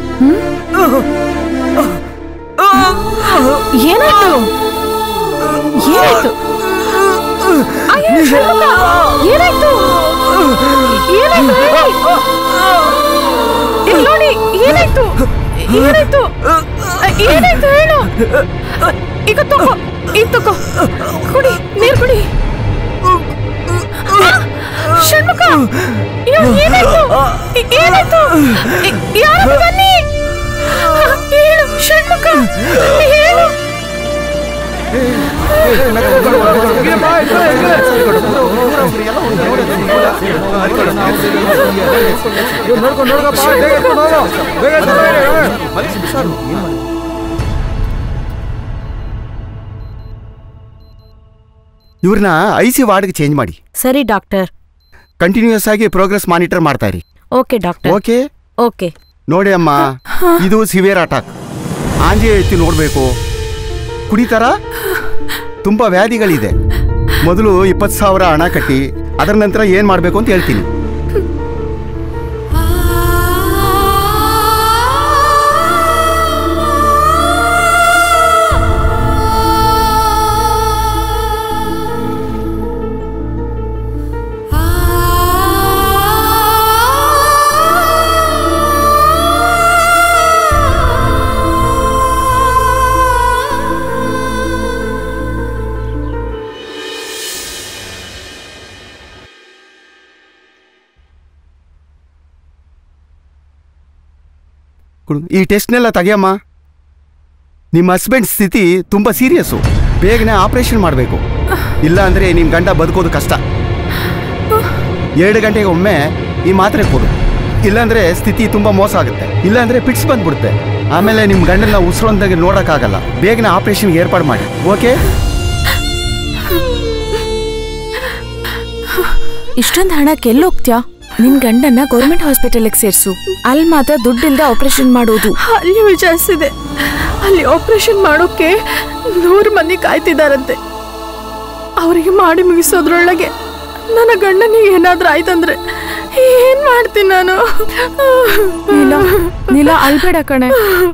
ಏನಾಯ್ತು ಏನಾಯ್ತು ಅಯ್ಯೋ, ಷಣ್ಮುಖ, ಏನಾಯ್ತು ಏನಾಯ್ತು ಹೇಳಿ. ಇಲ್ಲಿ ನೋಡಿ ಏನಾಯ್ತು ಏನಾಯ್ತು ಅ, ಏನಾಯ್ತು ಹೇಳು ಈಗ ತಗೋ ಈಗ ತಗೋ ಕುಡಿ ನೀರ್ ಕುಡಿ ಆ, ಷಣ್ಮುಖ ಅಯ್ಯೋ, ಏನಾಯ್ತು ಏ- ಏನಾಯ್ತು ಏ- ಯಾರಾದ್ರೂ ಬನ್ನಿ ಹೇಳು ಷಣ್ಮುಖ ಹೇಳು
ಇವ್ರನ್ನ ಐ ಸಿ ವಾರ್ಡ್ಗೆ ಚೇಂಜ್ ಮಾಡಿ
ಸರಿ ಡಾಕ್ಟರ್
ಕಂಟಿನ್ಯೂಸ್ ಆಗಿ ಪ್ರೋಗ್ರೆಸ್ ಮಾನಿಟರ್ ಮಾಡ್ತಾ ಇರಿ
ಓಕೆ ಡಾಕ್ಟರ್
ಓಕೆ
ಓಕೆ
ನೋಡಿ ಅಮ್ಮ ಇದು ಸಿವಿಯರ್ ಅಟಾಕ್ ಆಂಜೆ ಎತ್ತಿ ನೋಡಬೇಕು ಕುಡಿತಾರ ತುಂಬ ವ್ಯಾಧಿಗಳಿದೆ ಮೊದಲು ಇಪ್ಪತ್ತು ಸಾವಿರ ಹಣ ಕಟ್ಟಿ ಅದರ ನಂತರ ಏನು ಮಾಡಬೇಕು ಅಂತ ಹೇಳ್ತೀನಿ ಕೊಡು. ಈ ಟೆಸ್ಟ್ನೆಲ್ಲ ತೆಗಿಯಮ್ಮ ನಿಮ್ಮ ಹಸ್ಬೆಂಡ್ ಸ್ಥಿತಿ ತುಂಬ ಸೀರಿಯಸ್ಸು ಬೇಗನೆ ಆಪರೇಷನ್ ಮಾಡಬೇಕು ಇಲ್ಲ ಅಂದರೆ ನಿಮ್ಮ ಗಂಡ ಬದುಕೋದು ಕಷ್ಟ ಎರಡು ಗಂಟೆಗೆ ಒಮ್ಮೆ ಈ ಮಾತ್ರೆ ಕೊಡು ಇಲ್ಲಾಂದ್ರೆ ಸ್ಥಿತಿ ತುಂಬ ಮೋಸ ಆಗುತ್ತೆ ಇಲ್ಲಾಂದ್ರೆ ಪಿಟ್ಸ್ ಬಂದ್ಬಿಡುತ್ತೆ ಆಮೇಲೆ ನಿಮ್ಮ ಗಂಡನ ಉಸಿರೊಂದಾಗೆ ನೋಡೋಕ್ಕಾಗಲ್ಲ ಬೇಗನೆ ಆಪರೇಷನ್ಗೆ ಏರ್ಪಾಡು ಮಾಡಿ ಓಕೆ
ಇಷ್ಟೊಂದು ಹಣಕ್ಕೆ ಎಲ್ಲಿ ಹೋಗ್ತ್ಯಾ ನಿನ್ ಗಂಡನ್ನ ಗೌರ್ಮೆಂಟ್ ಹಾಸ್ಪಿಟಲ್ಗೆ ಸೇರ್ಸು ಅಲ್ಲಿ ಮಾತ್ರ ದುಡ್ಡಿಲ್ದೆ ಆಪರೇಷನ್ ಮಾಡೋದು
ಅಲ್ಲಿ ವಿಚಾರಿಸಿದೆ ಅಲ್ಲಿ ಆಪರೇಷನ್ ಮಾಡೋಕೆ ನೂರು ಮಂದಿ ಕಾಯ್ತಿದಾರಂತೆ ಅವರಿಗೆ ಮಾಡಿ ಮುಗಿಸೋದ್ರೊಳಗೆ ನನ್ನ ಗಂಡನಿಗೆ ಏನಾದ್ರೂ ಆಯ್ತಂದ್ರೆ ಏನ್ ಮಾಡ್ತೀನಿ ನಾನು
ನೀಲ ನೀಲ ಅಳ್ಬೇಡ ಕಣೆ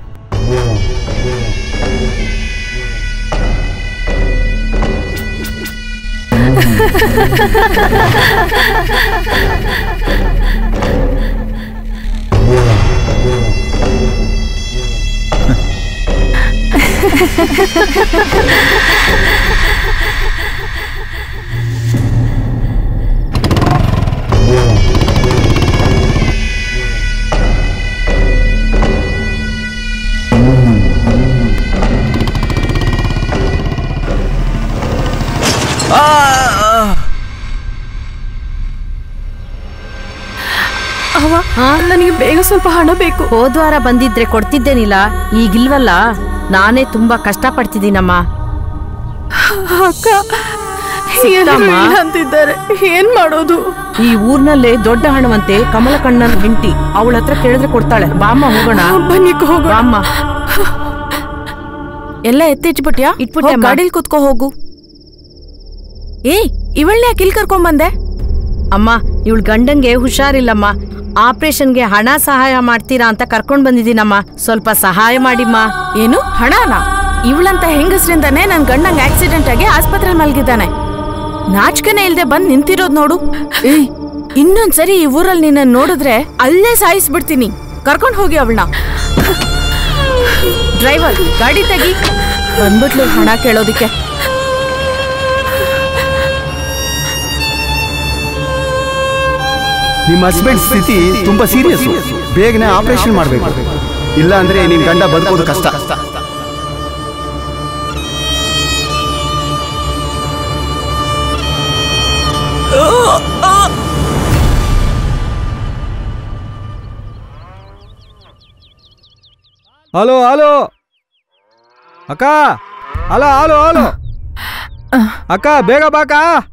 ಅವ ನನಗೆ ಬೇಗ ಸ್ವಲ್ಪ ಹಣ ಬೇಕು
ಹೋದ್ವಾರ ಬಂದಿದ್ರೆ ಕೊಡ್ತಿದ್ದೇನಿಲ್ಲ ಈಗಿಲ್ವಲ್ಲ ನಾನೇ ತುಂಬಾ ಕಷ್ಟ ಪಡ್ತಿದ್ದೀನಮ್ಮ
ಅಕ್ಕ
ಸಿಕ್ತಮ್ಮ?
ಎಲ್ರೂ ಇಲ್ಲ ಅಂತಿದ್ದಾರೆ ಏನ್ ಮಾಡೋದು
ಈ ಊರ್ನಲ್ಲೇ ದೊಡ್ಡ ಹಣವಂತೆ ಕಮಲ ಕಣ್ಣನ್ ಹೆಂಡತಿ ಅವಳ ಹತ್ರ ಕೇಳಿದ್ರೆ ಕೊಡ್ತಾಳೆ ಬಾಮ್ಮ ಹೋಗೋಣ
ಬನ್ನಿ ಹೋಗೋಣ
ಬಾಮ್ಮ
ಎಲ್ಲ ಎತ್ತಿಟ್ಬಿಟ್ಯಾ
ಇಟ್ಬಿಟ್ಟೆ
ಹೋಗ್
ಅಮ್ಮ.
ಗಾಡಿಲ್ ಕುತ್ಕೋ ಹೋಗು ಏ ಇವಳ್ನ ಯಾಕೆ ಇಲ್ಲಿ ಕರ್ಕೊಂಬಂದೆ
ಅಮ್ಮ ಇವಳ ಗಂಡಂಗೆ ಹುಷಾರಿಲ್ಲಮ್ಮ ಆಪರೇಷನ್ಗೆ ಹಣ ಸಹಾಯ ಮಾಡ್ತೀರಾ ಅಂತ ಕರ್ಕೊಂಡ್ ಬಂದಿದ್ದೀನಮ್ಮ ಸ್ವಲ್ಪ ಸಹಾಯ ಮಾಡಿಮ್ಮ
ಏನು ಹಣನಾ ಇವಳಂತ ಹೆಂಗಸ್ರಿಂದಾನೆ ನನ್ ಗಂಡಂಗ್ ಆಕ್ಸಿಡೆಂಟ್ ಆಗಿ ಆಸ್ಪತ್ರೆ ಮಲ್ಗಿದ್ದಾನೆ ನಾಚಿಕೆನೆ ಇಲ್ದೆ ಬಂದ್ ನಿಂತಿರೋದ್ ನೋಡು ಏಯ್ ಇನ್ನೊಂದ್ಸರಿ ಈ ಊರಲ್ಲಿ ನಿನ್ನ ನೋಡಿದ್ರೆ ಅಲ್ಲೇ ಸಾಯಿಸ್ಬಿಡ್ತೀನಿ ಕರ್ಕೊಂಡ್ ಹೋಗಿ ಅವಳನ್ನ ಡ್ರೈವರ್ ಗಾಡಿ ತೆಗಿ ಬಂದ್ಬಿಟ್ಲು ಹಣ ಕೇಳೋದಿಕ್ಕೆ
ನಿಮ್ಮ ಹಸ್ಬೆಂಡ್ ಸ್ಥಿತಿ ತುಂಬಾ ಸೀರಿಯಸ್ ಬೇಗನೆ ಆಪರೇಷನ್ ಮಾಡಬೇಕು ಇಲ್ಲ ಅಂದ್ರೆ ನಿನ್ ಗಂಡ ಬದುಕೋದು ಕಷ್ಟ
ಹಲೋ ಹಲೋ ಅಕ್ಕ ಹಲೋ ಹಲೋ ಹಲೋ ಅಕ್ಕ ಬೇಗ ಬಾಕ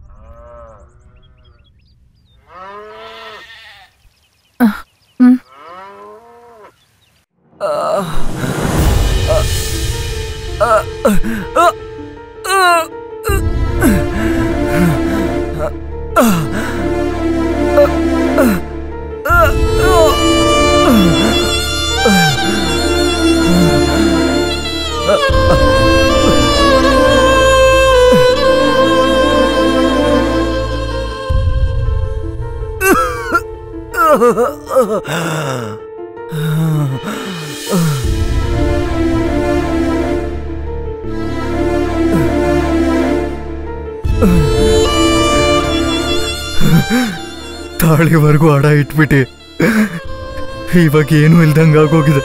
ತಾಳಿವರೆಗೂ ಅಡ ಇಟ್ಬಿಟ್ಟೆ ಇವಾಗ ಏನೂ ಇಲ್ದಂಗೆ ಆಗೋಗಿದೆ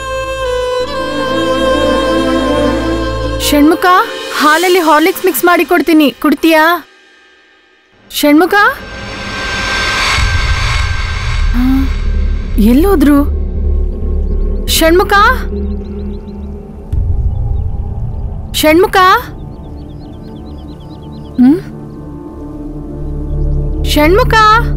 ಷಣ್ಮುಖ ಹಾಲಲ್ಲಿ ಹಾರ್ಲಿಕ್ಸ್ ಮಿಕ್ಸ್ ಮಾಡಿ ಕೊಡ್ತೀನಿ ಕುಡ್ತೀಯಾ ಷಣ್ಮುಖ ಆ, ಎಲ್ಲೋದ್ರು ಷಣ್ಮುಖ ಷಣ್ಮುಖ ಹ್ಮ್ ಷಣ್ಮುಖ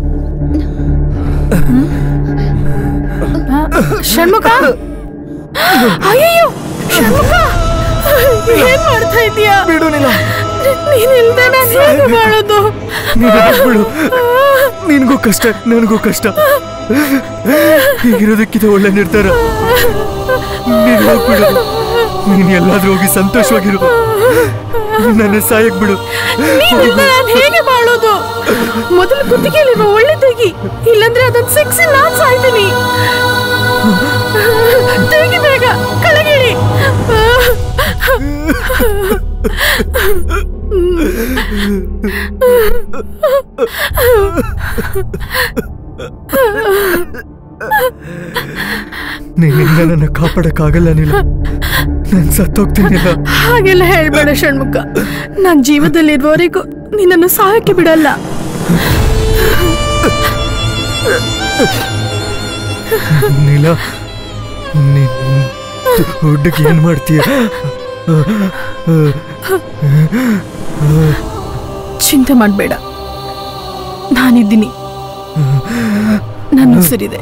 ಹ್ಮ್? ಆ, ಷಣ್ಮುಖ ಅಯ್ಯಯ್ಯೋ ಷಣ್ಮುಖ ಏನ್ ಮಾಡ್ತಾ ಇದೀಯಾ
ಬಿಡು ನೀನು
ನೀನ್ ಇಲ್ದೆ ನಾನ್ ಹೇಗೆ ಮಾಡೋದು
ಬಿಡು ನಿನಗೂ ಕಷ್ಟ ನನಗೂ ಕಷ್ಟ ಹೀಗಿರೋದಕ್ಕಿಂತ ಒಳ್ಳೆ ನಿರ್ಧಾರ ನೀನು ಹೋಗ್ಬಿಡು ನೀನು ಎಲ್ಲಾದ್ರೂ ಹೋಗಿ ಸಂತೋಷವಾಗಿರು ನನ್ನ ಸಾಯಕ್ ಬಿಡು
ನೀನಿಲ್ದೆ ನಾನ್ ಹೇಗೆ ಮಾಡೋದು ಮೊದಲು ಕುತ್ತಿಗೆಯಲ್ಲಿರುವ ಒಳ್ಳೆ ತೆಗಿ ಇಲ್ಲಂದ್ರೆ ಅದನ್ನ ಸಿಕ್ಸಿ ನಾನ್ ಸಾಯ್ತೀನಿ ತೆಗಿ ಬೇಗ ಕೆಳಗಿಳಿ
ನಿನ್ನಿಂದ ನನ್ನ ಕಾಪಾಡಕ್ಕಾಗಲ್ಲ ನೀನು ನಾನು ಸತ್ತೋಗ್ತೀನಿಲ್ಲ
ಹಾಗೆಲ್ಲ ಹೇಳ್ಬೇಡ ಷಣ್ಮುಖ ನಾನ್ ಜೀವದಲ್ಲಿರುವವರೆಗೂ ನಿನ್ನನ್ನು ಸಾಯಕ್ಕೆ ಬಿಡಲ್ಲ
ನೀಲ ನೀನ್ ದುಡ್ಡಿಗೆ ಏನ್ ಮಾಡ್ತೀಯ
ಚಿಂತೆ ಮಾಡಬೇಡ ನಾನಿದ್ದೀನಿ ನನ್ನ ಉಸಿರಿದೆ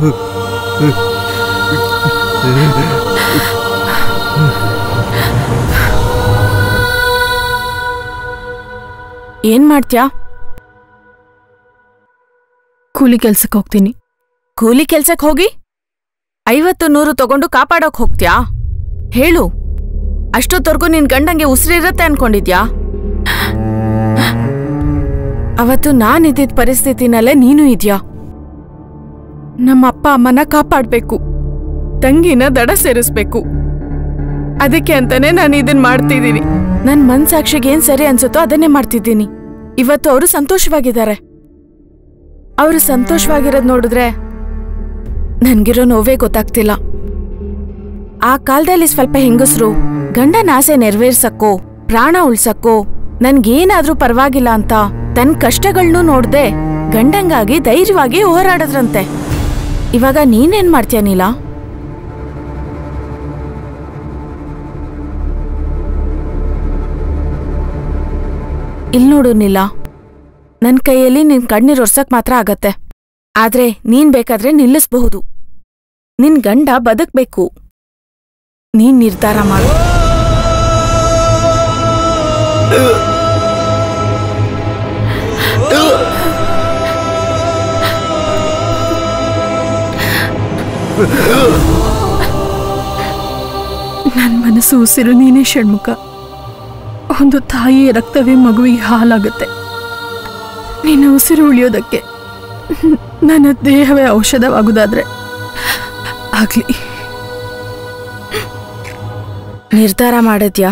ಏನ್ ಮಾಡ್ತ್ಯಾ
ಕೂಲಿ ಕೆಲ್ಸಕ್ಕೆ ಹೋಗ್ತೀನಿ
ಕೂಲಿ ಕೆಲ್ಸಕ್ ಹೋಗಿ ಐವತ್ತು ನೂರು ತಗೊಂಡು ಕಾಪಾಡೋಕ್ ಹೋಗ್ತ್ಯಾ ಹೇಳು ಅಷ್ಟೊತ್ತವರೆಗೂ ನಿನ್ ಗಂಡಂಗೆ ಉಸಿರಿರತ್ತೆ ಅನ್ಕೊಂಡಿದ್ಯಾ ಅವತ್ತು ನಾನಿದ್ದಿದ್ ಪರಿಸ್ಥಿತಿನಲ್ಲೇ ನೀನು ಇದ್ಯಾ ನಮ್ಮ ಅಪ್ಪ ಅಮ್ಮನ ಕಾಪಾಡ್ಬೇಕು ತಂಗಿನ ದಡ ಸೇರಿಸ್ಬೇಕು ಅದಕ್ಕೆ ಅಂತಾನೆ ನಾನು ಇದನ್ ಮಾಡ್ತಿದ್ದೀನಿ ನನ್ ಮನ್ಸಾಕ್ಷಿಗೆ ಏನ್ ಸರಿ ಅನ್ಸುತ್ತೋ ಅದನ್ನೇ ಮಾಡ್ತಿದ್ದೀನಿ ಇವತ್ತು ಅವರು ಸಂತೋಷವಾಗಿದ್ದಾರೆ ಅವರು ಸಂತೋಷವಾಗಿರೋದ್ ನೋಡಿದ್ರೆ ನನ್ಗಿರೋ ನೋವೇ ಗೊತ್ತಾಗ್ತಿಲ್ಲ ಆ ಕಾಲದಲ್ಲಿ ಸ್ವಲ್ಪ ಹೆಂಗಸ್ರು ಗಂಡನ ಆಸೆ ನೆರವೇರ್ಸಕ್ಕೋ ಪ್ರಾಣ ಉಳ್ಸಕ್ಕೋ ನನ್ಗೇನಾದ್ರೂ ಪರವಾಗಿಲ್ಲ ಅಂತ ತನ್ ಕಷ್ಟಗಳ್ನೂ ನೋಡ್ದೆ ಗಂಡಂಗಾಗಿ ಧೈರ್ಯವಾಗಿ ಹೋರಾಡದ್ರಂತೆ ಇವಾಗ ನೀನೇನ್ ಮಾಡ್ತೀಯ ನೀಲಾ ಇಲ್ ನೋಡು ನೀಲಾ ನನ್ ಕೈಯಲ್ಲಿ ನಿನ್ ಕಣ್ಣೀರ್ ಒರ್ಸಕ್ ಮಾತ್ರ ಆಗತ್ತೆ ಆದ್ರೆ ನೀನ್ ಬೇಕಾದ್ರೆ ನಿಲ್ಲಿಸ್ಬಹುದು ನಿನ್ ಗಂಡ ಬದುಕ್ಬೇಕು ನೀನ್ ನಿರ್ಧಾರ ಮಾಡು
ನನ್ನ ಮನಸ್ಸು ಉಸಿರು ನೀನೇ ಷಣ್ಮುಖ ಒಂದು ತಾಯಿಯ ರಕ್ತವೇ ಮಗುವಿಗೆ ಹಾಲಾಗುತ್ತೆ ನಿನ್ನ ಉಸಿರು ಉಳಿಯೋದಕ್ಕೆ ನನ್ನ ದೇಹವೇ ಔಷಧವಾಗುವುದಾದ್ರೆ ಆಗ್ಲಿ
ನಿರ್ಧಾರ ಮಾಡಿದ್ಯಾ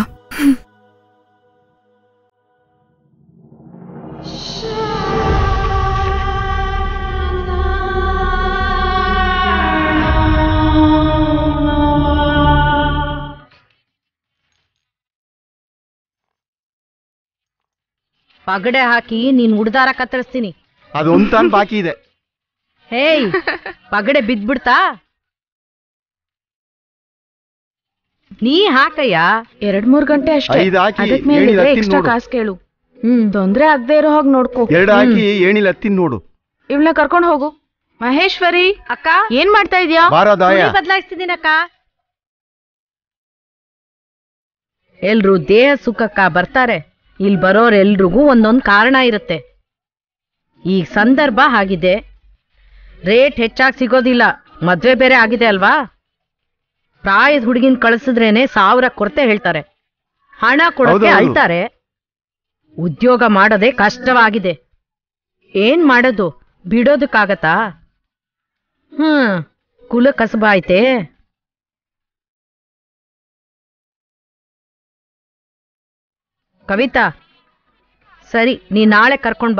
ಪಗಡೆ ಹಾಕಿ ನೀನ್ ಉಡ್ದಾರ ಕತ್ತರಿಸ್ತೀನಿ
ಅದೊಂದು ತಾನು ಬಾಕಿ ಇದೆ
ಹೇಯ್ ಪಗಡೆ ಬಿದ್ಬಿಡ್ತಾ ನೀ ಹಾಕಯ್ಯ
ಎರಡ್ ಮೂರ್ ಗಂಟೆ ಅಷ್ಟೇ
ಐದ್ ಹಾಕಿ,
ಅದಕ್
ಏಳಿದ್
ಮೇಲೆ
ಹತ್ತಿನ್
ಎಕ್ಸ್ಟ್ರಾ
ನೋಡು.
ಕಾಸು ಕೇಳು ಹ್ಮ್ ತೊಂದ್ರೆ ಆಗದೆ ಇರೋ ಹಾಗೆ ನೋಡ್ಕೋ
ಎರಡು ಹಾಕಿ ಏಣಿಲ್ ಹತ್ತಿನ ನೋಡು
ಇವಳನ್ನ ಕರ್ಕೊಂಡು ಹೋಗು ಮಹೇಶ್ವರಿ
ಅಕ್ಕ
ಏನ್ ಮಾಡ್ತಾ ಇದ್ಯಾ
ಬಾರ ದಾಯ
ಬದಲಾಯಿಸ್ತಿದ್ದೀನಕ್ಕ ಎಲ್ರು ದೇಹ ಸುಖಕ್ಕ ಬರ್ತಾರೆ ಇಲ್ಲಿ ಬರೋರೆಲ್ರಿಗೂ ಒಂದೊಂದು ಕಾರಣ ಇರುತ್ತೆ ಈಗ ಸಂದರ್ಭ ಆಗಿದೆ ರೇಟ್ ಹೆಚ್ಚಾಗಿ ಸಿಗೋದಿಲ್ಲ ಮದ್ವೆ ಬೇರೆ ಆಗಿದೆ ಅಲ್ವಾ ಪ್ರಾಯದ ಹುಡುಗಿನ ಕಳಿಸಿದ್ರೇನೆ ಸಾವಿರ ಕೊರತೆ ಹೇಳ್ತಾರೆ ಹಣ ಕೊಡೋಕೆ
ಹೌದು, ಹೌದು.
ಅಳ್ತಾರೆ ಉದ್ಯೋಗ ಮಾಡೋದೇ ಕಷ್ಟವಾಗಿದೆ ಏನ್ ಮಾಡೋದು ಬಿಡೋದಕ್ಕಾಗತ್ತಾ ಹ್ಮ್ ಕುಲ ಕಸಬಾಯ್ತೆ ಕವಿತಾ ಸರಿ ನೀ ನಾಳೆ ಕರ್ಕೊಂಡ್ ಬಾ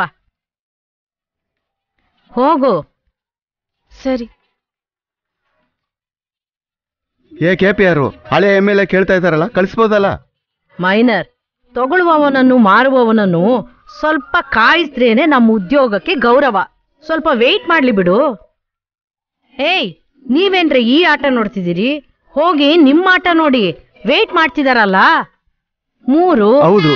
ಹೋಗು
ಸರಿ
ಏ ಕೆ ಪಿ ಆರು ಹಳೆ ಎಮ್ ಎಲ್ ಎ ಕೇಳ್ತಾ ಇದ್ದಾರಲ್ಲ ಕಳಿಸ್ಬೋದಲ್ಲ
ಮೈನರ್ ತಗೊಳ್ಳುವವನನ್ನು ಮಾರುವವನನ್ನು ಸ್ವಲ್ಪ ಕಾಯಿಸಿದ್ರೇನೆ ನಮ್ಮ ಉದ್ಯೋಗಕ್ಕೆ ಗೌರವ ಸ್ವಲ್ಪ ವೇಟ್ ಮಾಡ್ಲಿ ಬಿಡು ಏಯ್ ನೀವೇನ್ರೆ ಈ ಆಟ ನೋಡ್ತಿದ್ದೀರಿ ಹೋಗಿ ನಿಮ್ಮ ಆಟ ನೋಡಿ ವೇಟ್ ಮಾಡ್ತಿದಾರಲ್ಲ ಮೂರು
ಹೌದು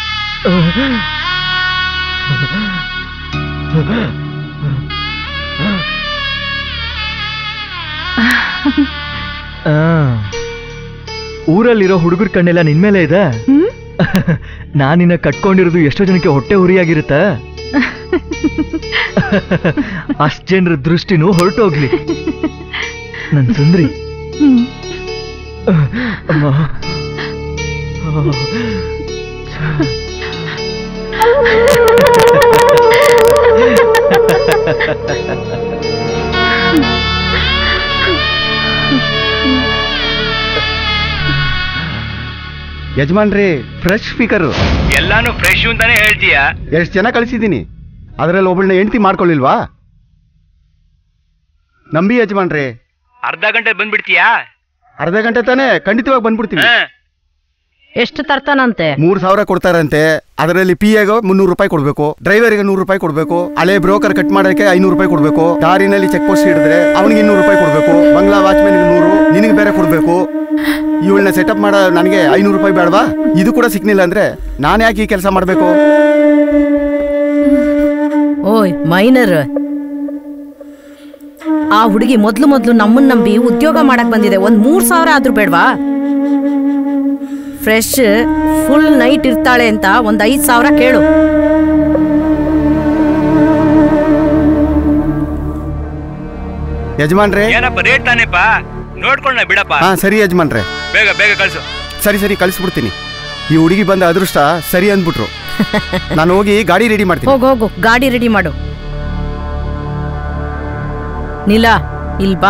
ಆ. ಊರಲ್ಲಿರೋ ಹುಡುಗರ ಕಣ್ಣೆಲ್ಲ ನಿನ್ಮೇಲೆ ಇದೆ ನಾನಿನ್ನ ಕಟ್ಕೊಂಡಿರೋದು ಎಷ್ಟೋ ಜನಕ್ಕೆ ಹೊಟ್ಟೆ ಉರಿಯಾಗಿರುತ್ತ ಅಷ್ಟ್ ಜನರ ದೃಷ್ಟಿನೂ ಹೊರಟೋಗ್ಲಿ ನನ್ ಸುಂದ್ರಿ ಅಮ್ಮ.
ಯಜಮಾನ್ರಿ ಫ್ರೆಶ್ ಸ್ಪೀಕರ್
ಎಲ್ಲಾನು ಫ್ರೆಶ್ ಅಂತಾನೆ ಹೇಳ್ತೀಯ
ಎಷ್ಟು ಜನ ಕಳಿಸಿದ್ದೀನಿ ಅದರಲ್ಲಿ ಒಬ್ಬಳನ್ನ ಹೆಂಡತಿ ಮಾಡ್ಕೊಳ್ಳಿಲ್ವಾ ನಂಬಿ ಯಜಮಾನ್ರಿ
ಅರ್ಧ ಗಂಟೆ ಬಂದ್ಬಿಡ್ತೀಯಾ
ಅರ್ಧ ಗಂಟೆ ತಾನೇ ಖಂಡಿತವಾಗಿ ಬಂದ್ಬಿಡ್ತೀವಿ
ಎಷ್ಟು ತರ್ತಾನಂತೆ
ಮೂರ್ ಸಾವಿರ ಕೊಡ್ತಾರಂತೆ ಅದರಲ್ಲಿ ಪಿ ಎಗೆ ಮುನ್ನೂರು ರೂಪಾಯಿ ಕೊಡ್ಬೇಕು ಡ್ರೈವರ್ಗೆ ನೂರು ರೂಪಾಯಿ ಕೊಡ್ಬೇಕು ಹಳೆ ಬ್ರೋಕರ್ ಕಟ್ ಮಾಡೋಕೆ ಐನೂರು ರೂಪಾಯಿ ಕೊಡ್ಬೇಕು ದಾರಿನಲ್ಲಿ ಚೆಕ್ ಪೋಸ್ಟ್ ಹಿಡಿದ್ರೆ ಅವನಿಗೆ ಇನ್ನೂರು ರೂಪಾಯಿ ಕೊಡ್ಬೇಕು ಬಂಗ್ಲಾ ವಾಚ್ಮನ್ಗೆ ನೂರು ನಿನಗೆ ಬೇರೆ ಕೊಡ್ಬೇಕು ಇವಳನ್ನ ಸೆಟಪ್ ಮಾಡೋ ನನಗೆ ಐನೂರು ರೂಪಾಯಿ ಬೇಡವಾ ಇದು ಕೂಡ ಸಿಕ್ನಿಲ್ಲ ಅಂದ್ರೆ ನಾನು ಯಾಕೆ ಈ ಕೆಲಸ ಮಾಡಬೇಕು
ಓಯ್ ಮೈನರ್ ಆ ಹುಡುಗಿ ಮೊದ್ಲು ಮೊದ್ಲು ನಮ್ಮನ್ ನಂಬಿ ಉದ್ಯೋಗ ಮಾಡಕ್ ಬಂದಿದೆ ಒಂದ್ ಮೂರ್ ಸಾವಿರ ಆದ್ರೂ ಬೇಡ್ವಾ ಫ್ರೆಶ್ ಫುಲ್ ನೈಟ್ ಇರ್ತಾಳೆ ಅಂತ ಒಂದ್ ಐದ್ ಸಾವಿರ ಕೇಳು
ಯಜಮಾನ್ರೆ
ಏನಪ್ಪ ರೇಟ್ ತಾನೇಪ್ಪ ನೋಡ್ಕೊಂಡ ಬಿಡಪ್ಪ
ಹಾ ಸರಿ ಯಜಮಾನ್ರೆ
ಬೇಗ ಬೇಗ ಕಳ್ಸು
ಸರಿ ಸರಿ ಕಳಿಸ್ಬಿಡ್ತೀನಿ ಈ ಹುಡುಗಿ ಬಂದ ಅದೃಷ್ಟ ಸರಿ ಅಂದ್ಬಿಟ್ರು ನಾನು ಹೋಗಿ ಗಾಡಿ ರೆಡಿ ಮಾಡ್ತೀನಿ
ಹೋಗು ಹೋಗು ಗಾಡಿ ರೆಡಿ ಮಾಡು ನೀಲಾ ಇಲ್ ಬಾ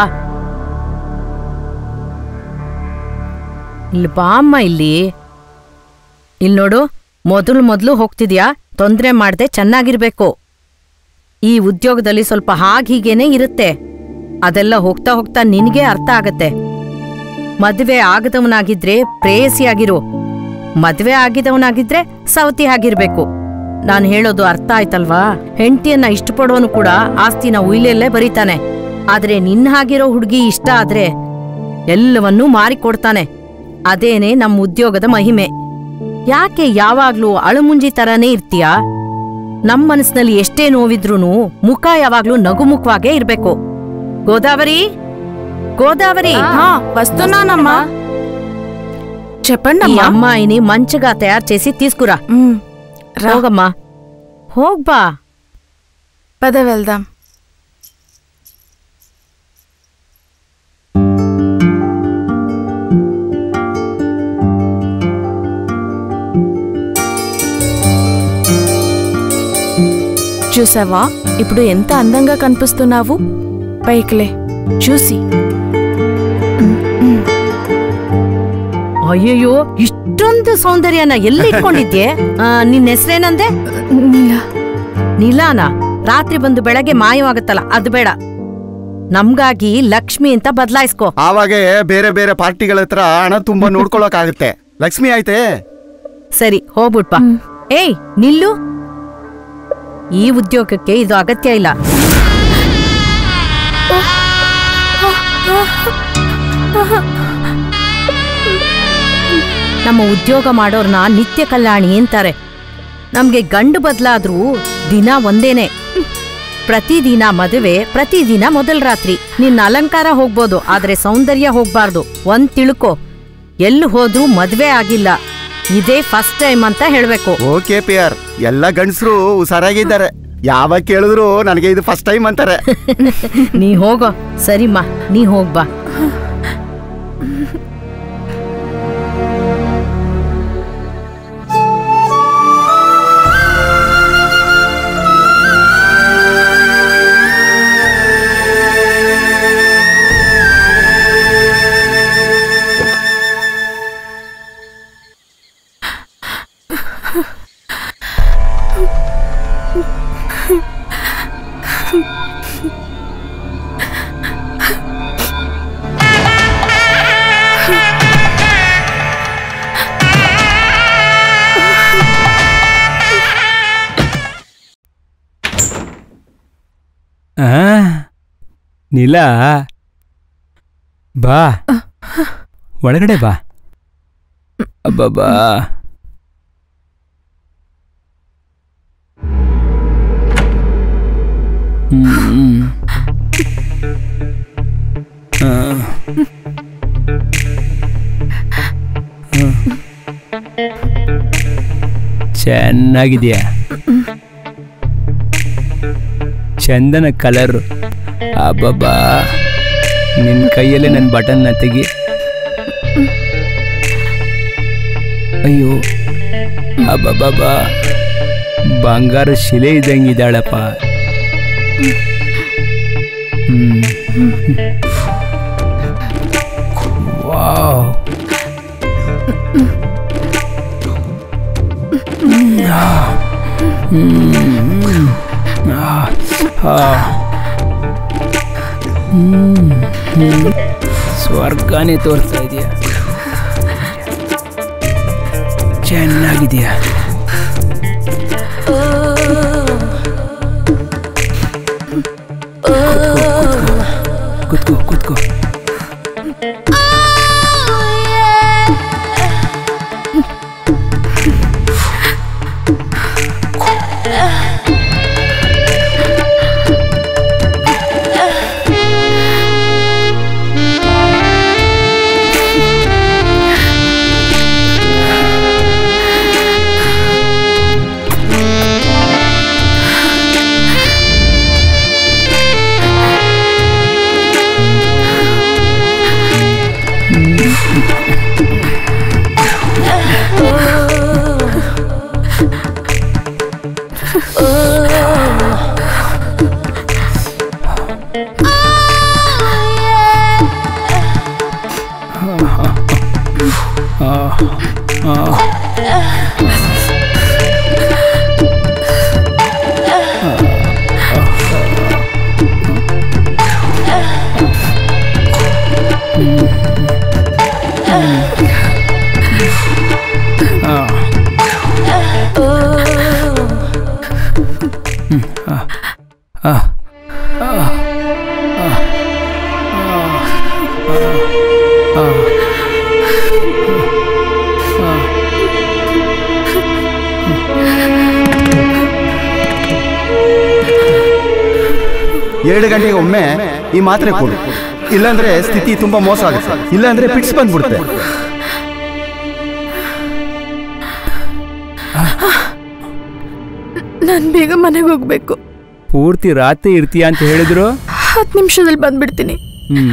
ಇಲ್ಲಿ ಬಾ ಅಮ್ಮ ಇಲ್ಲಿ ಇಲ್ಲಿ ನೋಡು ಮೊದಲು ಮೊದಲು ಹೋಗ್ತಿದ್ಯಾ ತೊಂದರೆ ಮಾಡದೆ ಚೆನ್ನಾಗಿರ್ಬೇಕು ಈ ಉದ್ಯೋಗದಲ್ಲಿ ಸ್ವಲ್ಪ ಹಾಗ್ ಹೀಗೇನೆ ಇರುತ್ತೆ ಅದೆಲ್ಲ ಹೋಗ್ತಾ ಹೋಗ್ತಾ ನಿನಗೆ ಅರ್ಥ ಆಗತ್ತೆ ಮದುವೆ ಆಗದವನಾಗಿದ್ರೆ ಪ್ರೇಯಸಿಯಾಗಿರು ಮದ್ವೆ ಆಗಿದವನಾಗಿದ್ರೆ ಸವತಿ ಆಗಿರ್ಬೇಕು ನಾನು ಹೇಳೋದು ಅರ್ಥ ಆಯ್ತಲ್ವಾ ಹೆಂಡತಿಯನ್ನ ಇಷ್ಟಪಡೋನು ಕೂಡ ಆಸ್ತಿನ ಉಯ್ಲೆಲ್ಲೇ ಬರೀತಾನೆ ಆದ್ರೆ ನಿನ್ನ ಹಾಗಿರೋ ಹುಡುಗಿ ಇಷ್ಟ ಆದ್ರೆ ಎಲ್ಲವನ್ನೂ ಮಾರಿಕೊಡ್ತಾನೆ ಅದೇನೆ ನಮ್ಮ ಉದ್ಯೋಗದ ಮಹಿಮೆ ಯಾಕೆ ಯಾವಾಗ್ಲೂ ಅಳುಮುಂಜಿ ತರನೇ ಇರ್ತೀಯಾ ನಮ್ ಮನಸ್ಸಿನಲ್ಲಿ ಎಷ್ಟೇ ನೋವಿದ್ರೂನು ಮುಖ ಯಾವಾಗ್ಲೂ ನಗುಮುಖವಾಗೇ ಇರ್ಬೇಕು ಗೋದಾವರಿ ಗೋದಾವರಿ
హా, వస్తున్నానమ్మా చెప్పండి
ఈ
అమ్మా
అమ్మాయిని మంచిగా తయారు చేసి తీసుకురా
రా.
ಹೋಗమ్మా ಹೋಗ್ಬಾ
పద వెళ్దాం చూసావా ఇప్పుడు ఎంత అందంగా కనిపిస్తున్నావు పైకిలే చూసి
ಅಯ್ಯಯ್ಯೋ ಇಷ್ಟೊಂದು ಸೌಂದರ್ಯನ ಎಲ್ಲಿ ಇಟ್ಕೊಂಡಿದ್ಯೆ ಆ, ನಿನ್ ಹೆಸ್ರೇನಂದೆ
ನೀಲಾ
ನೀಲಾನ ರಾತ್ರಿ ಬಂದು ಬೆಳಗ್ಗೆ ಮಾಯವಾಗುತ್ತಲ್ಲ ಅದು ಬೇಡ ನಮ್ಗಾಗಿ ಲಕ್ಷ್ಮಿ ಅಂತ ಬದಲಾಯಿಸ್ಕೋ
ಆವಾಗ ಬೇರೆ ಬೇರೆ ಪಾರ್ಟಿಗಳ ಹತ್ರ ಹಣ ತುಂಬಾ ನೋಡ್ಕೊಳಕಾಗುತ್ತೆ ಲಕ್ಷ್ಮಿ ಆಯ್ತೆ
ಸರಿ ಹೋಗ್ಬಿಟ್ಪ ಏಯ್ ನಿಲ್ಲು ಈ ಉದ್ಯೋಗಕ್ಕೆ ಇದು ಅಗತ್ಯ ಇಲ್ಲ ನಮ್ಮ ಉದ್ಯೋಗ ಮಾಡೋರ್ನ ನಿತ್ಯ ಕಲ್ಯಾಣಿ ಅಂತಾರೆ ನಮ್ಗೆ ಗಂಡು ಬದಲಾದ್ರೂ ದಿನ ಒಂದೇನೆ ಪ್ರತಿದಿನ ಮದುವೆ ಪ್ರತಿದಿನ ಮೊದಲ ರಾತ್ರಿ ನಿನ್ನ ಅಲಂಕಾರ ಹೋಗ್ಬೋದು ಆದ್ರೆ ಸೌಂದರ್ಯ ಹೋಗ್ಬಾರ್ದು ಒಂದ್ ತಿಳ್ಕೊ ಎಲ್ಲಿ ಹೋದ್ರೂ ಮದ್ವೆ ಆಗಿಲ್ಲ ಇದೇ ಫಸ್ಟ್ ಟೈಮ್ ಅಂತ ಹೇಳ್ಬೇಕು
ಓಕೆ ಪಿ ಆರ್ ಎಲ್ಲ ಗಂಡಸರು ಹುಷಾರಾಗಿದ್ದಾರೆ ಯಾವಾಗ ಕೇಳಿದ್ರು ನನಗೆ ಇದು ಫಸ್ಟ್ ಟೈಮ್ ಅಂತಾರೆ
ನೀ ಹೋಗೋ ಸರಿಮ್ಮ ನೀ ಹೋಗ್ಬಾ
ಆ? ನೀಲಾ ಬಾ ಒಳಗಡೆ ಬಾ ಅಬ್ಬಬ್ಬಾ ಹ್ಮ್. ಆ. ಹ್ಮ್. ಚೆನ್ನಾಗಿದೆಯಾ ಚಂದನ ಕಲರ್ ಅಬ್ಬಬ್ಬಾ ನಿನ್ನ ಕೈಯಲ್ಲೇ ನನ್ನ ಬಟನ್ನ ತೆಗಿ ಅಯ್ಯೋ ಅಬ್ಬಬ್ಬಾ ಬಂಗಾರ ಶಿಲೆ ಇದ್ದಂಗಿದ್ದಾಳಪ್ಪ ಹ್ಮ್ ವಾವ್ ಹ್ಮ್ ಆ, ಆ. ಹ್ಮ್, ಹ್ಮ್. ಸ್ವರ್ಗನೇ ತೋರಿಸ್ತಾ ಇದೆಯಾ ಚೆನ್ನಾಗಿದೆಯಾ ಕುತ್ಕೋ ಕುತ್ಕೋ
ಎರಡು ಗಂಟೆಗೆ ಒಮ್ಮೆ ಈ ಮಾತ್ರೆ ಕೊಡು ಇಲ್ಲಾಂದ್ರೆ ಸ್ಥಿತಿ ತುಂಬಾ ಮೋಸ ಆಗುತ್ತೆ ಇಲ್ಲಾಂದ್ರೆ ಪಿಟ್ಸ್ ಬಂದ್ಬಿಡುತ್ತೆ
ನಾನು ಬೇಗ ಮನೆಗೆ ಹೋಗ್ಬೇಕು
ಪೂರ್ತಿ ರಾತ್ರಿ ಇರ್ತೀಯ ಅಂತ ಹೇಳಿದ್ರು
ಹತ್ತು ನಿಮಿಷದಲ್ಲಿ ಬಂದ್ಬಿಡ್ತೀನಿ
ಹ್ಮ್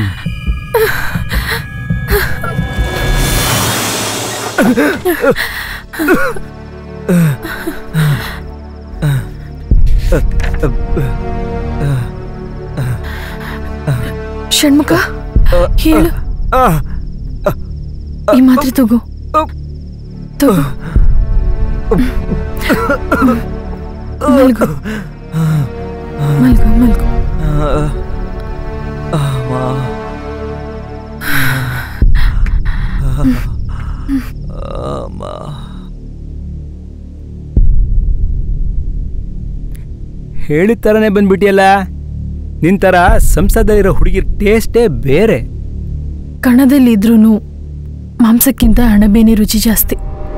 ಷಣ್ಮುಖ ಹೇಳು ಈ ಮಾತ್ರೆ ತಗೋ ತಗೋ ಮಲ್ಗು ಮಲ್ಗು ಮಲ್ಗು
ಹೇಳಿದ ಥರನೇ ಬಂದ್ಬಿಟ್ಟಿಯಲ್ಲ ನಿನ್ ಥರ ಸಂಸದಲ್ಲಿರೋ ಹುಡುಗಿರ್ ಟೇಸ್ಟೇ ಬೇರೆ
ಕಣದಲ್ಲಿ ಇದ್ರೂ ಮಾಂಸಕ್ಕಿಂತ ಅಣಬೇನೆ ರುಚಿ ಜಾಸ್ತಿ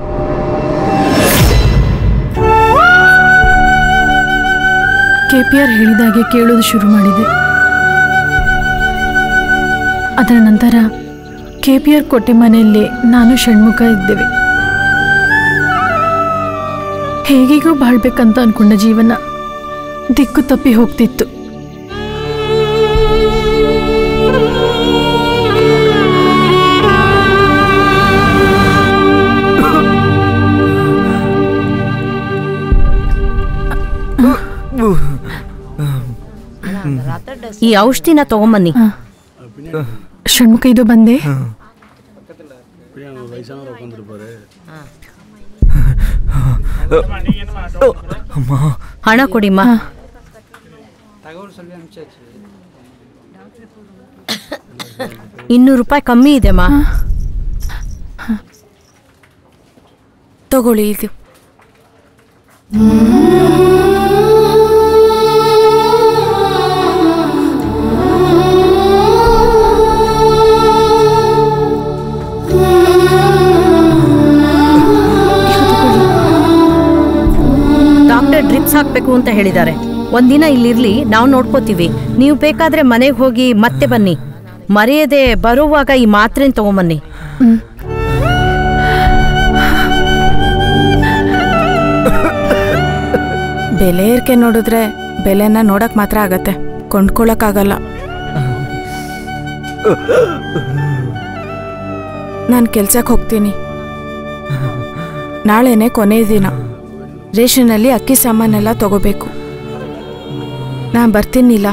ಕೆ ಪಿ ಆರ್ ಹೇಳಿದಾಗೆ ಕೇಳೋದು ಶುರು ಮಾಡಿದೆ ಅದರ ನಂತರ ಕೆ ಪಿ ಆರ್ ಕೊಟ್ಟೆ ಮನೆಯಲ್ಲೇ ನಾನು ಷಣ್ಮುಖ ಇದ್ದೇವೆ ಹೇಗಿಗೂ ಬಾಳ್ಬೇಕಂತ ಅನ್ಕೊಂಡ ಜೀವನ ದಿಕ್ಕು ತಪ್ಪಿ ಹೋಗ್ತಿತ್ತು
ಈ ಔಷಧಿನ ತಗೊಂಬನ್ನಿ
ಷಣ್ಮುಖ ಇದು ಬಂದೆ
ಹಣ ಕೊಡಿಮ್ಮ ಇನ್ನೂರು ರೂಪಾಯಿ ಕಮ್ಮಿ ಇದೆಮ್ಮ
ತಗೊಳ್ಳಿ ಇದು
ಡಾಕ್ಟರ್ ಡ್ರಿಪ್ಸ್ ಹಾಕ್ಬೇಕು ಅಂತ ಹೇಳಿದ್ದಾರೆ ಒಂದಿನ ಇಲ್ಲಿರ್ಲಿ ನಾವು ನೋಡ್ಕೋತೀವಿ ನೀವು ಬೇಕಾದ್ರೆ ಮನೆಗೆ ಹೋಗಿ ಮತ್ತೆ ಬನ್ನಿ ಮರೆಯದೆ ಬರುವಾಗ ಈ ಮಾತ್ರೆನ ತಗೊಂಬನ್ನಿ
ಬೆಲೆ ಏರಿಕೆ ನೋಡಿದ್ರೆ ಬೆಲೆನ ನೋಡಕ್ ಮಾತ್ರ ಆಗತ್ತೆ ಕೊಂಡ್ಕೊಳಕ್ಕಾಗಲ್ಲ ನಾನು ಕೆಲ್ಸಕ್ಕೆ ಹೋಗ್ತೀನಿ ನಾಳೆನೆ ಕೊನೆಯ ದಿನ ರೇಷನಲ್ಲಿ ಅಕ್ಕಿ ಸಾಮಾನೆಲ್ಲ ತಗೋಬೇಕು ನಾನು ಬರ್ತೀನಿಲ್ಲ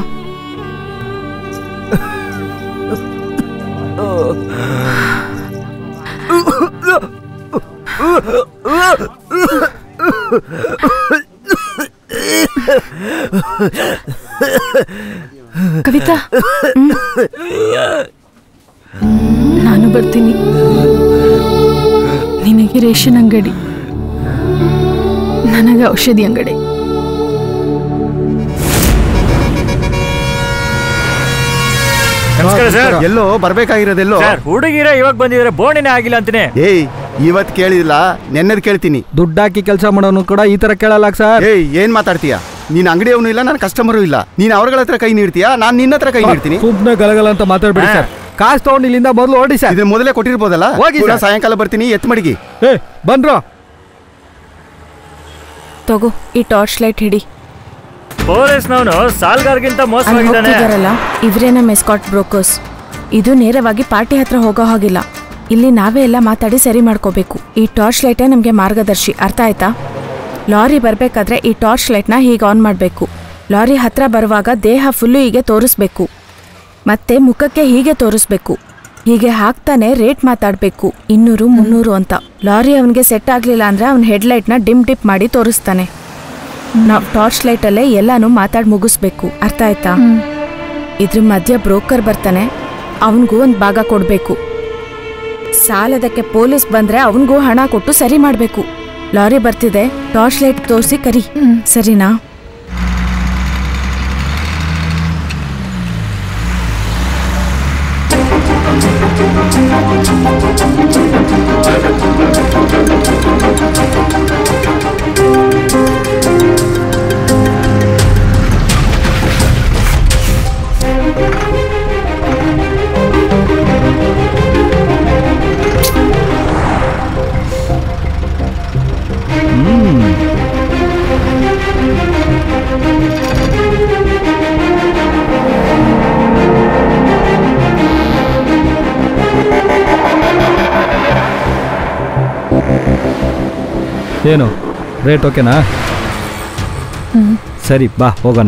ಕವಿತಾ ನಾನು ಬರ್ತೀನಿ ನಿನಗೆ ರೇಷನ್ ಅಂಗಡಿ ನನಗೆ ಔಷಧಿ ಅಂಗಡಿ
ನಮಸ್ಕಾರ ಸರ್.
ಎಲ್ಲೋ ಬರ್ಬೇಕಾಗಿರೋದೆಲ್ಲೋ
ಸರ್ ಹುಡುಗಿರ ಇವಾಗ ಬಂದಿದ್ರೆ ಬೋರ್ಡಿನೇ ಆಗಿಲ್ಲ ಅಂತಾನೆ
ಏಯ್ ಇವತ್ ಕೇಳಿದಿಲ್ಲ ನೆನ್ನೆದ್ ಕೇಳ್ತೀನಿ
ದುಡ್ಡು ಹಾಕಿ ಕೆಲಸ ಮಾಡೋನು ಕೂಡ ಈ ತರ ಕೇಳಲ್ಲ ಸರ್
ಏಯ್ ಏನ್ ಮಾತಾಡ್ತೀಯ ನೀನ್ ಅಂಗಡಿಯವನು ಇಲ್ಲ ನಾನು ಕಸ್ಟಮರು ಇಲ್ಲ ನೀನ್ ಅವ್ರಗಳ ಹತ್ರ ಕೈ ನೀಡ್ತೀಯಾ ನಾನ್ ನಿನ್ನ ಹತ್ರ ಕೈ ನೀಡ್ತೀನಿ
ಸುಮ್ನೆ ಗಲಗಲ ಅಂತ ಮಾತಾಡ್ಬೇಡಿ ಸರ್ ಕಾಸು ತಗೊಂಡು ಇಲ್ಲಿಂದ ಮೊದಲು ಓಡಿ ಸರ್
ಇದನ್ನ ಮೊದಲೇ ಕೊಟ್ಟಿರ್ಬೋದಲ್ಲ
ಹೋಗಿ
ಪುನಃ
ಸರ್.
ಸಾಯಂಕಾಲ ಬರ್ತೀನಿ ಎತ್ ಮಡಿಗಿ
ಏ ಬಂದ್ರೋ
ತಗೋ ಈ ಟಾರ್ಚ್ ಲೈಟ್ ಹಿಡಿ
ಪೊಲೀಸ್ನವನು ಸಾಲ್ಗಾರ್ಗಿಂತ
ಅಲ್ಲಿ
ಮೋಸವಾಗಿದ್ದಾನೆ
ಹೋಗ್ತಿದಾರಲ್ಲ ಇವರೇ ನಮ್ಮ ಎಸ್ಕಾಟ್ ಬ್ರೋಕರ್ಸ್ ಇದು ನೇರವಾಗಿ ಪಾರ್ಟಿ ಹತ್ರ ಹೋಗೋ ಹಾಗಿಲ್ಲ ಇಲ್ಲಿ ನಾವೇ ಎಲ್ಲ ಮಾತಾಡಿ ಸರಿ ಮಾಡ್ಕೋಬೇಕು ಈ ಟಾರ್ಚ್ ಲೈಟೇ ನಮಗೆ ಮಾರ್ಗದರ್ಶಿ ಅರ್ಥ ಆಯ್ತಾ ಲಾರಿ ಬರಬೇಕಾದ್ರೆ ಈ ಟಾರ್ಚ್ ಲೈಟ್ನ ಹೀಗೆ ಆನ್ ಮಾಡಬೇಕು ಲಾರಿ ಹತ್ರ ಬರುವಾಗ ದೇಹ ಫುಲ್ಲು ಹೀಗೆ ತೋರಿಸ್ಬೇಕು ಮತ್ತೆ ಮುಖಕ್ಕೆ ಹೀಗೆ ತೋರಿಸ್ಬೇಕು ಹೀಗೆ ಹಾಕ್ತಾನೆ ರೇಟ್ ಮಾತಾಡಬೇಕು ಇನ್ನೂರು ಮುನ್ನೂರು ಅಂತ ಲಾರಿ ಅವನಿಗೆ ಸೆಟ್ ಆಗಲಿಲ್ಲ ಅಂದ್ರೆ ಅವನ ಹೆಡ್ಲೈಟ್ನ ಡಿಮ್ ಡಿಪ್ ಮಾಡಿ ತೋರಿಸ್ತಾನೆ ನಾವು ಟಾರ್ಚ್ ಲೈಟಲ್ಲೇ ಎಲ್ಲಾನು ಮಾತಾಡಿ ಮುಗಿಸ್ಬೇಕು ಅರ್ಥ ಆಯ್ತಾ ಇದ್ರ ಮಧ್ಯೆ ಬ್ರೋಕರ್ ಬರ್ತಾನೆ ಅವನಿಗೂ ಒಂದು ಭಾಗ ಕೊಡಬೇಕು ಸಾಲದಕ್ಕೆ ಪೊಲೀಸ್ ಬಂದ್ರೆ ಅವನಿಗೂ ಹಣ ಕೊಟ್ಟು ಸರಿ ಮಾಡಬೇಕು ಲಾರಿ ಬರ್ತಿದೆ ಟಾರ್ಚ್ ಲೈಟ್ ತೋರಿಸಿ ಕರಿ ಸರಿನಾ
ಏನು ರೇಟ್ ಓಕೆನಾ ಸರಿ ಬಾ ಹೋಗೋಣ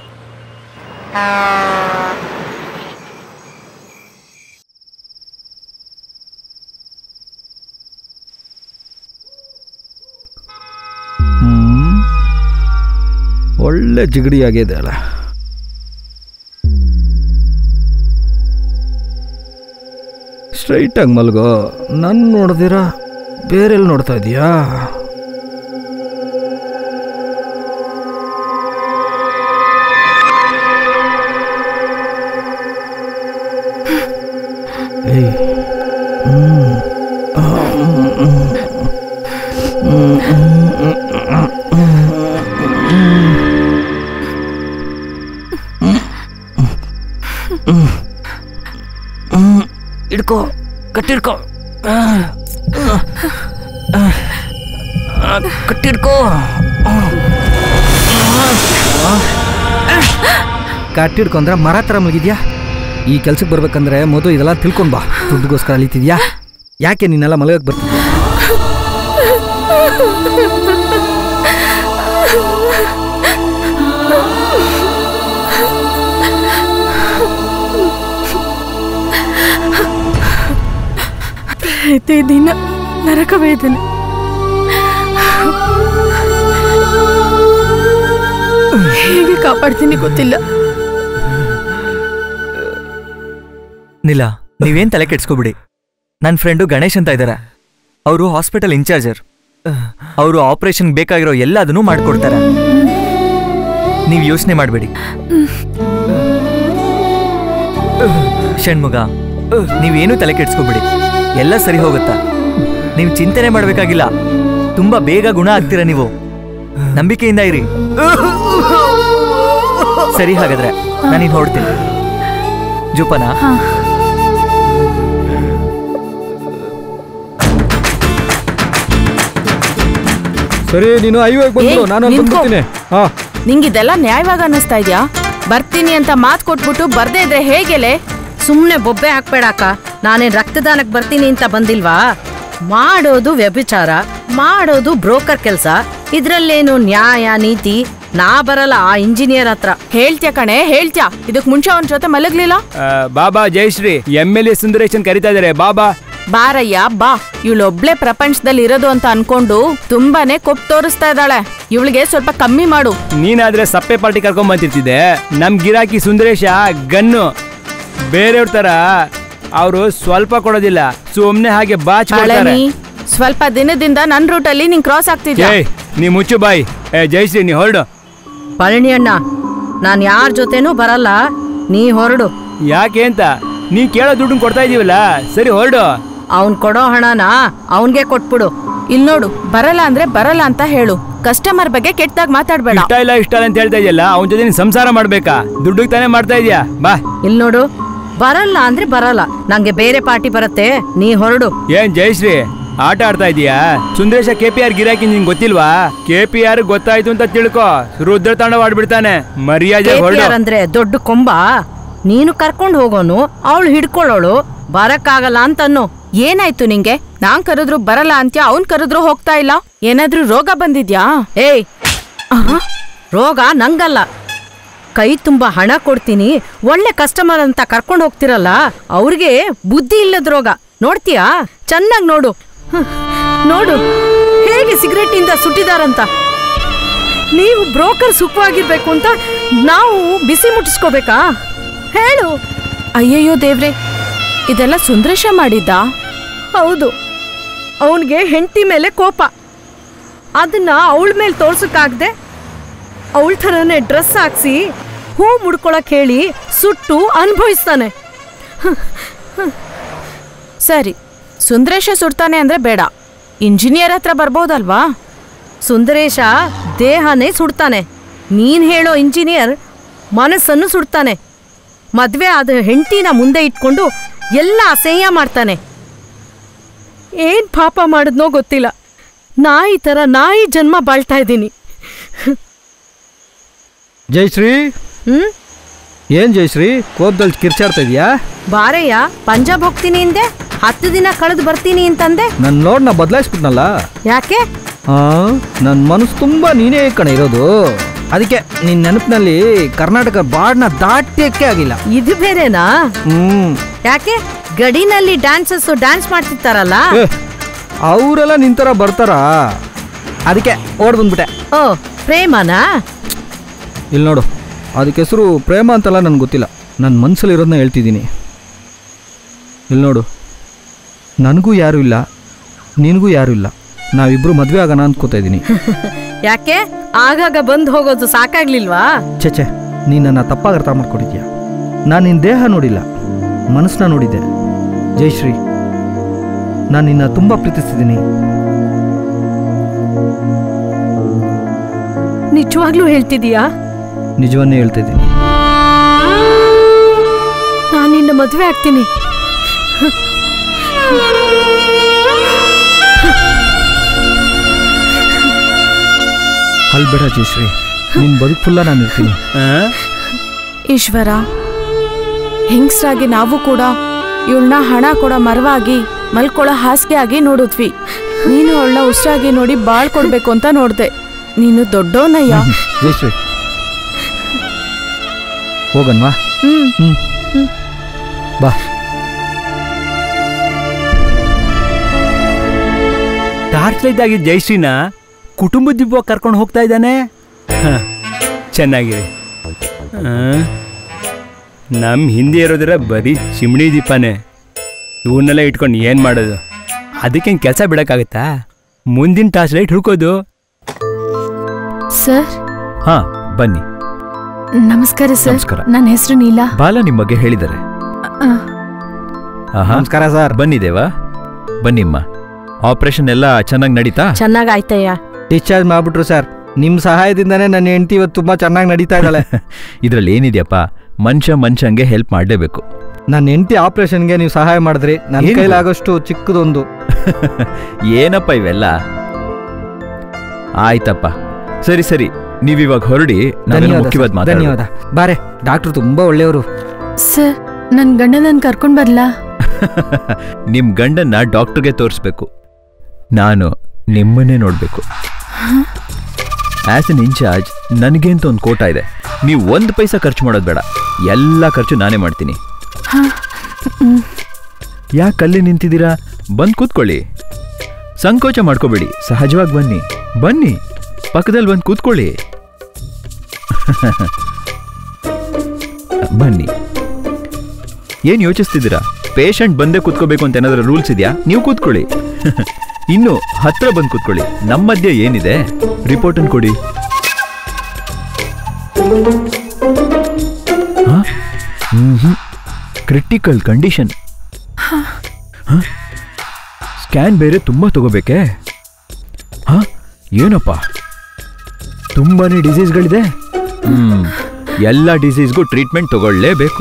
ಹ್ಮ್. ಒಳ್ಳೆ ಜಿಗಡಿ ಆಗಿದೆ ಅಲ್ಲ ಸ್ಟ್ರೈಟಾಗಿ ಮಲ್ಗೋ ನನ್ನ ನೋಡ್ದಿರ ಬೇರೆಲ್ಲಿ ನೋಡ್ತಾ ಇದೀಯಾ ಏಯ್ ಹ್ಮ್. ಆ, ಹ್ಮ್, ಹ್ಮ್. ಹ್ಮ್, ಹ್ಮ್, ಹ್ಮ್, ಹ್ಮ್. ಹ್ಮ್. ಹಿಡ್ಕೋ ಕಟ್ಟಿಡ್ಕೋ ಕಟ್ಟಿಡ್ಕೋ ಕಟ್ಟಿಡ್ಕೊಂಡ್ರೆ ಮರ ಥರ ಮಲಗಿದ್ಯಾ ಈ ಕೆಲ್ಸಕ್ಕೆ ಬರ್ಬೇಕಂದ್ರೆ ಮೊದಲು ಇದೆಲ್ಲ ತಿಳ್ಕೊಂಡ್ ಬಾ ದುಡ್ಡುಗೋಸ್ಕರ ಅಲಿತಿದ್ಯಾ ಯಾಕೆ ನೀನೆಲ್ಲ ಮಲಗಕ್ಕೆ ಬರ್ತಿದ್ಯಾ
ಪ್ರತಿದಿನ ನರಕ ವೇದನೆ ಹೇಗೆ ಕಾಪಾಡ್ತೀನಿ ಗೊತ್ತಿಲ್ಲ
ನಿಲ್ಲ ನೀವೇನ್ ತಲೆ ಕೆಡ್ಸ್ಕೊಬಿಡಿ ನನ್ನ ಫ್ರೆಂಡು ಗಣೇಶ್ ಅಂತ ಇದ್ದಾರೆ ಅವರು ಹಾಸ್ಪಿಟಲ್ ಇನ್ಚಾರ್ಜರ್ ಅವರು ಆಪರೇಷನ್ ಬೇಕಾಗಿರೋ ಎಲ್ಲದನ್ನೂ ಮಾಡ್ಕೊಡ್ತಾರೆ ನೀವು ಯೋಚನೆ ಮಾಡಬೇಡಿ ಷಣ್ಮುಗ ನೀವೇನು ತಲೆ ಕೆಡ್ಸ್ಕೊಬಿಡಿ ಎಲ್ಲ ಸರಿ ಹೋಗುತ್ತಾ ನೀವು ಚಿಂತನೆ ಮಾಡಬೇಕಾಗಿಲ್ಲ ತುಂಬಾ ಬೇಗ ಗುಣ ಆಗ್ತೀರಾ ನೀವು ನಂಬಿಕೆಯಿಂದ ಇರಿ ಸರಿ ಹಾಗಾದ್ರೆ ನಾನೀಗ ಹೊರಡ್ತೀನಿ ಜೋಪಾನ
ಸರಿ ನೀನು ಐವಾಗ ಬಂದು
ಏಯ್,
ನಾನು ಅಲ್ಲಿ
ನಿಂತ್ಕೊ.
ಬಂದ್ಬಿಡ್ತೀನಿ ಹಾ
ನಿಂಗಿದೆಲ್ಲ ನ್ಯಾಯವಾಗ ಅನ್ನಿಸ್ತಾ ಇದ್ಯಾ ಬರ್ತೀನಿ ಅಂತ ಮಾತು ಕೊಟ್ಬಿಟ್ಟು ಬರ್ದೇ ಇದ್ರೆ ಹೇಗೆಲೆ
ಸುಮ್ನೆ ಬೊಬ್ಬೆ ಹಾಕ್ಬೇಡಕ್ಕ ನಾನೇನ್ ರಕ್ತದಾನಕ್ ಬರ್ತೀನಿ ಅಂತ ಬಂದಿಲ್ವಾ ಮಾಡೋದು ವ್ಯಭಿಚಾರ ಮಾಡೋದು ಬ್ರೋಕರ್ ಕೆಲ್ಸ ಇದ್ರಲ್ಲೇನು ನ್ಯಾಯ ನೀತಿ ನಾ ಬರಲ್ಲ ಆ ಇಂಜಿನಿಯರ್ ಹತ್ರ
ಹೇಳ್ತ್ಯಾ ಕಣೆ ಹೇಳ್ತ್ಯಾ ಇದಕ್ ಮುಂಚೆ ಅವನ ಜೊತೆ ಮಲಗ್ಲಿಲ್ಲ
ಆ, ಬಾಬಾ Jayashree M L A Sundaresan ಕರಿತಾ ಇದಾರೆ ಬಾಬಾ
ಬಾರಯ್ಯ ಬಾ ಇವಳೊಬ್ಳೆ ಪ್ರಪಂಚದಲ್ಲಿ ಇರೋದು ಅಂತ ಅನ್ಕೊಂಡು ತುಂಬಾನೇ ಕೊಪ್ ತೋರಿಸ್ತಾ ಇದ್ದಾಳೆ ಇವಳಿಗೆ ಸ್ವಲ್ಪ ಕಮ್ಮಿ ಮಾಡು
ನೀನಾದ್ರೆ ಸಪ್ಪೆ ಪಾರ್ಟಿ ಕರ್ಕೊಂಡ್ ಬಂದಿರ್ತಿದ್ದೆ ನಮ್ ಗಿರಾಕಿ ಸುಂದರೇಶ ಗನ್ನು ಬೇರೆಯವ್ರ ತರ ಅವರು ಸ್ವಲ್ಪ ಕೊಡೋದಿಲ್ಲ ಸುಮ್ನೆ ಹಾಗೆ ಬಾಚ್
ಬಾಳನಿ ಸ್ವಲ್ಪ ದಿನದಿಂದ ನನ್ ರೂಟಲ್ಲಿ ನೀನ್ ಕ್ರಾಸ್ ಆಗ್ತಿದ್ಯಾ
ಏಯ್ ನೀ ಮುಚ್ಚು ಬಾಯ್ ಏ ಜಯಶ್ರೀ ನೀ ಹೊರಡು
ಪಳನಿ ಅಣ್ಣ ನಾನ್ ಯಾರ ಜೊತೆನೂ ಬರಲ್ಲ ನೀ ಹೊರಡು
ಯಾಕೆ ಅಂತ ನೀ ಕೇಳೋ ದುಡ್ಡು ಕೊಡ್ತಾ ಇದೀವಲ್ಲ ಸರಿ ಹೊರಡು
ಅವ್ನ್ ಕೊಡೋ ಹಣನ ಅವನ್ಗೆ ಕೊಟ್ಬಿಡು
ಇಲ್ ನೋಡು ಬರಲ್ಲ ಅಂದ್ರೆ ಬರಲ್ಲ ಅಂತ ಹೇಳು ಕಸ್ಟಮರ್ ಬಗ್ಗೆ ಕೆಟ್ಟದಾಗ ಮಾತಾಡ್ಬೇಡ
ಇಷ್ಟ ಇಲ್ಲ ಇಷ್ಟ ಇಲ್ಲ ಅಂತ ಹೇಳ್ತಾ ಇದೆಯಲ್ಲ ಅವನ ಜೊತೆ ನೀನ್ ಸಂಸಾರ ಮಾಡ್ಬೇಕಾ ದುಡ್ಡಿಗೆ ತಾನೇ ಮಾಡ್ತಾ ಇದೀಯಾ ಬಾ
ಇಲ್ ನೋಡು ಬರಲ್ಲ ಅಂದ್ರೆ ಬರಲ್ಲ ನಂಗೆ ಬೇರೆ ಪಾರ್ಟಿ ಬರುತ್ತೆ ನೀ ಹೊರಡು
ಏನ್ ಜಯಶ್ರೀ ಆಟ ಆಡ್ತಾ ಇದೀಯಾ ಸುಂದರೇಶ ಕೆ ಪಿ ಆರ್ ಗಿರಾಕಿ ನಿಂಗೆ ಗೊತ್ತಿಲ್ವಾ ಕೆ ಪಿ ಆರ್ ಗೊತ್ತಾಯ್ತು ಅಂತ ತಿಳ್ಕೊ ರುದ್ರ ತಾಂಡವ ಆಡ್ಬಿಡ್ತಾನೆ ಮರ್ಯಾದೆ ಹೊರಡು
KPR ಅಂದ್ರೆ ದೊಡ್ಡ ಕೊಂಬ ನೀನು ಕರ್ಕೊಂಡು ಹೋಗೋನು ಅವಳು ಹಿಡ್ಕೊಳ್ಳೋಳು ಬರಕ್ಕಾಗಲ್ಲ ಅಂತನ್ನು
ಏನಾಯ್ತು ನಿಂಗೆ ನಾನ್ ಕರೆದ್ರು ಬರಲ್ಲ ಅಂತ್ಯ ಅವ್ನ್ ಕರೆದ್ರು ಹೋಗ್ತಾ ಇಲ್ಲ ಏನಾದ್ರೂ ರೋಗ ಬಂದಿದ್ಯಾ
ಏಯ್ ರೋಗ ನಂಗಲ್ಲ ಕೈ ತುಂಬಾ ಹಣ ಕೊಡ್ತೀನಿ ಒಳ್ಳೆ ಕಸ್ಟಮರ್ ಅಂತ ಕರ್ಕೊಂಡು ಹೋಗ್ತಿರಲ್ಲ ಅವ್ರಿಗೆ ಬುದ್ಧಿ ಇಲ್ಲದ ರೋಗ ನೋಡ್ತೀಯಾ ಚೆನ್ನಾಗಿ ನೋಡು ಹ್ಮ್. ನೋಡು ಹೇಗೆ ಸಿಗರೆಟ್ ಇಂದ ಸುಟ್ಟಿದಾರಂತ ನೀವು ಬ್ರೋಕರ್ ಸುಖವಾಗಿರ್ಬೇಕು ಅಂತ ನಾವು ಬಿಸಿ ಮುಟ್ಟಿಸ್ಕೋಬೇಕಾ ಹೇಳು
ಅಯ್ಯಯ್ಯೋ ದೇವ್ರೆ ಇದೆಲ್ಲ ಸುಂದರೇಶ ಮಾಡಿದ್ದ
ಹೌದು ಅವನಿಗೆ ಹೆಂಡತಿ ಮೇಲೆ ಕೋಪ ಅದನ್ನ ಅವಳ ಮೇಲೆ ತೋರ್ಸಕ್ಕಾಗ್ದೆ ಅವಳ ಥರನೇ ಡ್ರೆಸ್ ಹಾಕ್ಸಿ ಹೂ ಮುಡ್ಕೊಳಕ್ ಹೇಳಿ ಸುಟ್ಟು ಅನುಭವಿಸ್ತಾನೆ
ಸರಿ ಸುಂದರೇಶ ಸುಡ್ತಾನೆ ಅಂದ್ರೆ ಬೇಡ ಇಂಜಿನಿಯರ್ ಹತ್ರ ಬರ್ಬೋದಲ್ವಾ
ಸುಂದರೇಶ ದೇಹನೇ ಸುಡ್ತಾನೆ ನೀನ್ ಹೇಳೋ ಇಂಜಿನಿಯರ್ ಮನಸ್ಸನ್ನು ಸುಡ್ತಾನೆ ಮದ್ವೆ ಆದ ಹೆಂಡತಿನ ಮುಂದೆ ಇಟ್ಕೊಂಡು ಎಲ್ಲ ಅಸಹ್ಯ ಮಾಡ್ತಾನೆ ಏನ್ ಪಾಪ ಮಾಡಿದ್ನೋ ಗೊತ್ತಿಲ್ಲ ನಾಯಿ ತರ ನಾಯಿ ಜನ್ಮ ಬಾಳ್ತಾ ಇದ್ದೀನಿ
ಜಯಶ್ರೀ
ಹ್ಮ್
ಏನ್ ಜಯಶ್ರೀ ಕೋಪದಲ್ಲಿ ಕಿರ್ಚಾಡ್ತಾ ಇದೀಯಾ
ಬಾರಯ್ಯ ಪಂಜಾಬ್ ಹೋಗ್ತೀನಿ ಹಿಂದೆ ಹತ್ತು ದಿನ ಕಳೆದು ಬರ್ತೀನಿ ಅಂತಂದೆ
ನನ್ನ ನೋಡ್ ನಾ ಬದಲಾಯಿಸ್ಬಿಟ್ನಲ್ಲ
ಯಾಕೆ
ಹಾ ನನ್ನ ಮನಸ್ಸು ತುಂಬಾ ನೀನೇ ಕಣ ಇರೋದು
ಅದಕ್ಕೆ ನಿನ್ನ ನೆನಪಿನಲ್ಲಿ ಕರ್ನಾಟಕ ಬಾಡ್ನ ದಾಟ್ಯಕ್ಕೆ ಆಗಿಲ್ಲ
ಇದು ಬೇರೆನಾ
ಹ್ಮ್
ಯಾಕೆ ಗಡಿನಲ್ಲಿ ಡ್ಯಾನ್ಸಸ್ ಡ್ಯಾನ್ಸ್ ಮಾಡ್ತಿರ್ತಾರಲ್ಲ
ಏ, ಅವರೆಲ್ಲ ನಿಂತರ ಬರ್ತಾರಾ ಅದಕ್ಕೆ ಓಡ್ ಬಂದ್ಬಿಟ್ಟೆ
ಓ ಪ್ರೇಮನಾ
ಇಲ್ಲಿ ನೋಡು ಅದಕ್ಕೆ ಹೆಸರು ಪ್ರೇಮ ಅಂತೆಲ್ಲ ನನಗೆ ಗೊತ್ತಿಲ್ಲ ನನ್ನ ಮನಸ್ಸಲ್ಲಿರೋದನ್ನ ಹೇಳ್ತಿದ್ದೀನಿ ಇಲ್ಲಿ ನೋಡು ನನಗೂ ಯಾರೂ ಇಲ್ಲ ನಿನಗೂ ಯಾರೂ ಇಲ್ಲ ನಾವಿಬ್ಬರು ಮದುವೆ ಆಗೋಣ ಅಂದ್ಕೋತಾ ಇದ್ದೀನಿ
ಯಾಕೆ ಆಗಾಗ ಬಂದ್ ಹೋಗೋದು ಸಾಕಾಗ್ಲಿಲ್ವಾ
ಛೆ ನೀನು ನನ್ನ ತಪ್ಪಾಗಿ ಅರ್ಥ ಮಾಡ್ಕೊಂಡಿದ್ಯಾ ನಾನು ನಿನ್ನ ದೇಹ ನೋಡಿಲ್ಲ ಮನಸ್ಸನ್ನ ನೋಡಿದ್ದೆ ಜಯಶ್ರೀ ನಾನು ನಿನ್ನ ತುಂಬ ಪ್ರೀತಿಸ್ತಿದ್ದೀನಿ
ನಿಜವಾಗ್ಲೂ ಹೇಳ್ತಿದೀಯಾ
ನಿಜವನ್ನೇ ಹೇಳ್ತಾ ಇದ್ದೀನಿ
ನಾನು ನಿನ್ನ ಮದ್ವೆ ಆಗ್ತೀನಿ
ಅಲ್ಬೇಡ ಜಯಶ್ರೀ ನಿನ್ನ ಬದುಕು ಫುಲ್ಲ ನಾನು ಇರ್ತೀನಿ
ಈಶ್ವರ ಹೆಂಗ್ಸ್ರಾಗಿ ನಾವು ಕೂಡ ಇವಳನ್ನ ಹಣ ಕೊಡೋ ಮರವಾಗಿ ಮಲ್ಕೊಳ್ಳೋ ಹಾಸಿಗೆ ಆಗಿ ನೋಡಿದ್ವಿ ನೀನು ಅವಳನ್ನ ಉಸಿರಾಗಿ ನೋಡಿ ಬಾಳ್ ಕೊಡ್ಬೇಕು ಅಂತ ನೋಡ್ದೆ ನೀನು ದೊಡ್ಡೋನಯ್ಯ
ಜಯಶ್ರೀ ಹೋಗನ್ವಾ
ಹ್ಮ್
ಹ್ಮ್ ಬಾ
ಟಾರ್ಚ್ ಲೈಟ್ ಆಗಿದ್ದ ಜಯಶ್ರೀನ ಕುಟುಂಬ ದಿಬ್ಬ ಕರ್ಕೊಂಡು ಹೋಗ್ತಾ ಇದ್ದಾನೆ ಹ, ಚೆನ್ನಾಗಿದೆ ನಮ್ಮ ಹಿಂದೆ ಇರೋದ್ರ ಬರೀ ಚಿಮಣಿ ದೀಪನೇ ಇವನ್ನೆಲ್ಲ ಇಟ್ಕೊಂಡು ಏನು ಮಾಡೋದು ಅದಕ್ಕೇನು ಕೆಲಸ ಬಿಡೋಕ್ಕಾಗತ್ತಾ ಮುಂದಿನ ಟಾರ್ಚ್ ಲೈಟ್ ಹುಡ್ಕೋದು
ಸರ್
ಹಾ ಬನ್ನಿ
ನಮಸ್ಕಾರ ಸರ್
ನಮಸ್ಕಾರ.
ನನ್ನ ಹೆಸರು ನೀಲಾ
ಬಾಲ ನಿಮ್ಮ ಬಗ್ಗೆ ಹೇಳಿದ್ದಾರೆ
ಆ,
ನಮಸ್ಕಾರ ಸರ್ ಬನ್ನಿ ದೇವಾ ಬನ್ನಿಮ್ಮ ಆಪರೇಷನ್ ಎಲ್ಲ ಚೆನ್ನಾಗಿ ನಡೀತಾ
ಚೆನ್ನಾಗ್ ಆಯ್ತಯ್ಯ
ಡಿಸ್ಚಾರ್ಜ್ ಮಾಡ್ಬಿಟ್ರು ಸರ್ ನಿಮ್ಮ ಸಹಾಯದಿಂದನೇ ನನ್ನ ಹೆಂಡತಿ ಇವತ್ತು ತುಂಬ ಚೆನ್ನಾಗಿ ನಡೀತಾ ಇದ್ದಾಳೆ
ಇದ್ರಲ್ಲಿ ಏನಿದೆಯಪ್ಪ ಮನುಷ್ಯ ಮನುಷ್ಯಂಗೆ ಹೆಲ್ಪ್ ಮಾಡಲೇಬೇಕು
ನನ್ನ ಹೆಂಡತಿ ಆಪರೇಷನ್ಗೆ ನೀವು ಸಹಾಯ ಮಾಡಿದ್ರಿ ನನ್ನ
ಏನು?
ಕೈಲಾಗೋಷ್ಟು ಚಿಕ್ಕದೊಂದು
ಏನಪ್ಪ ಇವೆಲ್ಲ ಆಯ್ತಪ್ಪ ಸರಿ ಸರಿ ನೀವಿವಾಗ ಹೊರಡಿ ನಾವೇನೋ
ಧನ್ಯವಾದ
ಮುಖ್ಯವಾದ
ಸರ್,
ಮಾತಾಡೋದು.
ಧನ್ಯವಾದ ಬಾರೆ ಡಾಕ್ಟ್ರು ತುಂಬಾ ಒಳ್ಳೆಯವರು
ಸರ್ ನನ್ನ ಗಂಡನನ್ನು ಕರ್ಕೊಂಡು ಬರ್ಲಾ
ನಿಮ್ ಗಂಡನ್ನ ಡಾಕ್ಟರ್ಗೆ ತೋರಿಸ್ಬೇಕು ನಾನು ನಿಮ್ಮನ್ನೇ ನೋಡಬೇಕು ಆಸ್ ಎನ್ ಇನ್ಚಾರ್ಜ್ ನನಗೆ ಅಂತ ಒಂದು ಕೋಟ ಇದೆ ನೀವು ಒಂದು ಪೈಸಾ ಖರ್ಚು ಮಾಡೋದು ಬೇಡ ಎಲ್ಲ ಖರ್ಚು ನಾನೇ ಮಾಡ್ತೀನಿ ಯಾಕೆ ಅಲ್ಲಿ ನಿಂತಿದ್ದೀರಾ ಬಂದು ಕೂತ್ಕೊಳ್ಳಿ ಸಂಕೋಚ ಮಾಡ್ಕೋಬೇಡಿ ಸಹಜವಾಗಿ ಬನ್ನಿ ಬನ್ನಿ ಪಕ್ಕದಲ್ಲಿ ಬಂದು ಕೂತ್ಕೊಳ್ಳಿ ಬನ್ನಿ ಏನು ಯೋಚಿಸ್ತಿದ್ದೀರಾ ಪೇಷಂಟ್ ಬಂದೇ ಕೂತ್ಕೋಬೇಕು ಅಂತ ಏನಾದರೂ ರೂಲ್ಸ್ ಇದೆಯಾ ನೀವು ಕೂತ್ಕೊಳ್ಳಿ ಇನ್ನು ಹತ್ರ ಬಂದು ಕೂತ್ಕೊಳ್ಳಿ ನಮ್ಮ ಮಧ್ಯೆ ಏನಿದೆ ರಿಪೋರ್ಟನ್ನು ಕೊಡಿ ಕ್ರಿಟಿಕಲ್ ಕಂಡೀಷನ್ ಸ್ಕ್ಯಾನ್ ಬೇರೆ ತುಂಬ ತಗೋಬೇಕೇ ಹಾ ಏನಪ್ಪ ತುಂಬಾನೇ ಡಿಸೀಸ್ಗಳಿದೆ ಹ್ಮ್ ಎಲ್ಲ ಡಿಸೀಸ್ಗೂ ಟ್ರೀಟ್ಮೆಂಟ್ ತಗೊಳ್ಳೇಬೇಕು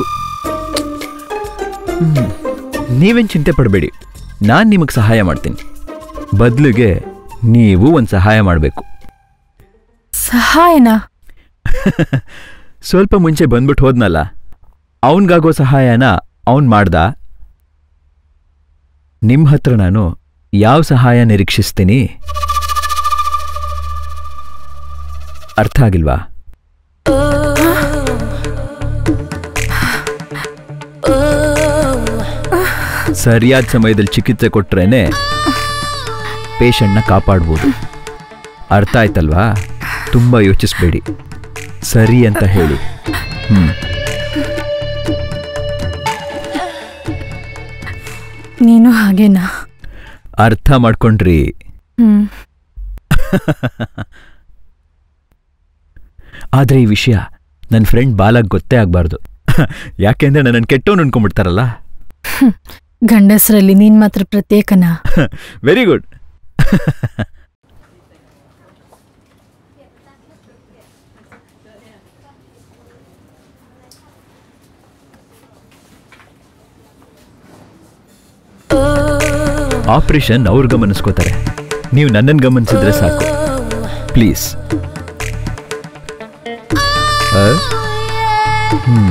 ಹ್ಮ್. ನೀವೇನ್ ಚಿಂತೆ ಪಡಬೇಡಿ ನಾನು ನಿಮಗೆ ಸಹಾಯ ಮಾಡ್ತೀನಿ ಬದಲಿಗೆ ನೀವು ಒಂದು ಸಹಾಯ ಮಾಡಬೇಕು
ಸಹಾಯನಾ
ಸ್ವಲ್ಪ ಮುಂಚೆ ಬಂದ್ಬಿಟ್ಟು ಹೋದ್ನಲ್ಲ ಅವನಿಗಾಗೋ ಸಹಾಯನ ಅವನ್ ಮಾಡ್ದ ನಿಮ್ಮ ಹತ್ರ ನಾನು ಯಾವ ಸಹಾಯ ನಿರೀಕ್ಷಿಸ್ತೀನಿ ಅರ್ಥ ಆಗಿಲ್ವಾ ಸರಿಯಾದ ಸಮಯದಲ್ಲಿ ಚಿಕಿತ್ಸೆ ಕೊಟ್ರೇನೆ ಪೇಷಂಟ್ನ ಕಾಪಾಡ್ಬೋದು ಅರ್ಥ ಆಯ್ತಲ್ವಾ ತುಂಬ ಯೋಚಿಸ್ಬೇಡಿ ಸರಿ ಅಂತ ಹೇಳಿ ಹ್ಮ್
ನೀನು ಹಾಗೇನಾ
ಅರ್ಥ ಮಾಡ್ಕೊಂಡ್ರಿ
ಹ್ಮ್
ಆದ್ರೆ ಈ ವಿಷಯ ನನ್ನ ಫ್ರೆಂಡ್ ಬಾಲಾಗ್ ಗೊತ್ತೇ ಆಗ್ಬಾರ್ದು ಯಾಕೆಂದ್ರೆ ನನ್ನನ್ನು ಕೆಟ್ಟವನು ಅನ್ಕೊಂಡ್ಬಿಡ್ತಾರಲ್ಲ
ಗಂಡಸರಲ್ಲಿ ನೀನ್ ಮಾತ್ರ ಪ್ರತ್ಯೇಕನಾ
ವೆರಿ ಗುಡ್ ಆಪರೇಷನ್ ಅವ್ರು ಗಮನಿಸ್ಕೋತಾರೆ ನೀವು ನನ್ನನ್ನು ಗಮನಿಸಿದ್ರೆ ಸಾಕು ಪ್ಲೀಸ್ ಹ್ಮ್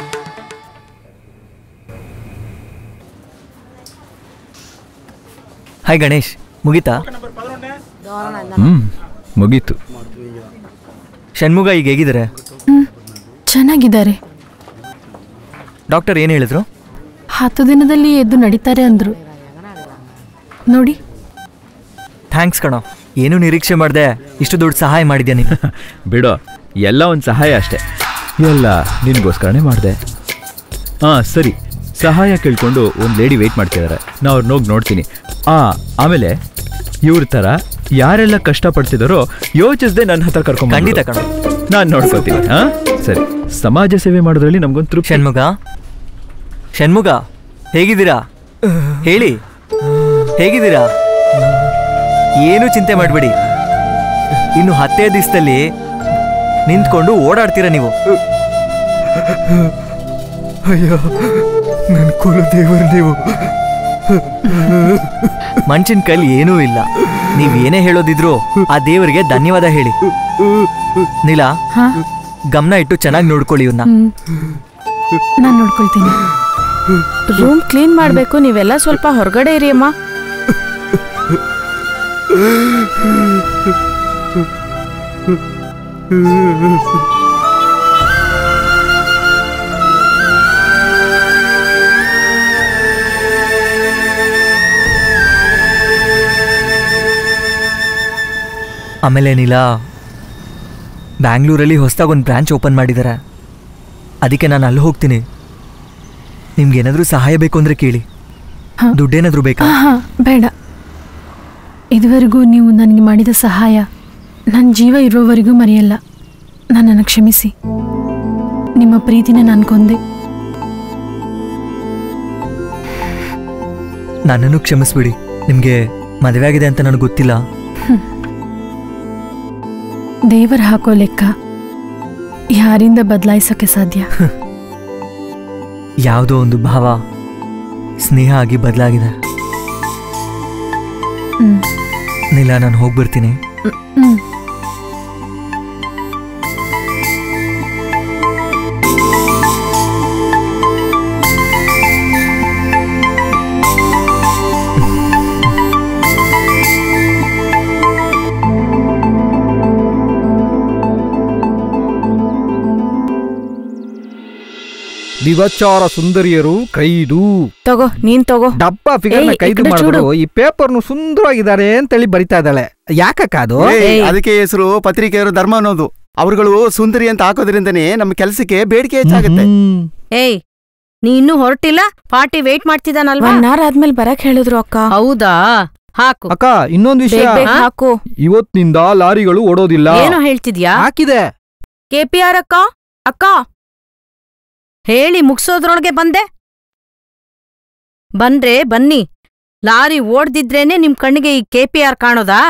ಹಾಯ್ ಗಣೇಶ್ ಮುಗೀತಾ
ಹ್ಮ್ ಮುಗೀತು
ಷಣ್ಮುಗ ಈಗ ಹೇಗಿದ್ದಾರೆ
ಚೆನ್ನಾಗಿದ್ದಾರೆ
ಡಾಕ್ಟರ್ ಏನು ಹೇಳಿದ್ರು
ಹತ್ತು ದಿನದಲ್ಲಿ ಎದ್ದು ನಡೀತಾರೆ ಅಂದ್ರು ನೋಡಿ
ಥ್ಯಾಂಕ್ಸ್ ಕಣೋ ಏನು ನಿರೀಕ್ಷೆ ಮಾಡಿದೆ ಇಷ್ಟು ದೊಡ್ಡ ಸಹಾಯ ಮಾಡಿದ್ಯಾ ನೀನು
ಬಿಡೋ ಎಲ್ಲ ಒಂದು ಸಹಾಯ ಅಷ್ಟೇ ಎಲ್ಲ ನಿನಗೋಸ್ಕರನೇ ಮಾಡಿದೆ ಹಾಂ ಸರಿ ಸಹಾಯ ಕೇಳ್ಕೊಂಡು ಒಂದು ಲೇಡಿ ವೆಯ್ಟ್ ಮಾಡ್ತಿದ್ದಾರೆ ನಾ ಅವ್ರನ್ನ ಹೋಗಿ ನೋಡ್ತೀನಿ ಹಾಂ ಆಮೇಲೆ ಇವ್ರ ಥರ ಯಾರೆಲ್ಲ ಕಷ್ಟಪಡ್ತಿದಾರೋ ಯೋಚಿಸದೆ ನನ್ನ ಹತ್ರ ಕರ್ಕೊಂಡ್
ಖಂಡಿತ ಕಣೋ.
ನಾನು ನೋಡ್ಕೊತೀನಿ ಹಾಂ ಸರಿ ಸಮಾಜ ಸೇವೆ ಮಾಡೋದ್ರಲ್ಲಿ ನಮ್ಗೊಂದು ತೃಪ್ತಿ
ಷಣ್ಮುಗ ಷಣ್ಮುಗ ಹೇಗಿದ್ದೀರಾ ಹೇಳಿ ಹೇಗಿದ್ದೀರಾ ಏನು ಚಿಂತೆ ಮಾಡಬೇಡಿ ಇನ್ನು ಹತ್ತೇ ದಿವಸದಲ್ಲಿ ನಿಂತ್ಕೊಂಡು ಓಡಾಡ್ತೀರಾ ನೀವು
ಅಯ್ಯೋ ನನ್ನ ಕುಲ ದೇವರು ನೀವು
ಮನುಷ್ಯನ ಕೈಲಿ ಏನೂ ಇಲ್ಲ ನೀವ್ ಏನೇ ಹೇಳೋದಿದ್ರು ಆ ದೇವರಿಗೆ ಧನ್ಯವಾದ ಹೇಳಿ ನೀಲಾ ಗಮನ ಇಟ್ಟು ಚೆನ್ನಾಗಿ ನೋಡ್ಕೊಳ್ಳಿ ಇವ್ನ
ನಾನು ನೋಡ್ಕೊಳ್ತೀನಿ
ರೂಮ್ ಕ್ಲೀನ್ ಮಾಡಬೇಕು ನೀವೆಲ್ಲ ಸ್ವಲ್ಪ ಹೊರಗಡೆ ಇರಿ ಅಮ್ಮ
ಆಮೇಲೆ ನೀಲಾ ಬ್ಯಾಂಗ್ಳೂರಲ್ಲಿ ಹೊಸದಾಗಿ ಒಂದು ಬ್ರಾಂಚ್ ಓಪನ್ ಮಾಡಿದ್ದಾರೆ ಅದಕ್ಕೆ ನಾನು ಅಲ್ಲಿ ಹೋಗ್ತೀನಿ ನಿಮ್ಗೆ ಏನಾದರೂ ಸಹಾಯ ಬೇಕು ಅಂದರೆ ಕೇಳಿ ದುಡ್ಡೇನಾದರೂ ಬೇಕಾ
ಹಾ ಬೇಡ ಇದುವರೆಗೂ ನೀವು ನನಗೆ ಮಾಡಿದ ಸಹಾಯ ನನ್ನ ಜೀವ ಇರೋವರೆಗೂ ಮರೆಯಲ್ಲ ನನ್ನನ್ನು ಕ್ಷಮಿಸಿ ನಿಮ್ಮ ಪ್ರೀತಿನ ನಾನು ಕೊಂದೆ
ನನ್ನನ್ನು ಕ್ಷಮಿಸ್ಬಿಡಿ ನಿಮಗೆ ಮದುವೆ ಆಗಿದೆ ಅಂತ ನನಗೆ ಗೊತ್ತಿಲ್ಲ
ದೇವರ ಹಾಕೋ ಲೆಕ್ಕ ಯಾರಿಂದ ಬದಲಾಯಿಸೋಕೆ ಸಾಧ್ಯ
ಯಾವುದೋ ಒಂದು ಭಾವ ಸ್ನೇಹ ಆಗಿ ಬದಲಾಗಿದೆ
ಹ್ಮ್.
ನೀಲ ನಾನು ಹೋಗ್ಬಿಡ್ತೀನಿ
ಹ್ಮ್
ದಿವಚಾರ ಸುಂದರಿಯರು ಕೈದು
ತಗೋ ನೀನ್ ತಗೋ
ಡಬ್ಬ ಫಿಗರ್
ಏಯ್, ಈ
ಕೈದು
ಕಡೆ
ಮಾಡಿದ್ರು
చూడు.
ಈ ಪೇಪರ್ನು ಸುಂದರವಾಗಿದ್ದಾರೆ ಅಂತೇಳಿ ಬರಿತಾ ಇದ್ದಾಳೆ ಯಾಕಕ್ಕ ಅದು
ಏಯ್, ಅದಕ್ಕೆ ಹೆಸರು ಪತ್ರಿಕೆಯವರು ಧರ್ಮ ಅನ್ನೋದು ಅವರುಗಳು ಸುಂದರಿ ಅಂತ ಹಾಕೋದ್ರಿಂದನೇ ನಮ್ಮ ಕೆಲಸಕ್ಕೆ ಬೇಡಿಕೆ ಹೆಚ್ಚಾಗುತ್ತೆ
ಏಯ್ ನೀ ಇನ್ನೂ ಹೊರಟಿಲ್ಲ ಪಾರ್ಟಿ ವೇಟ್ ಮಾಡ್ತಿದ್ದಾನಲ್ವಾ
ಒನ್ ಅವರ್ ಆದ್ಮೇಲೆ ಬರಕ್ ಹೇಳಿದ್ರು ಅಕ್ಕ
ಹೌದಾ ಹಾಕು
ಅಕ್ಕ ಇನ್ನೊಂದು ವಿಷಯ
ಬೇಗ ಬೇಗ ಹಾಕು
ಇವತ್ತಿನಿಂದ ಲಾರಿಗಳು ಓಡೋದಿಲ್ಲ
ಏನೋ ಹೇಳ್ತಿದ್ಯಾ
ಹಾಕಿದೆ
ಕೆ ಪಿ ಆರ್ ಅಕ್ಕ ಅಕ್ಕ
ಹೇಳಿ ಮುಗ್ಸೋದ್ರೊಳಗೆ ಬಂದೆ ಬಂದ್ರೆ ಬನ್ನಿ ಲಾರಿ ಓಡ್ದಿದ್ರೇನೆ ನಿಮ್ ಕಣ್ಣಿಗೆ ಈ ಕೆ ಪಿ ಆರ್ ಕಾಣೋದಾ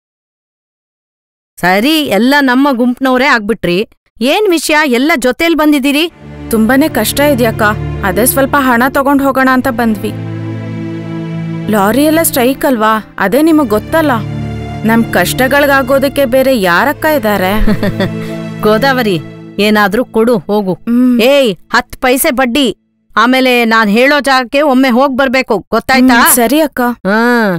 ಸರಿ ಎಲ್ಲ ನಮ್ಮ ಗುಂಪ್ನವರೇ ಆಗ್ಬಿಟ್ರಿ ಏನ್ ವಿಷಯ ಎಲ್ಲ ಜೊತೆಲ್ ಬಂದಿದ್ದೀರಿ
ತುಂಬಾನೇ ಕಷ್ಟ ಇದೆಯಕ್ಕ ಅದೇ ಸ್ವಲ್ಪ ಹಣ ತಗೊಂಡ್ ಹೋಗೋಣ ಅಂತ ಬಂದ್ವಿ ಲಾರಿ ಎಲ್ಲ ಸ್ಟ್ರೈಕ್ ಅಲ್ವಾ ಅದೇ ನಿಮಗ್ ಗೊತ್ತಲ್ಲ ನಮ್ ಕಷ್ಟಗಳ್ಗಾಗೋದಕ್ಕೆ ಬೇರೆ ಯಾರಕ್ಕ ಇದಾರೆ
ಗೋದಾವರಿ ಏನಾದ್ರೂ ಕೊಡು ಹೋಗು ಏಯ್ ಹತ್ ಪೈಸೆ ಬಡ್ಡಿ ಆಮೇಲೆ ನಾನ್ ಹೇಳೋ ಜಾಗಕ್ಕೆ ಒಮ್ಮೆ ಹೋಗ್ ಬರ್ಬೇಕು ಗೊತ್ತಾಯ್ತಾ
ಹ್ಮ್, ಸರಿ ಅಕ್ಕ
ಹ್ಮ್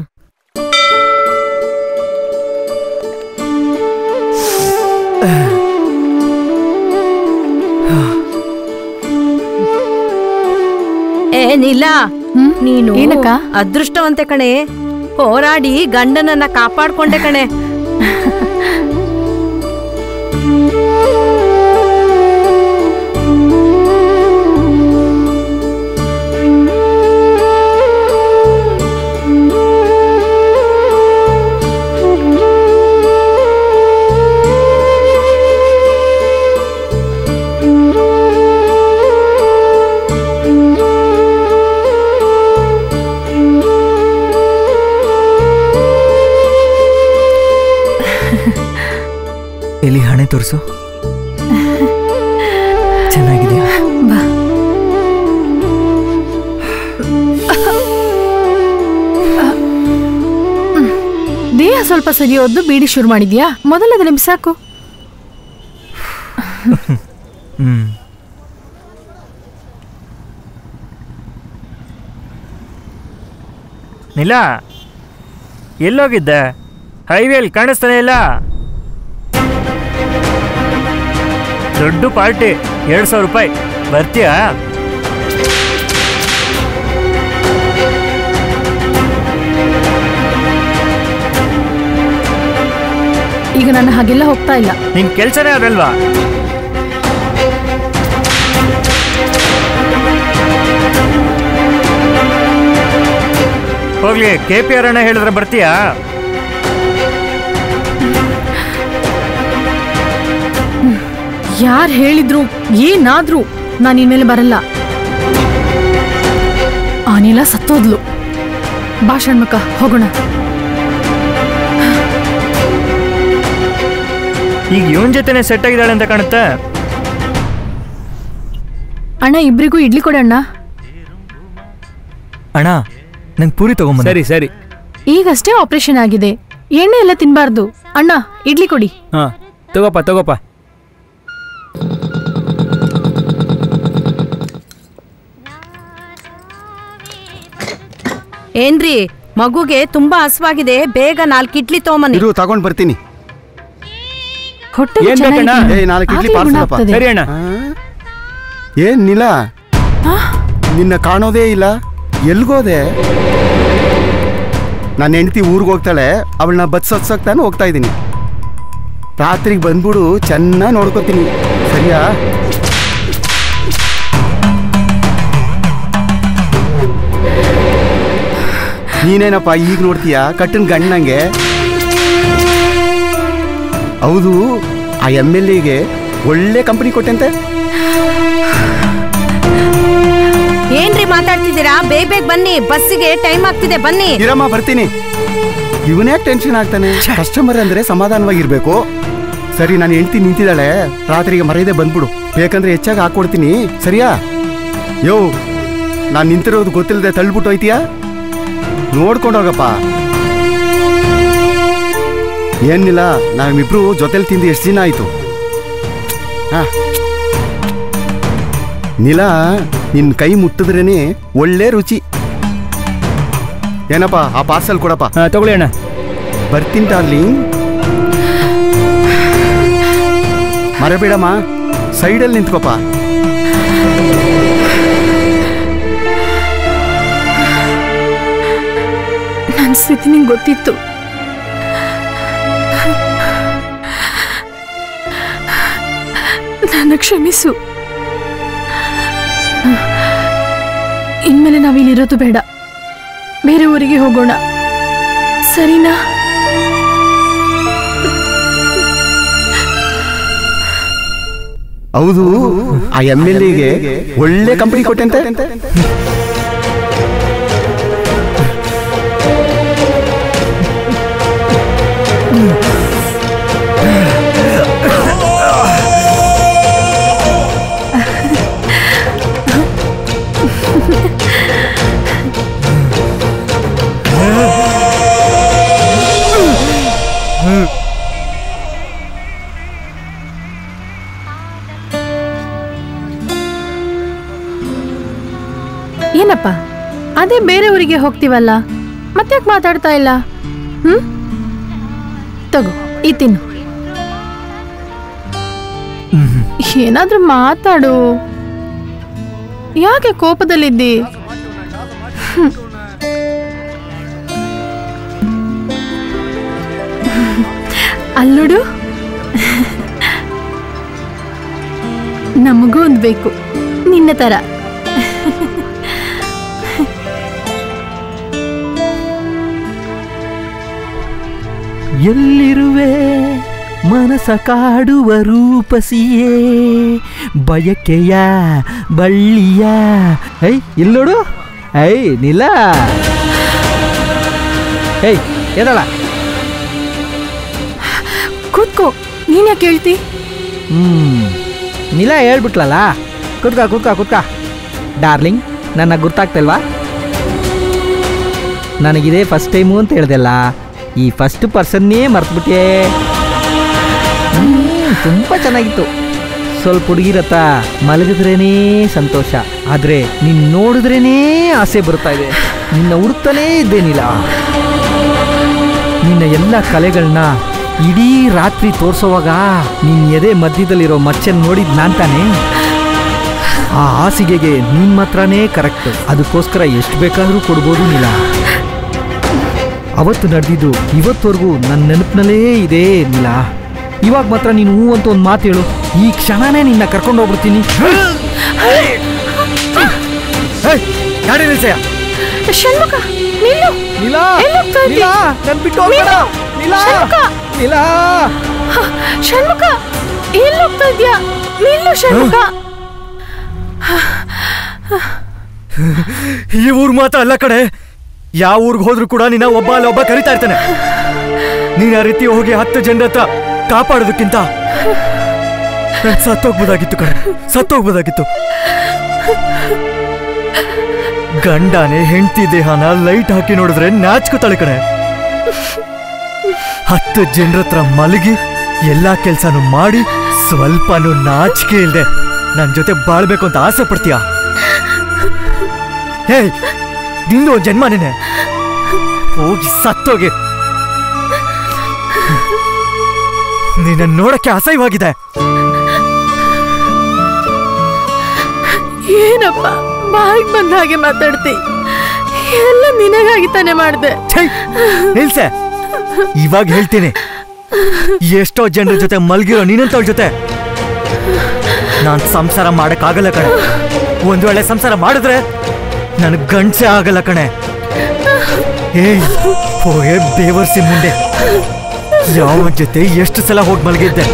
ಏನಿಲ್ಲ ನೀನು
ಏನಕ್ಕ?
ಅದೃಷ್ಟವಂತೆ ಕಣೆ ಹೋರಾಡಿ ಗಂಡನನ್ನ ಕಾಪಾಡ್ಕೊಂಡೆ ಕಣೆ
ಎಲ್ಲಿ ಹಣೆ ತೋರಿಸು ಚೆನ್ನಾಗಿದೆಯಾ
ಬಾ ದೇಹ ಸ್ವಲ್ಪ ಸರಿಯೋದು ಬೀಡಿ ಶುರು ಮಾಡಿದ್ಯಾ ಮೊದಲದ ನಿಮಿಷ ಸಾಕು
ಹ್ಮ್
ನಿಲ್ಲ ಎಲ್ಲೋಗಿದ್ದೆ ಹೈವೇಲಿ ಕಾಣಿಸ್ತಾನೆ ಇಲ್ಲ
ದೊಡ್ಡ ಪಾರ್ಟಿ ಎರಡು ಸಾವಿರ ರೂಪಾಯಿ ಬರ್ತೀಯಾ
ಈಗ ನಾನು ಹಾಗೆಲ್ಲ ಹೋಗ್ತಾ ಇಲ್ಲ
ನಿನ್ ಕೆಲ್ಸನೇ ಅದಲ್ವಾ ಹೋಗ್ಲಿ ಕೆ ಪಿ ಆರ್ ಅಣ್ಣ ಹೇಳಿದ್ರೆ ಬರ್ತೀಯಾ
ಯಾರು ಹೇಳಿದ್ರು ಏನಾದ್ರೂ ನಾನು ಇನ್ಮೇಲೆ ಬರಲ್ಲ ಅನಿಲ ಸತ್ತೋದ್ಲು ಬಾ ಷಣ್ಮುಖ ಹೋಗೋಣ
ಈಗ ಇವನ್ ಜೊತೆನೆ ಸೆಟ್ ಆಗಿದ್ದಾಳೆ ಅಂತ ಕಾಣುತ್ತೆ
ಅಣ್ಣ ಇಬ್ರಿಗೂ ಇಡ್ಲಿ ಕೊಡಣ್ಣ
ಅಣ್ಣ ನಂಗೆ ಪೂರಿ ತಗೊಂಬ
ಸರಿ ಸರಿ
ಈಗಷ್ಟೇ ಆಪರೇಷನ್ ಆಗಿದೆ ಎಣ್ಣೆ ಎಲ್ಲ ತಿನ್ಬಾರ್ದು ಅಣ್ಣ ಇಡ್ಲಿ ಕೊಡಿ
ಹಾ ತಗೋಪ್ಪ ತಗೋಪ್ಪ
ಏನ್ರಿ ಮಗುಗೆ ತುಂಬಾ ಹಸ್ವಾಗಿದೆ ಬೇಗ ನಾಲ್ಕು ಇಡ್ಲಿ ತಗೊಂಬನ್ನಿ
ಇರು ತಗೊಂಡ್ ಬರ್ತೀನಿ
ಹೊಟ್ಟೆ
ಏನ್ ಬೇಕಣ್ಣ?
ಏ ನಾಲ್ಕು ಇಡ್ಲಿ
ಆಗ್ಲೇ
ಪಾರ್ಸಲ್
ಗುಣ ಆಗ್ತದೆ.
ಸರಿ ಅಣ್ಣ
ಏನ್ ನಿಲ ನಿನ್ನ ಕಾಣೋದೇ ಇಲ್ಲ ಎಲ್ಗೋದೆ ನನ್ನ ಹೆಂಡತಿ ಊರಿಗೆ ಹೋಗ್ತಾಳೆ ಅವಳನ್ನ ಬಸ್ ಹತ್ಸಕ್ ತಾನು ಹೋಗ್ತಾ ಇದ್ದೀನಿ ರಾತ್ರಿಗೆ ಬಂದ್ಬಿಡು ಚೆನ್ನಾಗಿ ನೋಡ್ಕೋತೀನಿ ಸರಿಯಾ ನೀನೇನಪ್ಪ ಈಗ ನೋಡ್ತೀಯ ಕಟ್ಟನ್ ಗಂಡಂಗೆ ಹೌದು ಆ ಎಮ್ ಎಲ್ ಎಗೆ ಒಳ್ಳೆ ಕಂಪನಿ ಕೊಟ್ಟಂತೆ
ಏನ್ರಿ ಮಾತಾಡ್ತಿದ್ದೀರಾ ಬೇಗ ಬೇಗ ಬನ್ನಿ ಬಸ್ಸಿಗೆ ಟೈಮ್ ಆಗ್ತಿದೆ ಬನ್ನಿ
ಇರಮ್ಮ ಬರ್ತೀನಿ ಇವನ್ಯಾಕೆ ಟೆನ್ಷನ್ ಆಗ್ತಾನೆ ಕಸ್ಟಮರ್ ಅಂದ್ರೆ ಸಮಾಧಾನವಾಗಿರ್ಬೇಕು ಸರಿ ನಾನು ಹೆಂಡ್ತಿ ನಿಂತಿದ್ದಾಳೆ ರಾತ್ರಿಗೆ ಮರೆಯದೆ ಬಂದ್ಬಿಡು ಬೇಕಂದ್ರೆ ಹೆಚ್ಚಾಗಿ ಹಾಕೊಡ್ತೀನಿ ಸರಿಯಾ ಯೋ ನಾನು ನಿಂತಿರೋದು ಗೊತ್ತಿಲ್ಲದೆ ತಳ್ಳಿಬಿಟ್ಟು ಹೋಯ್ತೀಯಾ ನೋಡ್ಕೊಂಡು ಹೋಗಪ್ಪ ಏನಿಲ್ಲ ನಾವಿಬ್ರು ಜೊತೆಲಿ ತಿಂದು ಎಷ್ಟು ದಿನ ಆಯ್ತು ಹಾ ನಿಲ ನಿನ್ ಕೈ ಮುಟ್ಟಿದ್ರೇನೆ ಒಳ್ಳೆ ರುಚಿ ಏನಪ್ಪ ಆ ಪಾರ್ಸಲ್ ಕೊಡಪ್ಪ
ಹಾ ತಗೊಳ್ಳಿ ಅಣ್ಣ
ಬರ್ತೀನಿ ಡಾರ್ಲಿಂಗ್ ಮರಬೇಡಮ್ಮ ಸೈಡಲ್ಲಿ ನಿಂತ್ಕೋಪ
ನನ್ನ ಸ್ಥಿತಿ ನಿಂಗೆ ಗೊತ್ತಿತ್ತು ನನ್ನ ಕ್ಷಮಿಸು ಇನ್ಮೇಲೆ ನಾವಿಲ್ಲಿರೋದು ಬೇಡ ಬೇರೆ ಊರಿಗೆ ಹೋಗೋಣ ಸರಿನಾ
ಹೌದು ಆ ಎಮ್ ಎಲ್ ಎಗೆ ಒಳ್ಳೆ ಕಂಪನಿ ಕೊಟ್ಟಂತೆ
ಏನಪ್ಪ ಅದೇ ಬೇರೆ ಊರಿಗೆ ಹೋಗ್ತೀವಲ್ಲ ಮತ್ತ್ಯಾಕೆ ಮಾತಾಡ್ತಾ ಇಲ್ಲ ಹ್ಮ್ ತಗೋ ಈ ತಿನ್ನು ಏನಾದ್ರೂ ಮಾತಾಡು ಯಾಕೆ ಕೋಪದಲ್ಲಿದ್ದಿ ಹ್ಮ್. ಅಲ್ಲೋಡು ನಮಗೂ ಒಂದು ಬೇಕು ನಿನ್ನ ತರ
ಎಲ್ಲಿರುವೆ ಮನಸ ಕಾಡುವ ರೂಪಸಿಯೇ ಬಯಕೆಯ ಬಳ್ಳಿಯ ಐ ಇಲ್ಲೋಡು ಐ ನಿಲ್ಲ ಏಯ್ ಎದಳ
ಕೂತ್ಕೋ ನೀನ್ ಯಾಕೆ ಹೇಳ್ತಿ
ಹ್ಮ್ ನಿಲ ಹೇಳ್ಬಿಟ್ಲಲ್ಲ ಕುತ್ಕ ಕುತ್ಕ ಕುತ್ಕ ಡಾರ್ಲಿಂಗ್ ನನ್ನ ಗುರ್ತಾಗ್ತಿಲ್ವಾ ನನಗಿದೇ ಫಸ್ಟ್ ಟೈಮು ಅಂತ ಹೇಳ್ದಲ್ಲ ಈ ಫಸ್ಟ್ ಪರ್ಸನ್ನೇ ಮರ್ತ್ಬಿಟ್ಟೆ ತುಂಬ ಚೆನ್ನಾಗಿತ್ತು ಸ್ವಲ್ಪ ಹುಡುಗಿರತ್ತ ಮಲಗಿದ್ರೇನೇ ಸಂತೋಷ ಆದರೆ ನಿನ್ನ ನೋಡಿದ್ರೇನೇ ಆಸೆ ಬರ್ತಾ ಇದೆ ನಿನ್ನ ಹುಡುಕ್ತಾನೇ ಇದ್ದೇನಿಲ್ಲ ನಿನ್ನ ಎಲ್ಲ ಕಲೆಗಳನ್ನ ಇಡೀ ರಾತ್ರಿ ತೋರ್ಸೋವಾಗ ನಿನ್ ಎದೆ ಮಧ್ಯದಲ್ಲಿರೋ ಮಚ್ಚನ್ ನೋಡಿದ್ ನಾನ್ ತಾನೇ ಆ ಹಾಸಿಗೆಗೆ ನಿನ್ ಮಾತ್ರನೇ ಕರೆಕ್ಟ್ ಅದಕ್ಕೋಸ್ಕರ ಎಷ್ಟು ಬೇಕಾದ್ರೂ ಕೊಡ್ಬೋದು ನೀಲ ಅವತ್ತು ನಡೆದಿದ್ದು ಇವತ್ತವರೆಗೂ ನನ್ನ ನೆನಪಿನಲ್ಲೇ ಇದೆ ನೀಲ ಇವಾಗ ಮಾತ್ರ ನೀನು ಹೂ ಅಂತ ಒಂದು ಮಾತು ಹೇಳು ಈ ಕ್ಷಣನೇ ನಿನ್ನ ಕರ್ಕೊಂಡು ಹೋಗ್ಬಿಡ್ತೀನಿ ಗಾಡಿ ನಿಲ್ಸಯ್ಯ
ಷಣ್ಮುಖ ನಿಲ್ಲು
ನೀಲಾ
ಎಲ್ಲಿ ಹೋಗ್ತಾ ಇದ್ದಿ?
ನೀಲಾ ನನ್ ಬಿಟ್ಟು ಹೋಗ್ಬೇಡ ನೀಲಾ
ಷಣ್ಮುಖ
ನೀಲಾ
ಹ, ಷಣ್ಮುಖ ಎಲ್ಲಿ ಹೋಗ್ತಾ ಇದ್ಯಾ ನಿಲ್ಲು ಷಣ್ಮುಖ
ಈ ಊರ್ ಮಾತ್ರ ಅಲ್ಲ ಕಡೆ ಯಾವ ಊರ್ಗ್ ಹೋದ್ರು ಕೂಡ ನಿನ್ನ ಒಬ್ಬ ಅಲ್ಲ ಒಬ್ಬ ಕರಿತಾ ಇರ್ತಾನೆ ನೀನ್ ಆ ರೀತಿ ಹೋಗಿ ಹತ್ತು ಜನರ ಹತ್ರ ಕಾಪಾಡೋದಕ್ಕಿಂತ ನಾನ್ ಸತ್ತೋಗ್ಬೋದಾಗಿತ್ತು ಕಡೆ ಸತ್ತೋಗ್ಬೋದಾಗಿತ್ತು ಗಂಡನೇ ಹೆಂಡತಿ ದೇಹನ ಲೈಟ್ ಹಾಕಿ ನೋಡಿದ್ರೆ ನಾಚ್ಕೋತಾಳೆ ಕಣೆ ಹತ್ತು ಜನರ ಹತ್ರ ಮಲಗಿ ಎಲ್ಲಾ ಕೆಲ್ಸನೂ ಮಾಡಿ ಸ್ವಲ್ಪನೂ ನಾಚಿಕೆ ಇಲ್ದೆ ನನ್ ಜೊತೆ ಬಾಳ್ಬೇಕು ಅಂತ ಆಸೆ ಪಡ್ತೀಯ ಹೇ ನಿಂದು ಒಂದ್ ಜನ್ಮ ನೀನೆ ಹೋಗಿ ಸತ್ತೋಗಿ ನಿನ್ನ ನೋಡಕ್ಕೆ ಅಸಹ್ಯವಾಗಿದೆ
ಏನಪ್ಪ ಬಾಯಿಗೆ ಬಂದ ಹಾಗೆ ಮಾತಾಡ್ತಿ ಎಲ್ಲ ನಿನಗಾಗಿ ತಾನೇ ಮಾಡ್ದೆ
ನಿಲ್ಸೆ ಇವಾಗ ಹೇಳ್ತೀನಿ ಎಷ್ಟೋ ಜನರ ಜೊತೆ ಮಲ್ಗಿರೋ ನೀನಂತವ್ರ ಜೊತೆ ನಾನ್ ಸಂಸಾರ ಮಾಡಕ್ಕಾಗಲ್ಲ ಕಣೆ ಒಂದ್ ವೇಳೆ ಸಂಸಾರ ಮಾಡಿದ್ರೆ ನನ್ ಗಂಡ್ಸೆ ಆಗಲ್ಲ ಕಣೆ ಏಯ್ ಹೋಯೆ ಬೇವರ್ಸಿ ಮುಂದೆ ಯಾವ ಜೊತೆ ಎಷ್ಟು ಸಲ ಹೋಗಿ ಮಲಗಿದ್ದೆ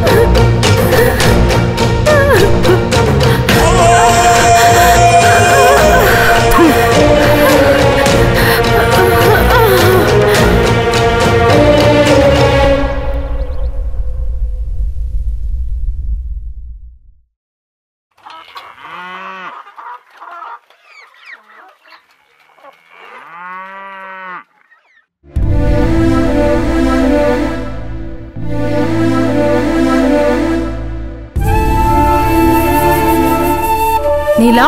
ನೀಲಾ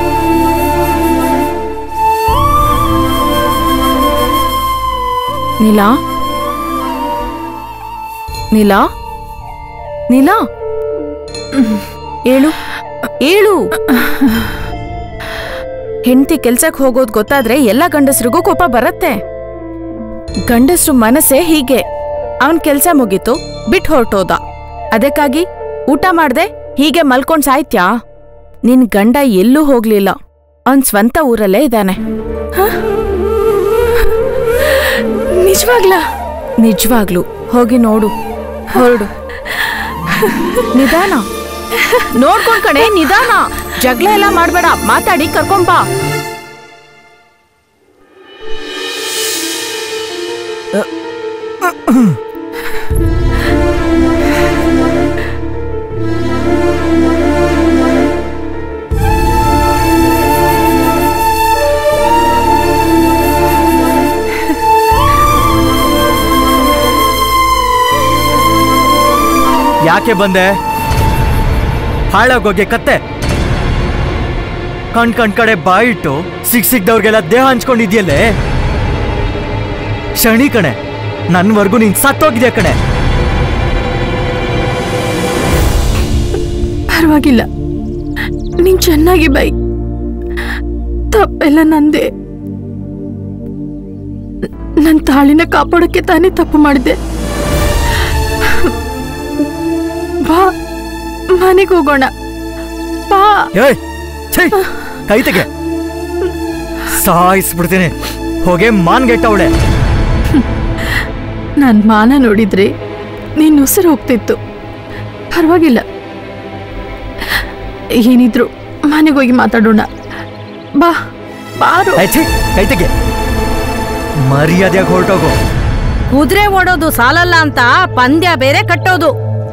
ನೀಲಾ ನೀಲಾ ನೀಲಾ ಏಳು ಏಳು ಹೆಂಡತಿ ಕೆಲ್ಸಕ್ಕೆ ಹೋಗೋದ್ ಗೊತ್ತಾದ್ರೆ ಎಲ್ಲ ಗಂಡಸ್ರಿಗೂ ಕೋಪ ಬರತ್ತೆ ಗಂಡಸ್ರು ಮನಸ್ಸೇ ಹೀಗೆ ಅವನ್ ಕೆಲ್ಸ ಮುಗೀತು ಬಿಟ್ಟು ಹೊರಟೋದ ಅದಕ್ಕಾಗಿ ಊಟ ಮಾಡ್ದೆ ಹೀಗೆ ಮಲ್ಕೊಂಡ್ ಸಾಯ್ತ್ಯಾ ನಿನ್ ಗಂಡ ಎಲ್ಲೂ ಹೋಗ್ಲಿಲ್ಲ ಅವನ್ ಸ್ವಂತ ಊರಲ್ಲೇ ಇದ್ದಾನೆ
ನಿಜವಾಗ್ಲಾ
ನಿಜವಾಗ್ಲು ಹೋಗಿ ನೋಡು ಹೊರಡು ನಿಧಾನ ನೋಡ್ಕೊಂಡ್ ಕಣೆ ನಿಧಾನ ಜಗಳ ಎಲ್ಲ ಮಾಡ್ಬೇಡ ಮಾತಾಡಿ ಕರ್ಕೊಂಬಾ
ಯಾಕೆ ಬಂದೆ ಹಾಳಾಗೋಗೆ ಕತ್ತೆ ಕಣ್ ಕಣ್ ಕಡೆ ಬಾಯಿಟ್ಟು ಸಿಕ್ ಸಿಕ್ದವ್ರಿಗೆಲ್ಲ ದೇಹ ಹಂಚ್ಕೊಂಡಿದ್ಯಲ್ಲೇ ಶಣಿ ಕಣೆ ನನ್ವರ್ಗೂ ನೀನ್ ಸತ್ತೋಗಿದ್ಯಾ ಕಣೆ
ಪರವಾಗಿಲ್ಲ ನೀನ್ ಚೆನ್ನಾಗಿ ಬೈ ತಪ್ಪೆಲ್ಲ ನಂದೆ ನನ್ನ ತಾಳಿನ ಕಾಪಾಡೋಕ್ಕೆ ತಾನೇ ತಪ್ಪು ಮಾಡಿದೆ ಬಾ ಮನೆಗೆ ಹೋಗೋಣ ಬಾ
ಏಯ್ ಛೈ ಕೈ ತೆಗೆ ಸಾಯಿಸ್ಬಿಡ್ತೀನಿ ಹೋಗೆ ಮಾನ್ಗೆಟ್ಟವಳೆ
ನನ್ನ ಮಾನ ನೋಡಿದ್ರೆ ನೀನ್ ಉಸಿರು ಹೋಗ್ತಿತ್ತು ಪರವಾಗಿಲ್ಲ ಏನಿದ್ರು ಮನೆಗೆ ಹೋಗಿ ಮಾತಾಡೋಣ ಬಾ ಬಾರು
ಏ, ಛೀ, ಕೈ ತೆಗೆ ಮರ್ಯಾದೆಯಾಗಿ ಹೊರಟೋಗು
ಕುದುರೆ ಓಡೋದು ಸಾಲಲ್ಲ ಅಂತ ಪಂದ್ಯ ಬೇರೆ ಕಟ್ಟೋದು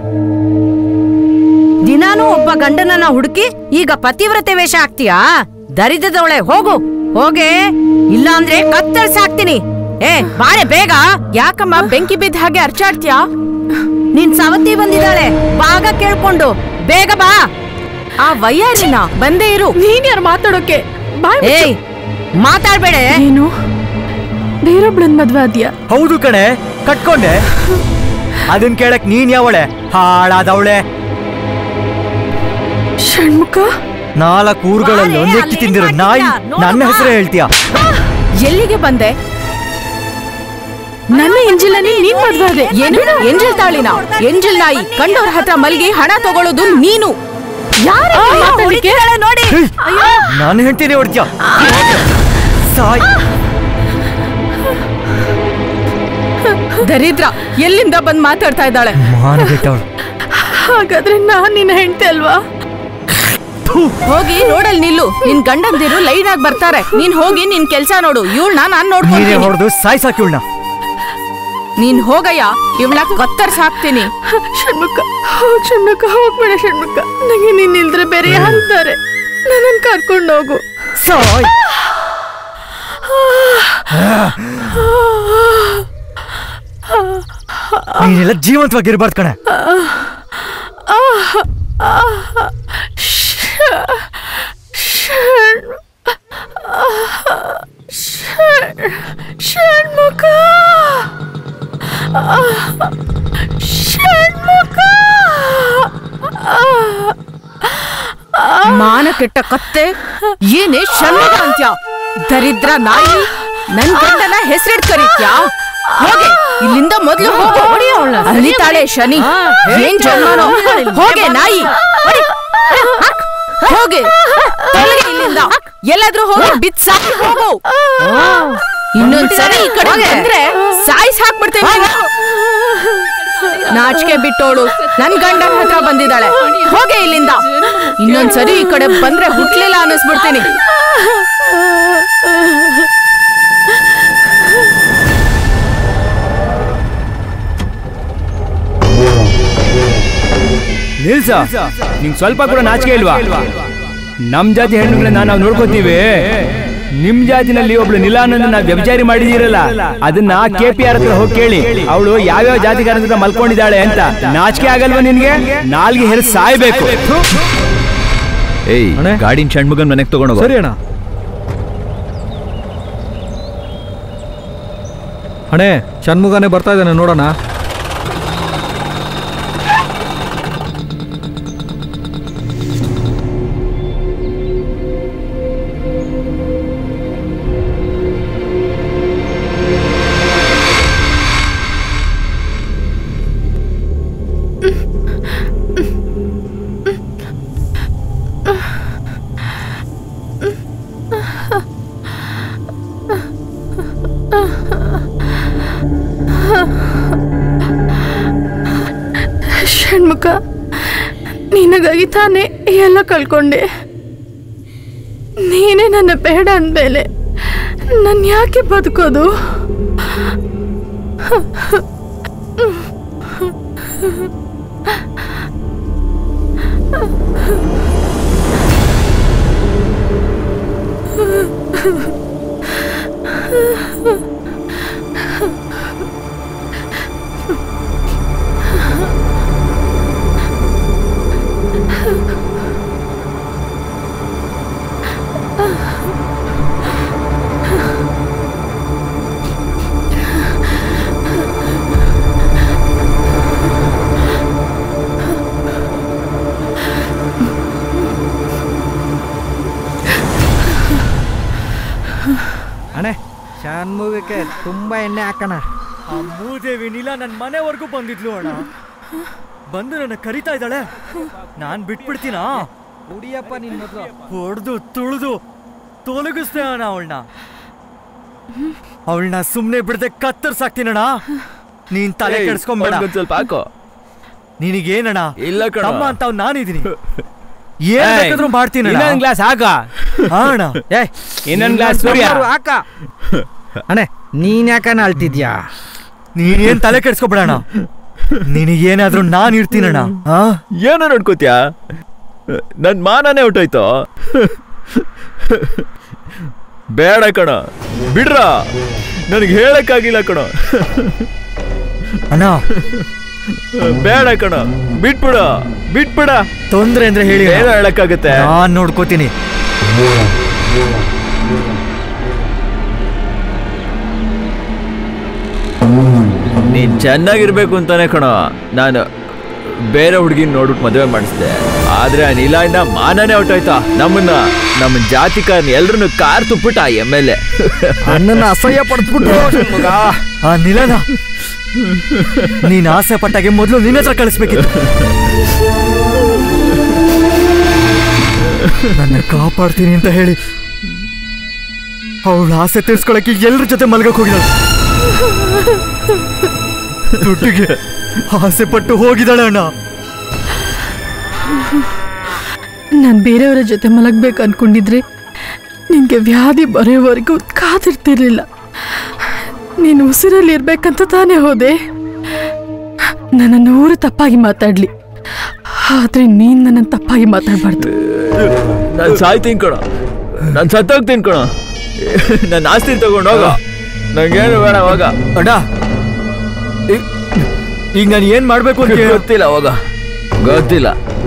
ದಿನಾನೂ ಒಬ್ಬ ಗಂಡನನ್ನ ಹುಡುಕಿ ಈಗ ಪತಿವ್ರತೆ ವೇಷ ಹಾಕ್ತೀಯಾ ದರಿದ್ರದವಳೆ ಹೋಗು ಹೋಗೆ ಇಲ್ಲ ಅಂದ್ರೆ ಕತ್ತರಿಸಿ ಹಾಕ್ತೀನಿ ಏ ಬಾರೆ ಬೇಗ
ಯಾಕಮ್ಮ ಬೆಂಕಿ ಬಿದ್ದ ಹಾಗೆ ಅರ್ಚಾಡ್ತ್ಯಾ
ನಿನ್ ಸವತಿ ಬಂದಿದ್ದಾಳೆ ಬಾಗ ಕೇಳ್ಕೊಂಡು ಬೇಗ ಬಾ
ಆ ವಯ್ಯಾರಿನ ಬಂದೇ ಇರು
ನೀನ್ ಯಾರು ಮಾತಾಡೋಕೆ ಬಾಯ್
ಏಯ್ ಮಾತಾಡ್ಬೇಡ
ಏನು ಬೇರೊಬ್ಳನ್ ಮದ್ವೆ ಆದ್ಯಾ
ಹೌದು ಕಣೆ ಕಟ್ಕೊಂಡೆ ಅದನ್ ಕೇಳಕ್ ನೀನ್ ಯಾವಳೆ ಹಾಳಾದವಳೆ
ಷಣ್ಮುಖ
ನಾಲ್ಕು ಊರುಗಳಲ್ಲಿ ಒಂದೆಕ್ಕಿ ತಿಂದಿರೋ ನಾಯಿ ನನ್ನ ಹೆಸರೇ ಹೇಳ್ತೀಯ
ಎಲ್ಲಿಗೆ ಬಂದೆ ನನ್ನ ಎಂಜಿಲಲ್ಲಿ ನೀನ್ ಮದ್ವೆ ಆದೆ ಏನು ಎಂಜಲ್ ತಾಳಿನ ಎಂಜಲ್ ನಾಯಿ ಕಂಡವ್ರ ಹತ್ರ ಮಲ್ಗಿ ಹಣ ತಗೊಳ್ಳೋದು ನೀನು ಯಾರು ಮಾತಾಡ್ಲಿಕ್ಕೆ ನೋಡಿ
ನಾನು ಹೆಂಡ್ತೀನಿ ಹೊಡ್ತೀಯ ಸಾಯ್
ದರಿದ್ರ ಎಲ್ಲಿಂದ ಬಂದ್ ಮಾತಾಡ್ತಾ ಇದ್ದಾಳೆ
ಮಾನಗೆಟ್ಟವಳು
ಹಾಗಾದ್ರೆ ನಾನ್ ನಿನ್ನ ಹೆಂಡತಿ ಅಲ್ವಾ
ಹೋಗಿ ನೋಡಲ್ ನಿಲ್ಲು ನಿನ್ ಗಂಡಂದಿರು ಲೈನ್ ಆಗಿ ಬರ್ತಾರೆ ನೀನ್ ಹೋಗಿ ನಿನ್ ಕೆಲ್ಸ ನೋಡು ಇವಳನ್ನ ನಾನ್
ನೀನೇ
ನೋಡ್ತೀನಿ
ಹೊಡೆದು ಸಾಯ್ಸಾಕಿ ಇವಳನ್ನ
ನೀನ್ ಹೋಗಯ್ಯ ಇವಳ ಕತ್ತರ್ಸ್ ಹಾಕ್ತೀನಿ
ಷಣ್ಮುಖ ಹೋಗ್ ಷಣ್ಮುಖ ಹೋಗ್ಬೇಡ ಷಣ್ಮುಖ ನಂಗೆ ನೀನ್ ಇಲ್ದ್ರೆ ಬೇರೆ ಯಾರಿದ್ದಾರೆ ನನ್ನನ್ ಕರ್ಕೊಂಡು ಹೋಗು
ಸಾಯ್ ನೀನೆಲ್ಲ ಜೀವಂತವಾಗಿರ್ಬಾರ್ದು ಕಣೆ
ಷಣ್ಮುಖ ಷಣ್ಮುಖ
ಮಾನ ಕೆಟ್ಟ ಕತ್ತೆ ಏನೇ ಷಣ್ಮುಖ ಅಂತ್ಯ ದರಿದ್ರ ನಾಯಿ ನನ್ ಗಂಡನ ಹೆಸರಿಡ್ ಕರೀತ್ಯಾ ಹೋಗೆ ಇಲ್ಲಿಂದ ಮೊದ್ಲು ಹೋಗು ಅಲಿತಾಳೆ ಶನಿ ಏನ್ ಜನ್ಮನೋ ಹೋಗೆ ನಾಯಿ ಹೊಡಿ. ಹಾಕ್. ಹೋಗೆ ತೊಲಗಿ ಇಲ್ಲಿಂದ ಎಲ್ಲಾದ್ರೂ ಹೋಗಿ ಬಿತ್ ಸಾಕಿ ಹೋಗು ಇನ್ನೊಂದ್ ಸರಿ ಈ ಕಡೆ ಬಂದ್ರೆ ಸಾಯಿಸ್ ಹಾಕ್ಬಿಡ್ತೇನೆ ನಾಚಿಕೆ ಬಿಟ್ಟೋಳು ನನ್ ಗಂಡನ ಹತ್ರ ಬಂದಿದ್ದಾಳೆ ಹೋಗೆ ಇಲ್ಲಿಂದ ಇನ್ನೊಂದ್ ಸರಿ ಈ ಕಡೆ ಬಂದ್ರೆ ಹುಟ್ಲಿಲ್ಲ ಅನ್ನಿಸ್ಬಿಡ್ತೀನಿ
ನಿಲ್ಸ ನಿಂಗ್ ಸ್ವಲ್ಪ ಕೂಡ ನಾಚಿಕೆ ಇಲ್ವಾ ನಮ್ ಜಾತಿ ಹೆಣ್ಣುಗಳನ್ನ ನಾವು ನೋಡ್ಕೋತೀವಿ ನಿಮ್ ಜಾತಿನಲ್ಲಿ ಒಬ್ಳು ನಿಲಾನಂದನ ವ್ಯಭಿಚಾರಿ ಮಾಡಿದಿರಲ್ಲ ಅದನ್ನ ಕೆ ಪಿ ಆರ್ ಹತ್ರ ಹೋಗಿ ಕೇಳಿ ಅವಳು ಯಾವ್ಯಾವ ಜಾತಿಗಾರ ಹತ್ರ ಮಲ್ಕೊಂಡಿದ್ದಾಳೆ ಅಂತ ನಾಚಿಕೆ ಆಗಲ್ವಾ ನಿನ್ಗೆ ನಾಲ್ಗೆ ಹೆರ್ ಸಾಯ್ಬೇಕು ಥು.
ಏಯ್ ಗಾಡಿನ ಷಣ್ಮುಗನ್ ಮನೆಗೆ ತಗೊಂಡೋಗ
ಸರಿ ಅಣ್ಣ ಅಣೆ ಷಣ್ಮುಗನೇ ಬರ್ತಾ ಇದ್ದಾನೆ ನೋಡೋಣ
ಷಣ್ಮುಖ ನಿನಗಾಗಿ ತಾನೇ ಎಲ್ಲ ಕಳ್ಕೊಂಡೆ ನೀನೇ ನನ್ನ ಬೇಡ ಅಂದ್ಮೇಲೆ ನಾನು ಯಾಕೆ ಬದುಕೋದು
ಅಣೆ ಷಣ್ಮುಗಕ್ಕೆ ತುಂಬಾ ಎಣ್ಣೆ ಹಾಕೋಣ
ಆ ಮೂದೇವಿ ನೀಲ ನನ್ನ ಮನೆವರೆಗೂ ಬಂದಿದ್ಲು ಅಣ್ಣ ಬಂದು ನನ್ನ ಕರಿತಾ ಇದ್ದಾಳೆ ನಾನ್ ಬಿಟ್ಬಿಡ್ತೀನಾ
ಕುಡಿಯಪ್ಪ ನಿನ್ ಮೊದ್ಲು
ಹೊಡೆದು ತುಳಿದು ತೊಲಗಿಸ್ತೆ ಅಣ್ಣ ಅವಳನ್ನ ಅವಳನ್ನ ಸುಮ್ನೆ ಬಿಡದೆ ಕತ್ತರ್ಸಾಕ್ತೀನಣ್ಣ ನೀನ್ ತಲೆ
ಏಯ್,
ಕೆಡ್ಸ್ಕೊಂಬೇಡ
ಅವ್ನ್ಗೊಂದ್ ಸ್ವಲ್ಪ ಹಾಕೋ
ನಿನಗೇನಣ್ಣ
ಇಲ್ಲ ಕಣೋ.
ತಮ್ಮ ಅಂತ ನಾನಿದೀನಿ ಏನ್
ಏಯ್,
ಬೇಕಾದ್ರೂ ಮಾಡ್ತೀನಿ
ಇನ್ನೊಂದ್ ಗ್ಲಾಸ್ ಹಾಕ
ಅಣ್ಣ
ಏ
ಇನ್ನೊಂದ್ ಗ್ಲಾಸ್ ಸೂರ್ಯ
ಹಾಕ ಅಣೆ ನೀನ್ ಯಾಕನ ಅಳ್ತಿದ್ಯಾ
ನೀನೇನ್ ತಲೆ ಕೆಡ್ಸ್ಕೊಬೇಡಣ ನಿನಗೇನಾದ್ರೂ ನಾನ್ ಇರ್ತೀನಣ್ಣ ಆ
ಏನೋ ನೋಡ್ಕೋತ್ಯಾ ನನ್ ಮಾನನೇ ಹೊಟ್ಟೋಯ್ತು ಬೇಡ ಕಣ ಬಿಡ್ರ ನನಗೆ ಹೇಳಕ್ಕಾಗಿಲ್ಲ ಕಣ
ಅಣ್ಣ
ಬೇಡ ಕಣ ಬಿಟ್ಬಿಡ ಬಿಟ್ಬಿಡ
ತೊಂದ್ರೆ ಅಂದ್ರೆ ಹೇಳಿ ಅಣ್ಣ.
ಏನೋ ಹೇಳಕ್ಕಾಗತ್ತೆ
ನಾನ್ ನೋಡ್ಕೋತೀನಿ
ನೀನ್ ಚೆನ್ನಾಗಿರ್ಬೇಕು ಅಂತಾನೆ ಕಣೋ ನಾನು ಬೇರೆ ಹುಡುಗಿನ ನೋಡ್ಬಿಟ್ಟು ಮದುವೆ ಮಾಡಿಸ್ದೆ ಆದ್ರೆ ಆ ನಿಲಾಯಿಂದ ಮಾನನೇ ಹೊಟ್ಟೋಯ್ತಾ ನಮ್ಮನ್ನ ನಮ್ಮ ಜಾತಿಕಾರನ ಎಲ್ರನ್ನು ಕಾರ್ ತುಪ್ಪಿಟ್ಟ ಆ ಎಮ್ ಎಲ್ ಎ
ಅಣ್ಣನ ಅಸಹ್ಯ ಪಡಿಸ್ಬಿಟ್ಟು ಆ ನಿಲನ ನೀನ್ ಆಸೆ ಪಟ್ಟಾಗೆ ಮೊದಲು ನಿನ್ನ ಹತ್ರ ಕಳಿಸ್ಬೇಕಿತ್ತು ನನ್ನ ಕಾಪಾಡ್ತೀನಿ ಅಂತ ಹೇಳಿ ಅವಳ ಆಸೆ ತೀರ್ಸ್ಕೊಳಕ್ಕೆ ಎಲ್ರ ಜೊತೆ ಮಲ್ಗಕ್ ಹೋಗಿದ್ದಾಳೆ ದುಡ್ಡಿಗೆ ಆಸೆ ಪಟ್ಟು ಹೋಗಿದ್ದಾಳೆ ಅಣ್ಣ
ನಾನು ಬೇರೆಯವರ ಜೊತೆ ಮಲಗಬೇಕು ಅನ್ಕೊಂಡಿದ್ರೆ ನಿನಗೆ ವ್ಯಾಧಿ ಬರೆಯೋವರೆಗೂ ಕಾದಿರ್ತಿರ್ಲಿಲ್ಲ ನೀನು ಉಸಿರಲ್ಲಿ ಇರ್ಬೇಕಂತ ತಾನೇ ಹೋದೆ ನನ್ನ ನೂರು ತಪ್ಪಾಗಿ ಮಾತಾಡ್ಲಿ ಆದ್ರೆ ನೀನ್ ನನ್ನ ತಪ್ಪಾಗಿ ಮಾತಾಡಬಾರ್ದು
ನಾನು ಸಾಯ್ತೀನಿ ಕಣ ನಾನು ಸತ್ತೋಗ್ತೀನಿ ಕಣ ನನ್ನ ಆಸ್ತಿ ತಗೊಂಡು ಹೋಗ ನಂಗೇನು ಬೇಡ ಹೋಗ
ಅಣ್ಣ ಈ- ಈಗ ನಾನು ಏನ್ ಮಾಡ್ಬೇಕು ಅಂತ ಹೇಳು.
ಗೊತ್ತಿಲ್ಲ ಹೋಗ ಗೊತ್ತಿಲ್ಲ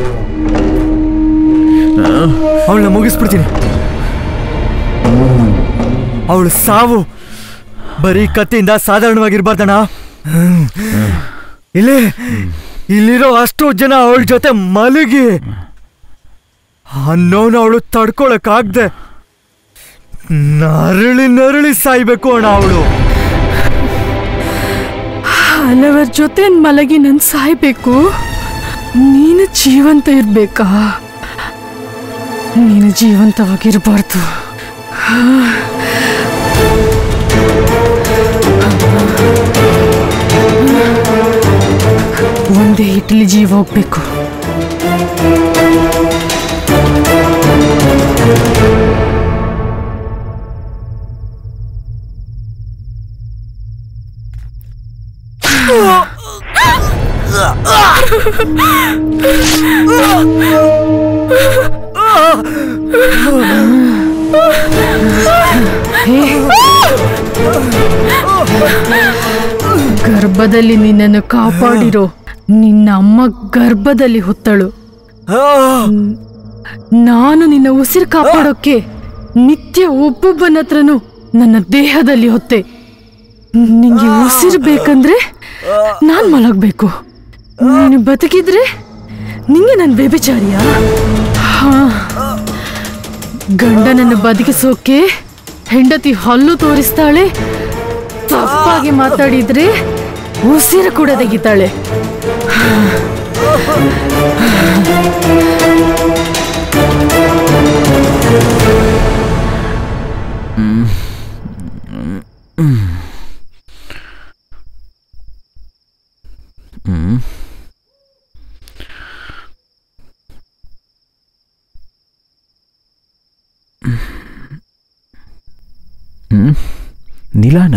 ಅವಳನ್ನ ಮುಗಿಸ್ಬಿಡ್ತೀನಿ ಅವಳು ಸಾವು ಬರೀ ಕತ್ತಿಯಿಂದ ಸಾಧಾರಣವಾಗಿರ್ಬಾರ್ದಣ್ಣ ಹ್ಮ್. ಇಲ್ಲಿ ಇಲ್ಲಿರೋ ಅಷ್ಟು ಜನ ಅವಳ ಜೊತೆ ಮಲಗಿ ಅನ್ನೋನು ಅವಳು ತಡ್ಕೊಳಕ್ಕಾಗ್ದೆ ನರಳಿ ನರಳಿ ಸಾಯ್ಬೇಕು ಅಣ್ಣ ಅವಳು
ಹಲವರ ಜೊತೆ ಮಲಗಿ ನನ್ ಸಾಯ್ಬೇಕು ನೀನು ಜೀವಂತ ಇರ್ಬೇಕಾ ನೀನು ಜೀವಂತವಾಗಿರ್ಬಾರ್ದು ಒಂದೇ ಇಟ್ಲಿ ಜೀವ ಹೋಗ್ಬೇಕು ಗರ್ಭದಲ್ಲಿ ನಿನ್ನನ್ನು ಕಾಪಾಡಿರೋ ನಿನ್ನ ಅಮ್ಮ ಗರ್ಭದಲ್ಲಿ ಹೊತ್ತಳು ನಾನು ನಿನ್ನ ಉಸಿರು ಕಾಪಾಡೋಕೆ ನಿತ್ಯ ಒಬ್ಬೊಬ್ಬನ ಹತ್ರನು ನನ್ನ ದೇಹದಲ್ಲಿ ಹೊತ್ತೆ ನಿಂಗೆ ಉಸಿರು ಬೇಕಂದ್ರೆ ನಾನ್ ಮಲಗ್ಬೇಕು ನೀನು ಬದುಕಿದ್ರೆ ನಿಂಗೆ ನನ್ ಬೇಬಿಚಾರಿಯ ಗಂಡನನ್ನು ಬದುಕಿಸೋಕೆ ಹೆಂಡತಿ ಹಲ್ಲು ತೋರಿಸ್ತಾಳೆ ತಪ್ಪಾಗಿ ಮಾತಾಡಿದ್ರೆ ಉಸಿರು ಕೂಡ ತೆಗಿತಾಳೆ
ಹ್ಮ್ ಹ್ಮ್ ನಿಲಾನ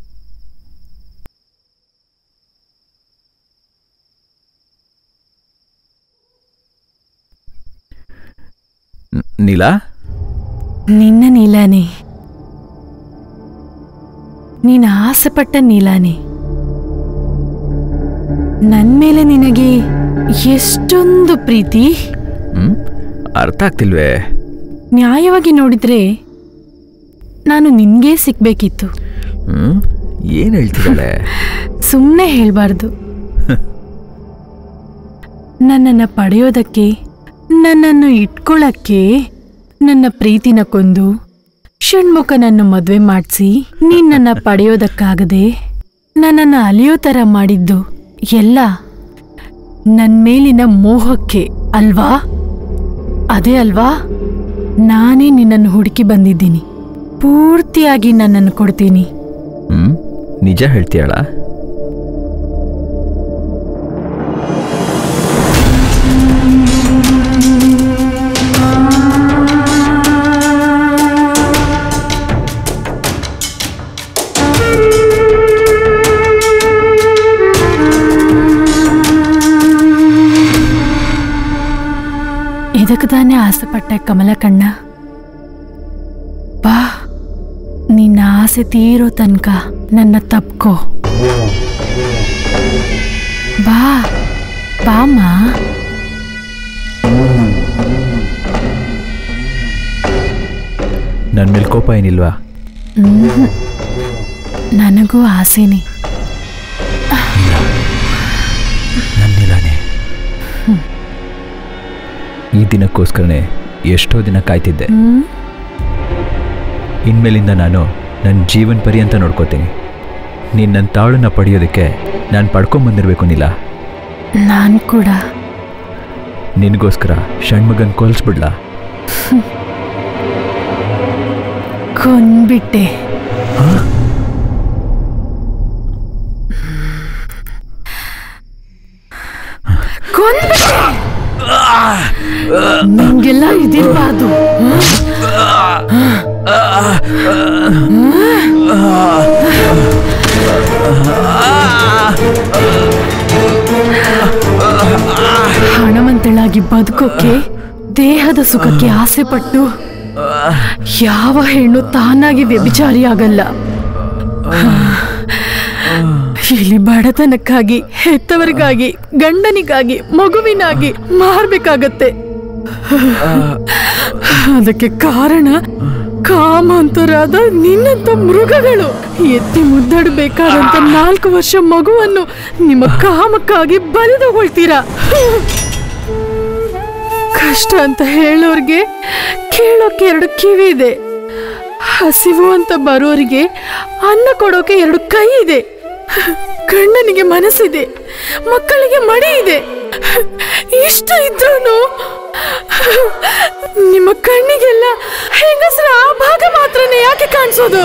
ನ್- ನೀಲಾ
ನಿನ್ನ ನೀಲಾನೆ ನೀನು ಆಸೆಪಟ್ಟ ನೀಲಾನೆ ನನ್ ಮೇಲೆ ನಿನಗೆ ಎಷ್ಟೊಂದು ಪ್ರೀತಿ
ಹ್ಮ್ ಅರ್ಥ ಆಗ್ತಿಲ್ವೇ
ನ್ಯಾಯವಾಗಿ ನೋಡಿದ್ರೆ ನಾನು ನಿನ್ಗೆ ಸಿಗ್ಬೇಕಿತ್ತು
ಹ್ಮ್ ಏನ್ ಹೇಳ್ತಿದ್ದಾಳೆ
ಸುಮ್ಮನೆ ಹೇಳ್ಬಾರ್ದು ನನ್ನನ್ನು ಪಡೆಯೋದಕ್ಕೆ ನನ್ನನ್ನು ಇಟ್ಕೊಳ್ಳಕ್ಕೆ ನನ್ನ ಪ್ರೀತಿನ ಕೊಂದು ಷಣ್ಮುಖನನ್ನು ಮದುವೆ ಮಾಡಿಸಿ ನೀನ್ ನನ್ನ ಪಡೆಯೋದಕ್ಕಾಗದೆ ನನ್ನನ್ನು ಅಲಿಯೋ ಥರ ಮಾಡಿದ್ದು ಎಲ್ಲ ನನ್ನ ಮೇಲಿನ ಮೋಹಕ್ಕೆ ಅಲ್ವಾ ಅದೇ ಅಲ್ವಾ ನಾನೇ ನಿನ್ನನ್ನು ಹುಡುಕಿ ಬಂದಿದ್ದೀನಿ ಪೂರ್ತಿಯಾಗಿ ನನ್ನನ್ನು ಕೊಡ್ತೀನಿ
ಹ್ಮ್ ನಿಜ ಹೇಳ್ತೀಯಳ
ಇದಕ್ಕೆ ತಾನೇ ಆಸೆಪಟ್ಟೆ ಕಮಲ ಕಣ್ಣ ಬಾ ನಿನ್ನ ಆಸೆ ತೀರೋ ತನಕ ನನ್ನ ತಪ್ಕೋ ಬಾ ಬಾಮ್ಮ
ನನ್ ಮೇಲೆ ಕೋಪ ಏನಿಲ್ವಾ
ಹ್ಮ್. ನನಗೂ ಆಸೆನೆ
ದಿನಕ್ಕೋಸ್ಕರನೇ ಎಷ್ಟೋ ದಿನ ಕಾಯ್ತಿದ್ದೆ
ಹ್ಮ್
ಇನ್ಮೇಲಿಂದ ನಾನು ನನ್ನ ಜೀವನ ಪರ್ಯಂತ ನೋಡ್ಕೋತೀನಿ ನೀನು ನನ್ನ ತಾಳನ್ನ ಪಡೆಯೋದಕ್ಕೆ ನಾನು ಪಡ್ಕೊಂಬಂದಿರಬೇಕು ನಿಲ್ಲ
ನಾನು ಕೂಡ
ನಿನಗೋಸ್ಕರ ಷಣ್ಮಗನ್ ಕೊಲ್ಸ್ಬಿಡ್ಲಾ
ಕೊಂದ್ಬಿಟ್ಟೆ ಕೊಂದ್ಬಿಟ್ಟೆ ನಿಂಗೆಲ್ಲ ಇದಿರ್ಬಾರ್ದು ಹಣವಂತಳಾಗಿ ಬದುಕೋಕೆ ದೇಹದ ಸುಖಕ್ಕೆ ಆಸೆ ಪಟ್ಟು ಯಾವ ಹೆಣ್ಣು ತಾನಾಗಿ ವ್ಯಭಿಚಾರಿ ಆಗಲ್ಲ ಇಲ್ಲಿ ಬಡತನಕ್ಕಾಗಿ ಹೆತ್ತವರಿಗಾಗಿ ಗಂಡನಿಗಾಗಿ ಮಗುವಿನಾಗಿ ಮಾರ್ಬೇಕಾಗತ್ತೆ ಅದಕ್ಕೆ ಕಾರಣ ಕಾಮಾಂತರಾದ ನಿನ್ನಂತ ಮೃಗಗಳು ಎತ್ತಿ ಮುದ್ದಾಡಬೇಕಾದಂತ ನಾಲ್ಕು ವರ್ಷ ಮಗುವನ್ನು ನಿಮ್ಮ ಕಾಮಕ್ಕಾಗಿ ಬಲಿದುಕೊಳ್ತೀರಾ ಕಷ್ಟ ಅಂತ ಹೇಳೋರ್ಗೆ ಕೇಳೋಕೆ ಎರಡು ಕಿವಿ ಇದೆ ಹಸಿವು ಅಂತ ಬರೋರಿಗೆ ಅನ್ನ ಕೊಡೋಕೆ ಎರಡು ಕೈ ಇದೆ ಗಂಡನಿಗೆ ಮನಸ್ಸಿದೆ ಮಕ್ಕಳಿಗೆ ಮಡಿ ಇದೆ ಇಷ್ಟ ಇದ್ರೂ ನಿಮ್ಮ ಕಣ್ಣಿಗೆಲ್ಲ ಹೆಂಗಸರ ಆ ಭಾಗ ಮಾತ್ರನೇ ಯಾಕೆ ಕಾಣಿಸೋದು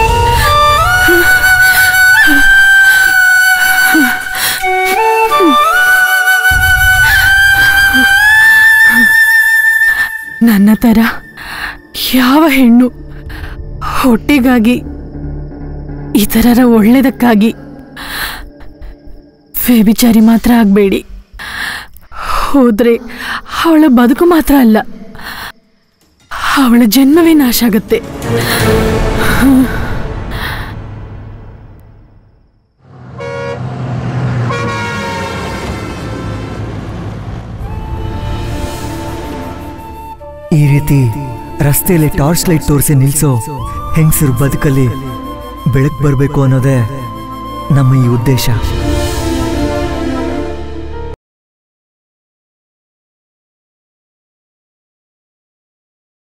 ನನ್ನ ತರ ಯಾವ ಹೆಣ್ಣು ಹೊಟ್ಟೆಗಾಗಿ ಇತರರ ಒಳ್ಳೆದಕ್ಕಾಗಿ ವ್ಯಭಿಚಾರಿ ಮಾತ್ರ ಆಗಬೇಡಿ ಹೋದ್ರೆ ಅವಳ ಬದುಕು ಮಾತ್ರ ಅಲ್ಲ ಅವಳ ಜನ್ಮವೇ ನಾಶ ಆಗತ್ತೆ
ಈ ರೀತಿ ರಸ್ತೆಯಲ್ಲಿ ಟಾರ್ಚ್ ಲೈಟ್ ತೋರಿಸಿ ನಿಲ್ಸೋ ಹೆಂಗಸರು ಬದುಕಲ್ಲಿ ಬೆಳಕು ಬರಬೇಕು ಅನ್ನೋದೇ ನಮ್ಮ ಈ ಉದ್ದೇಶ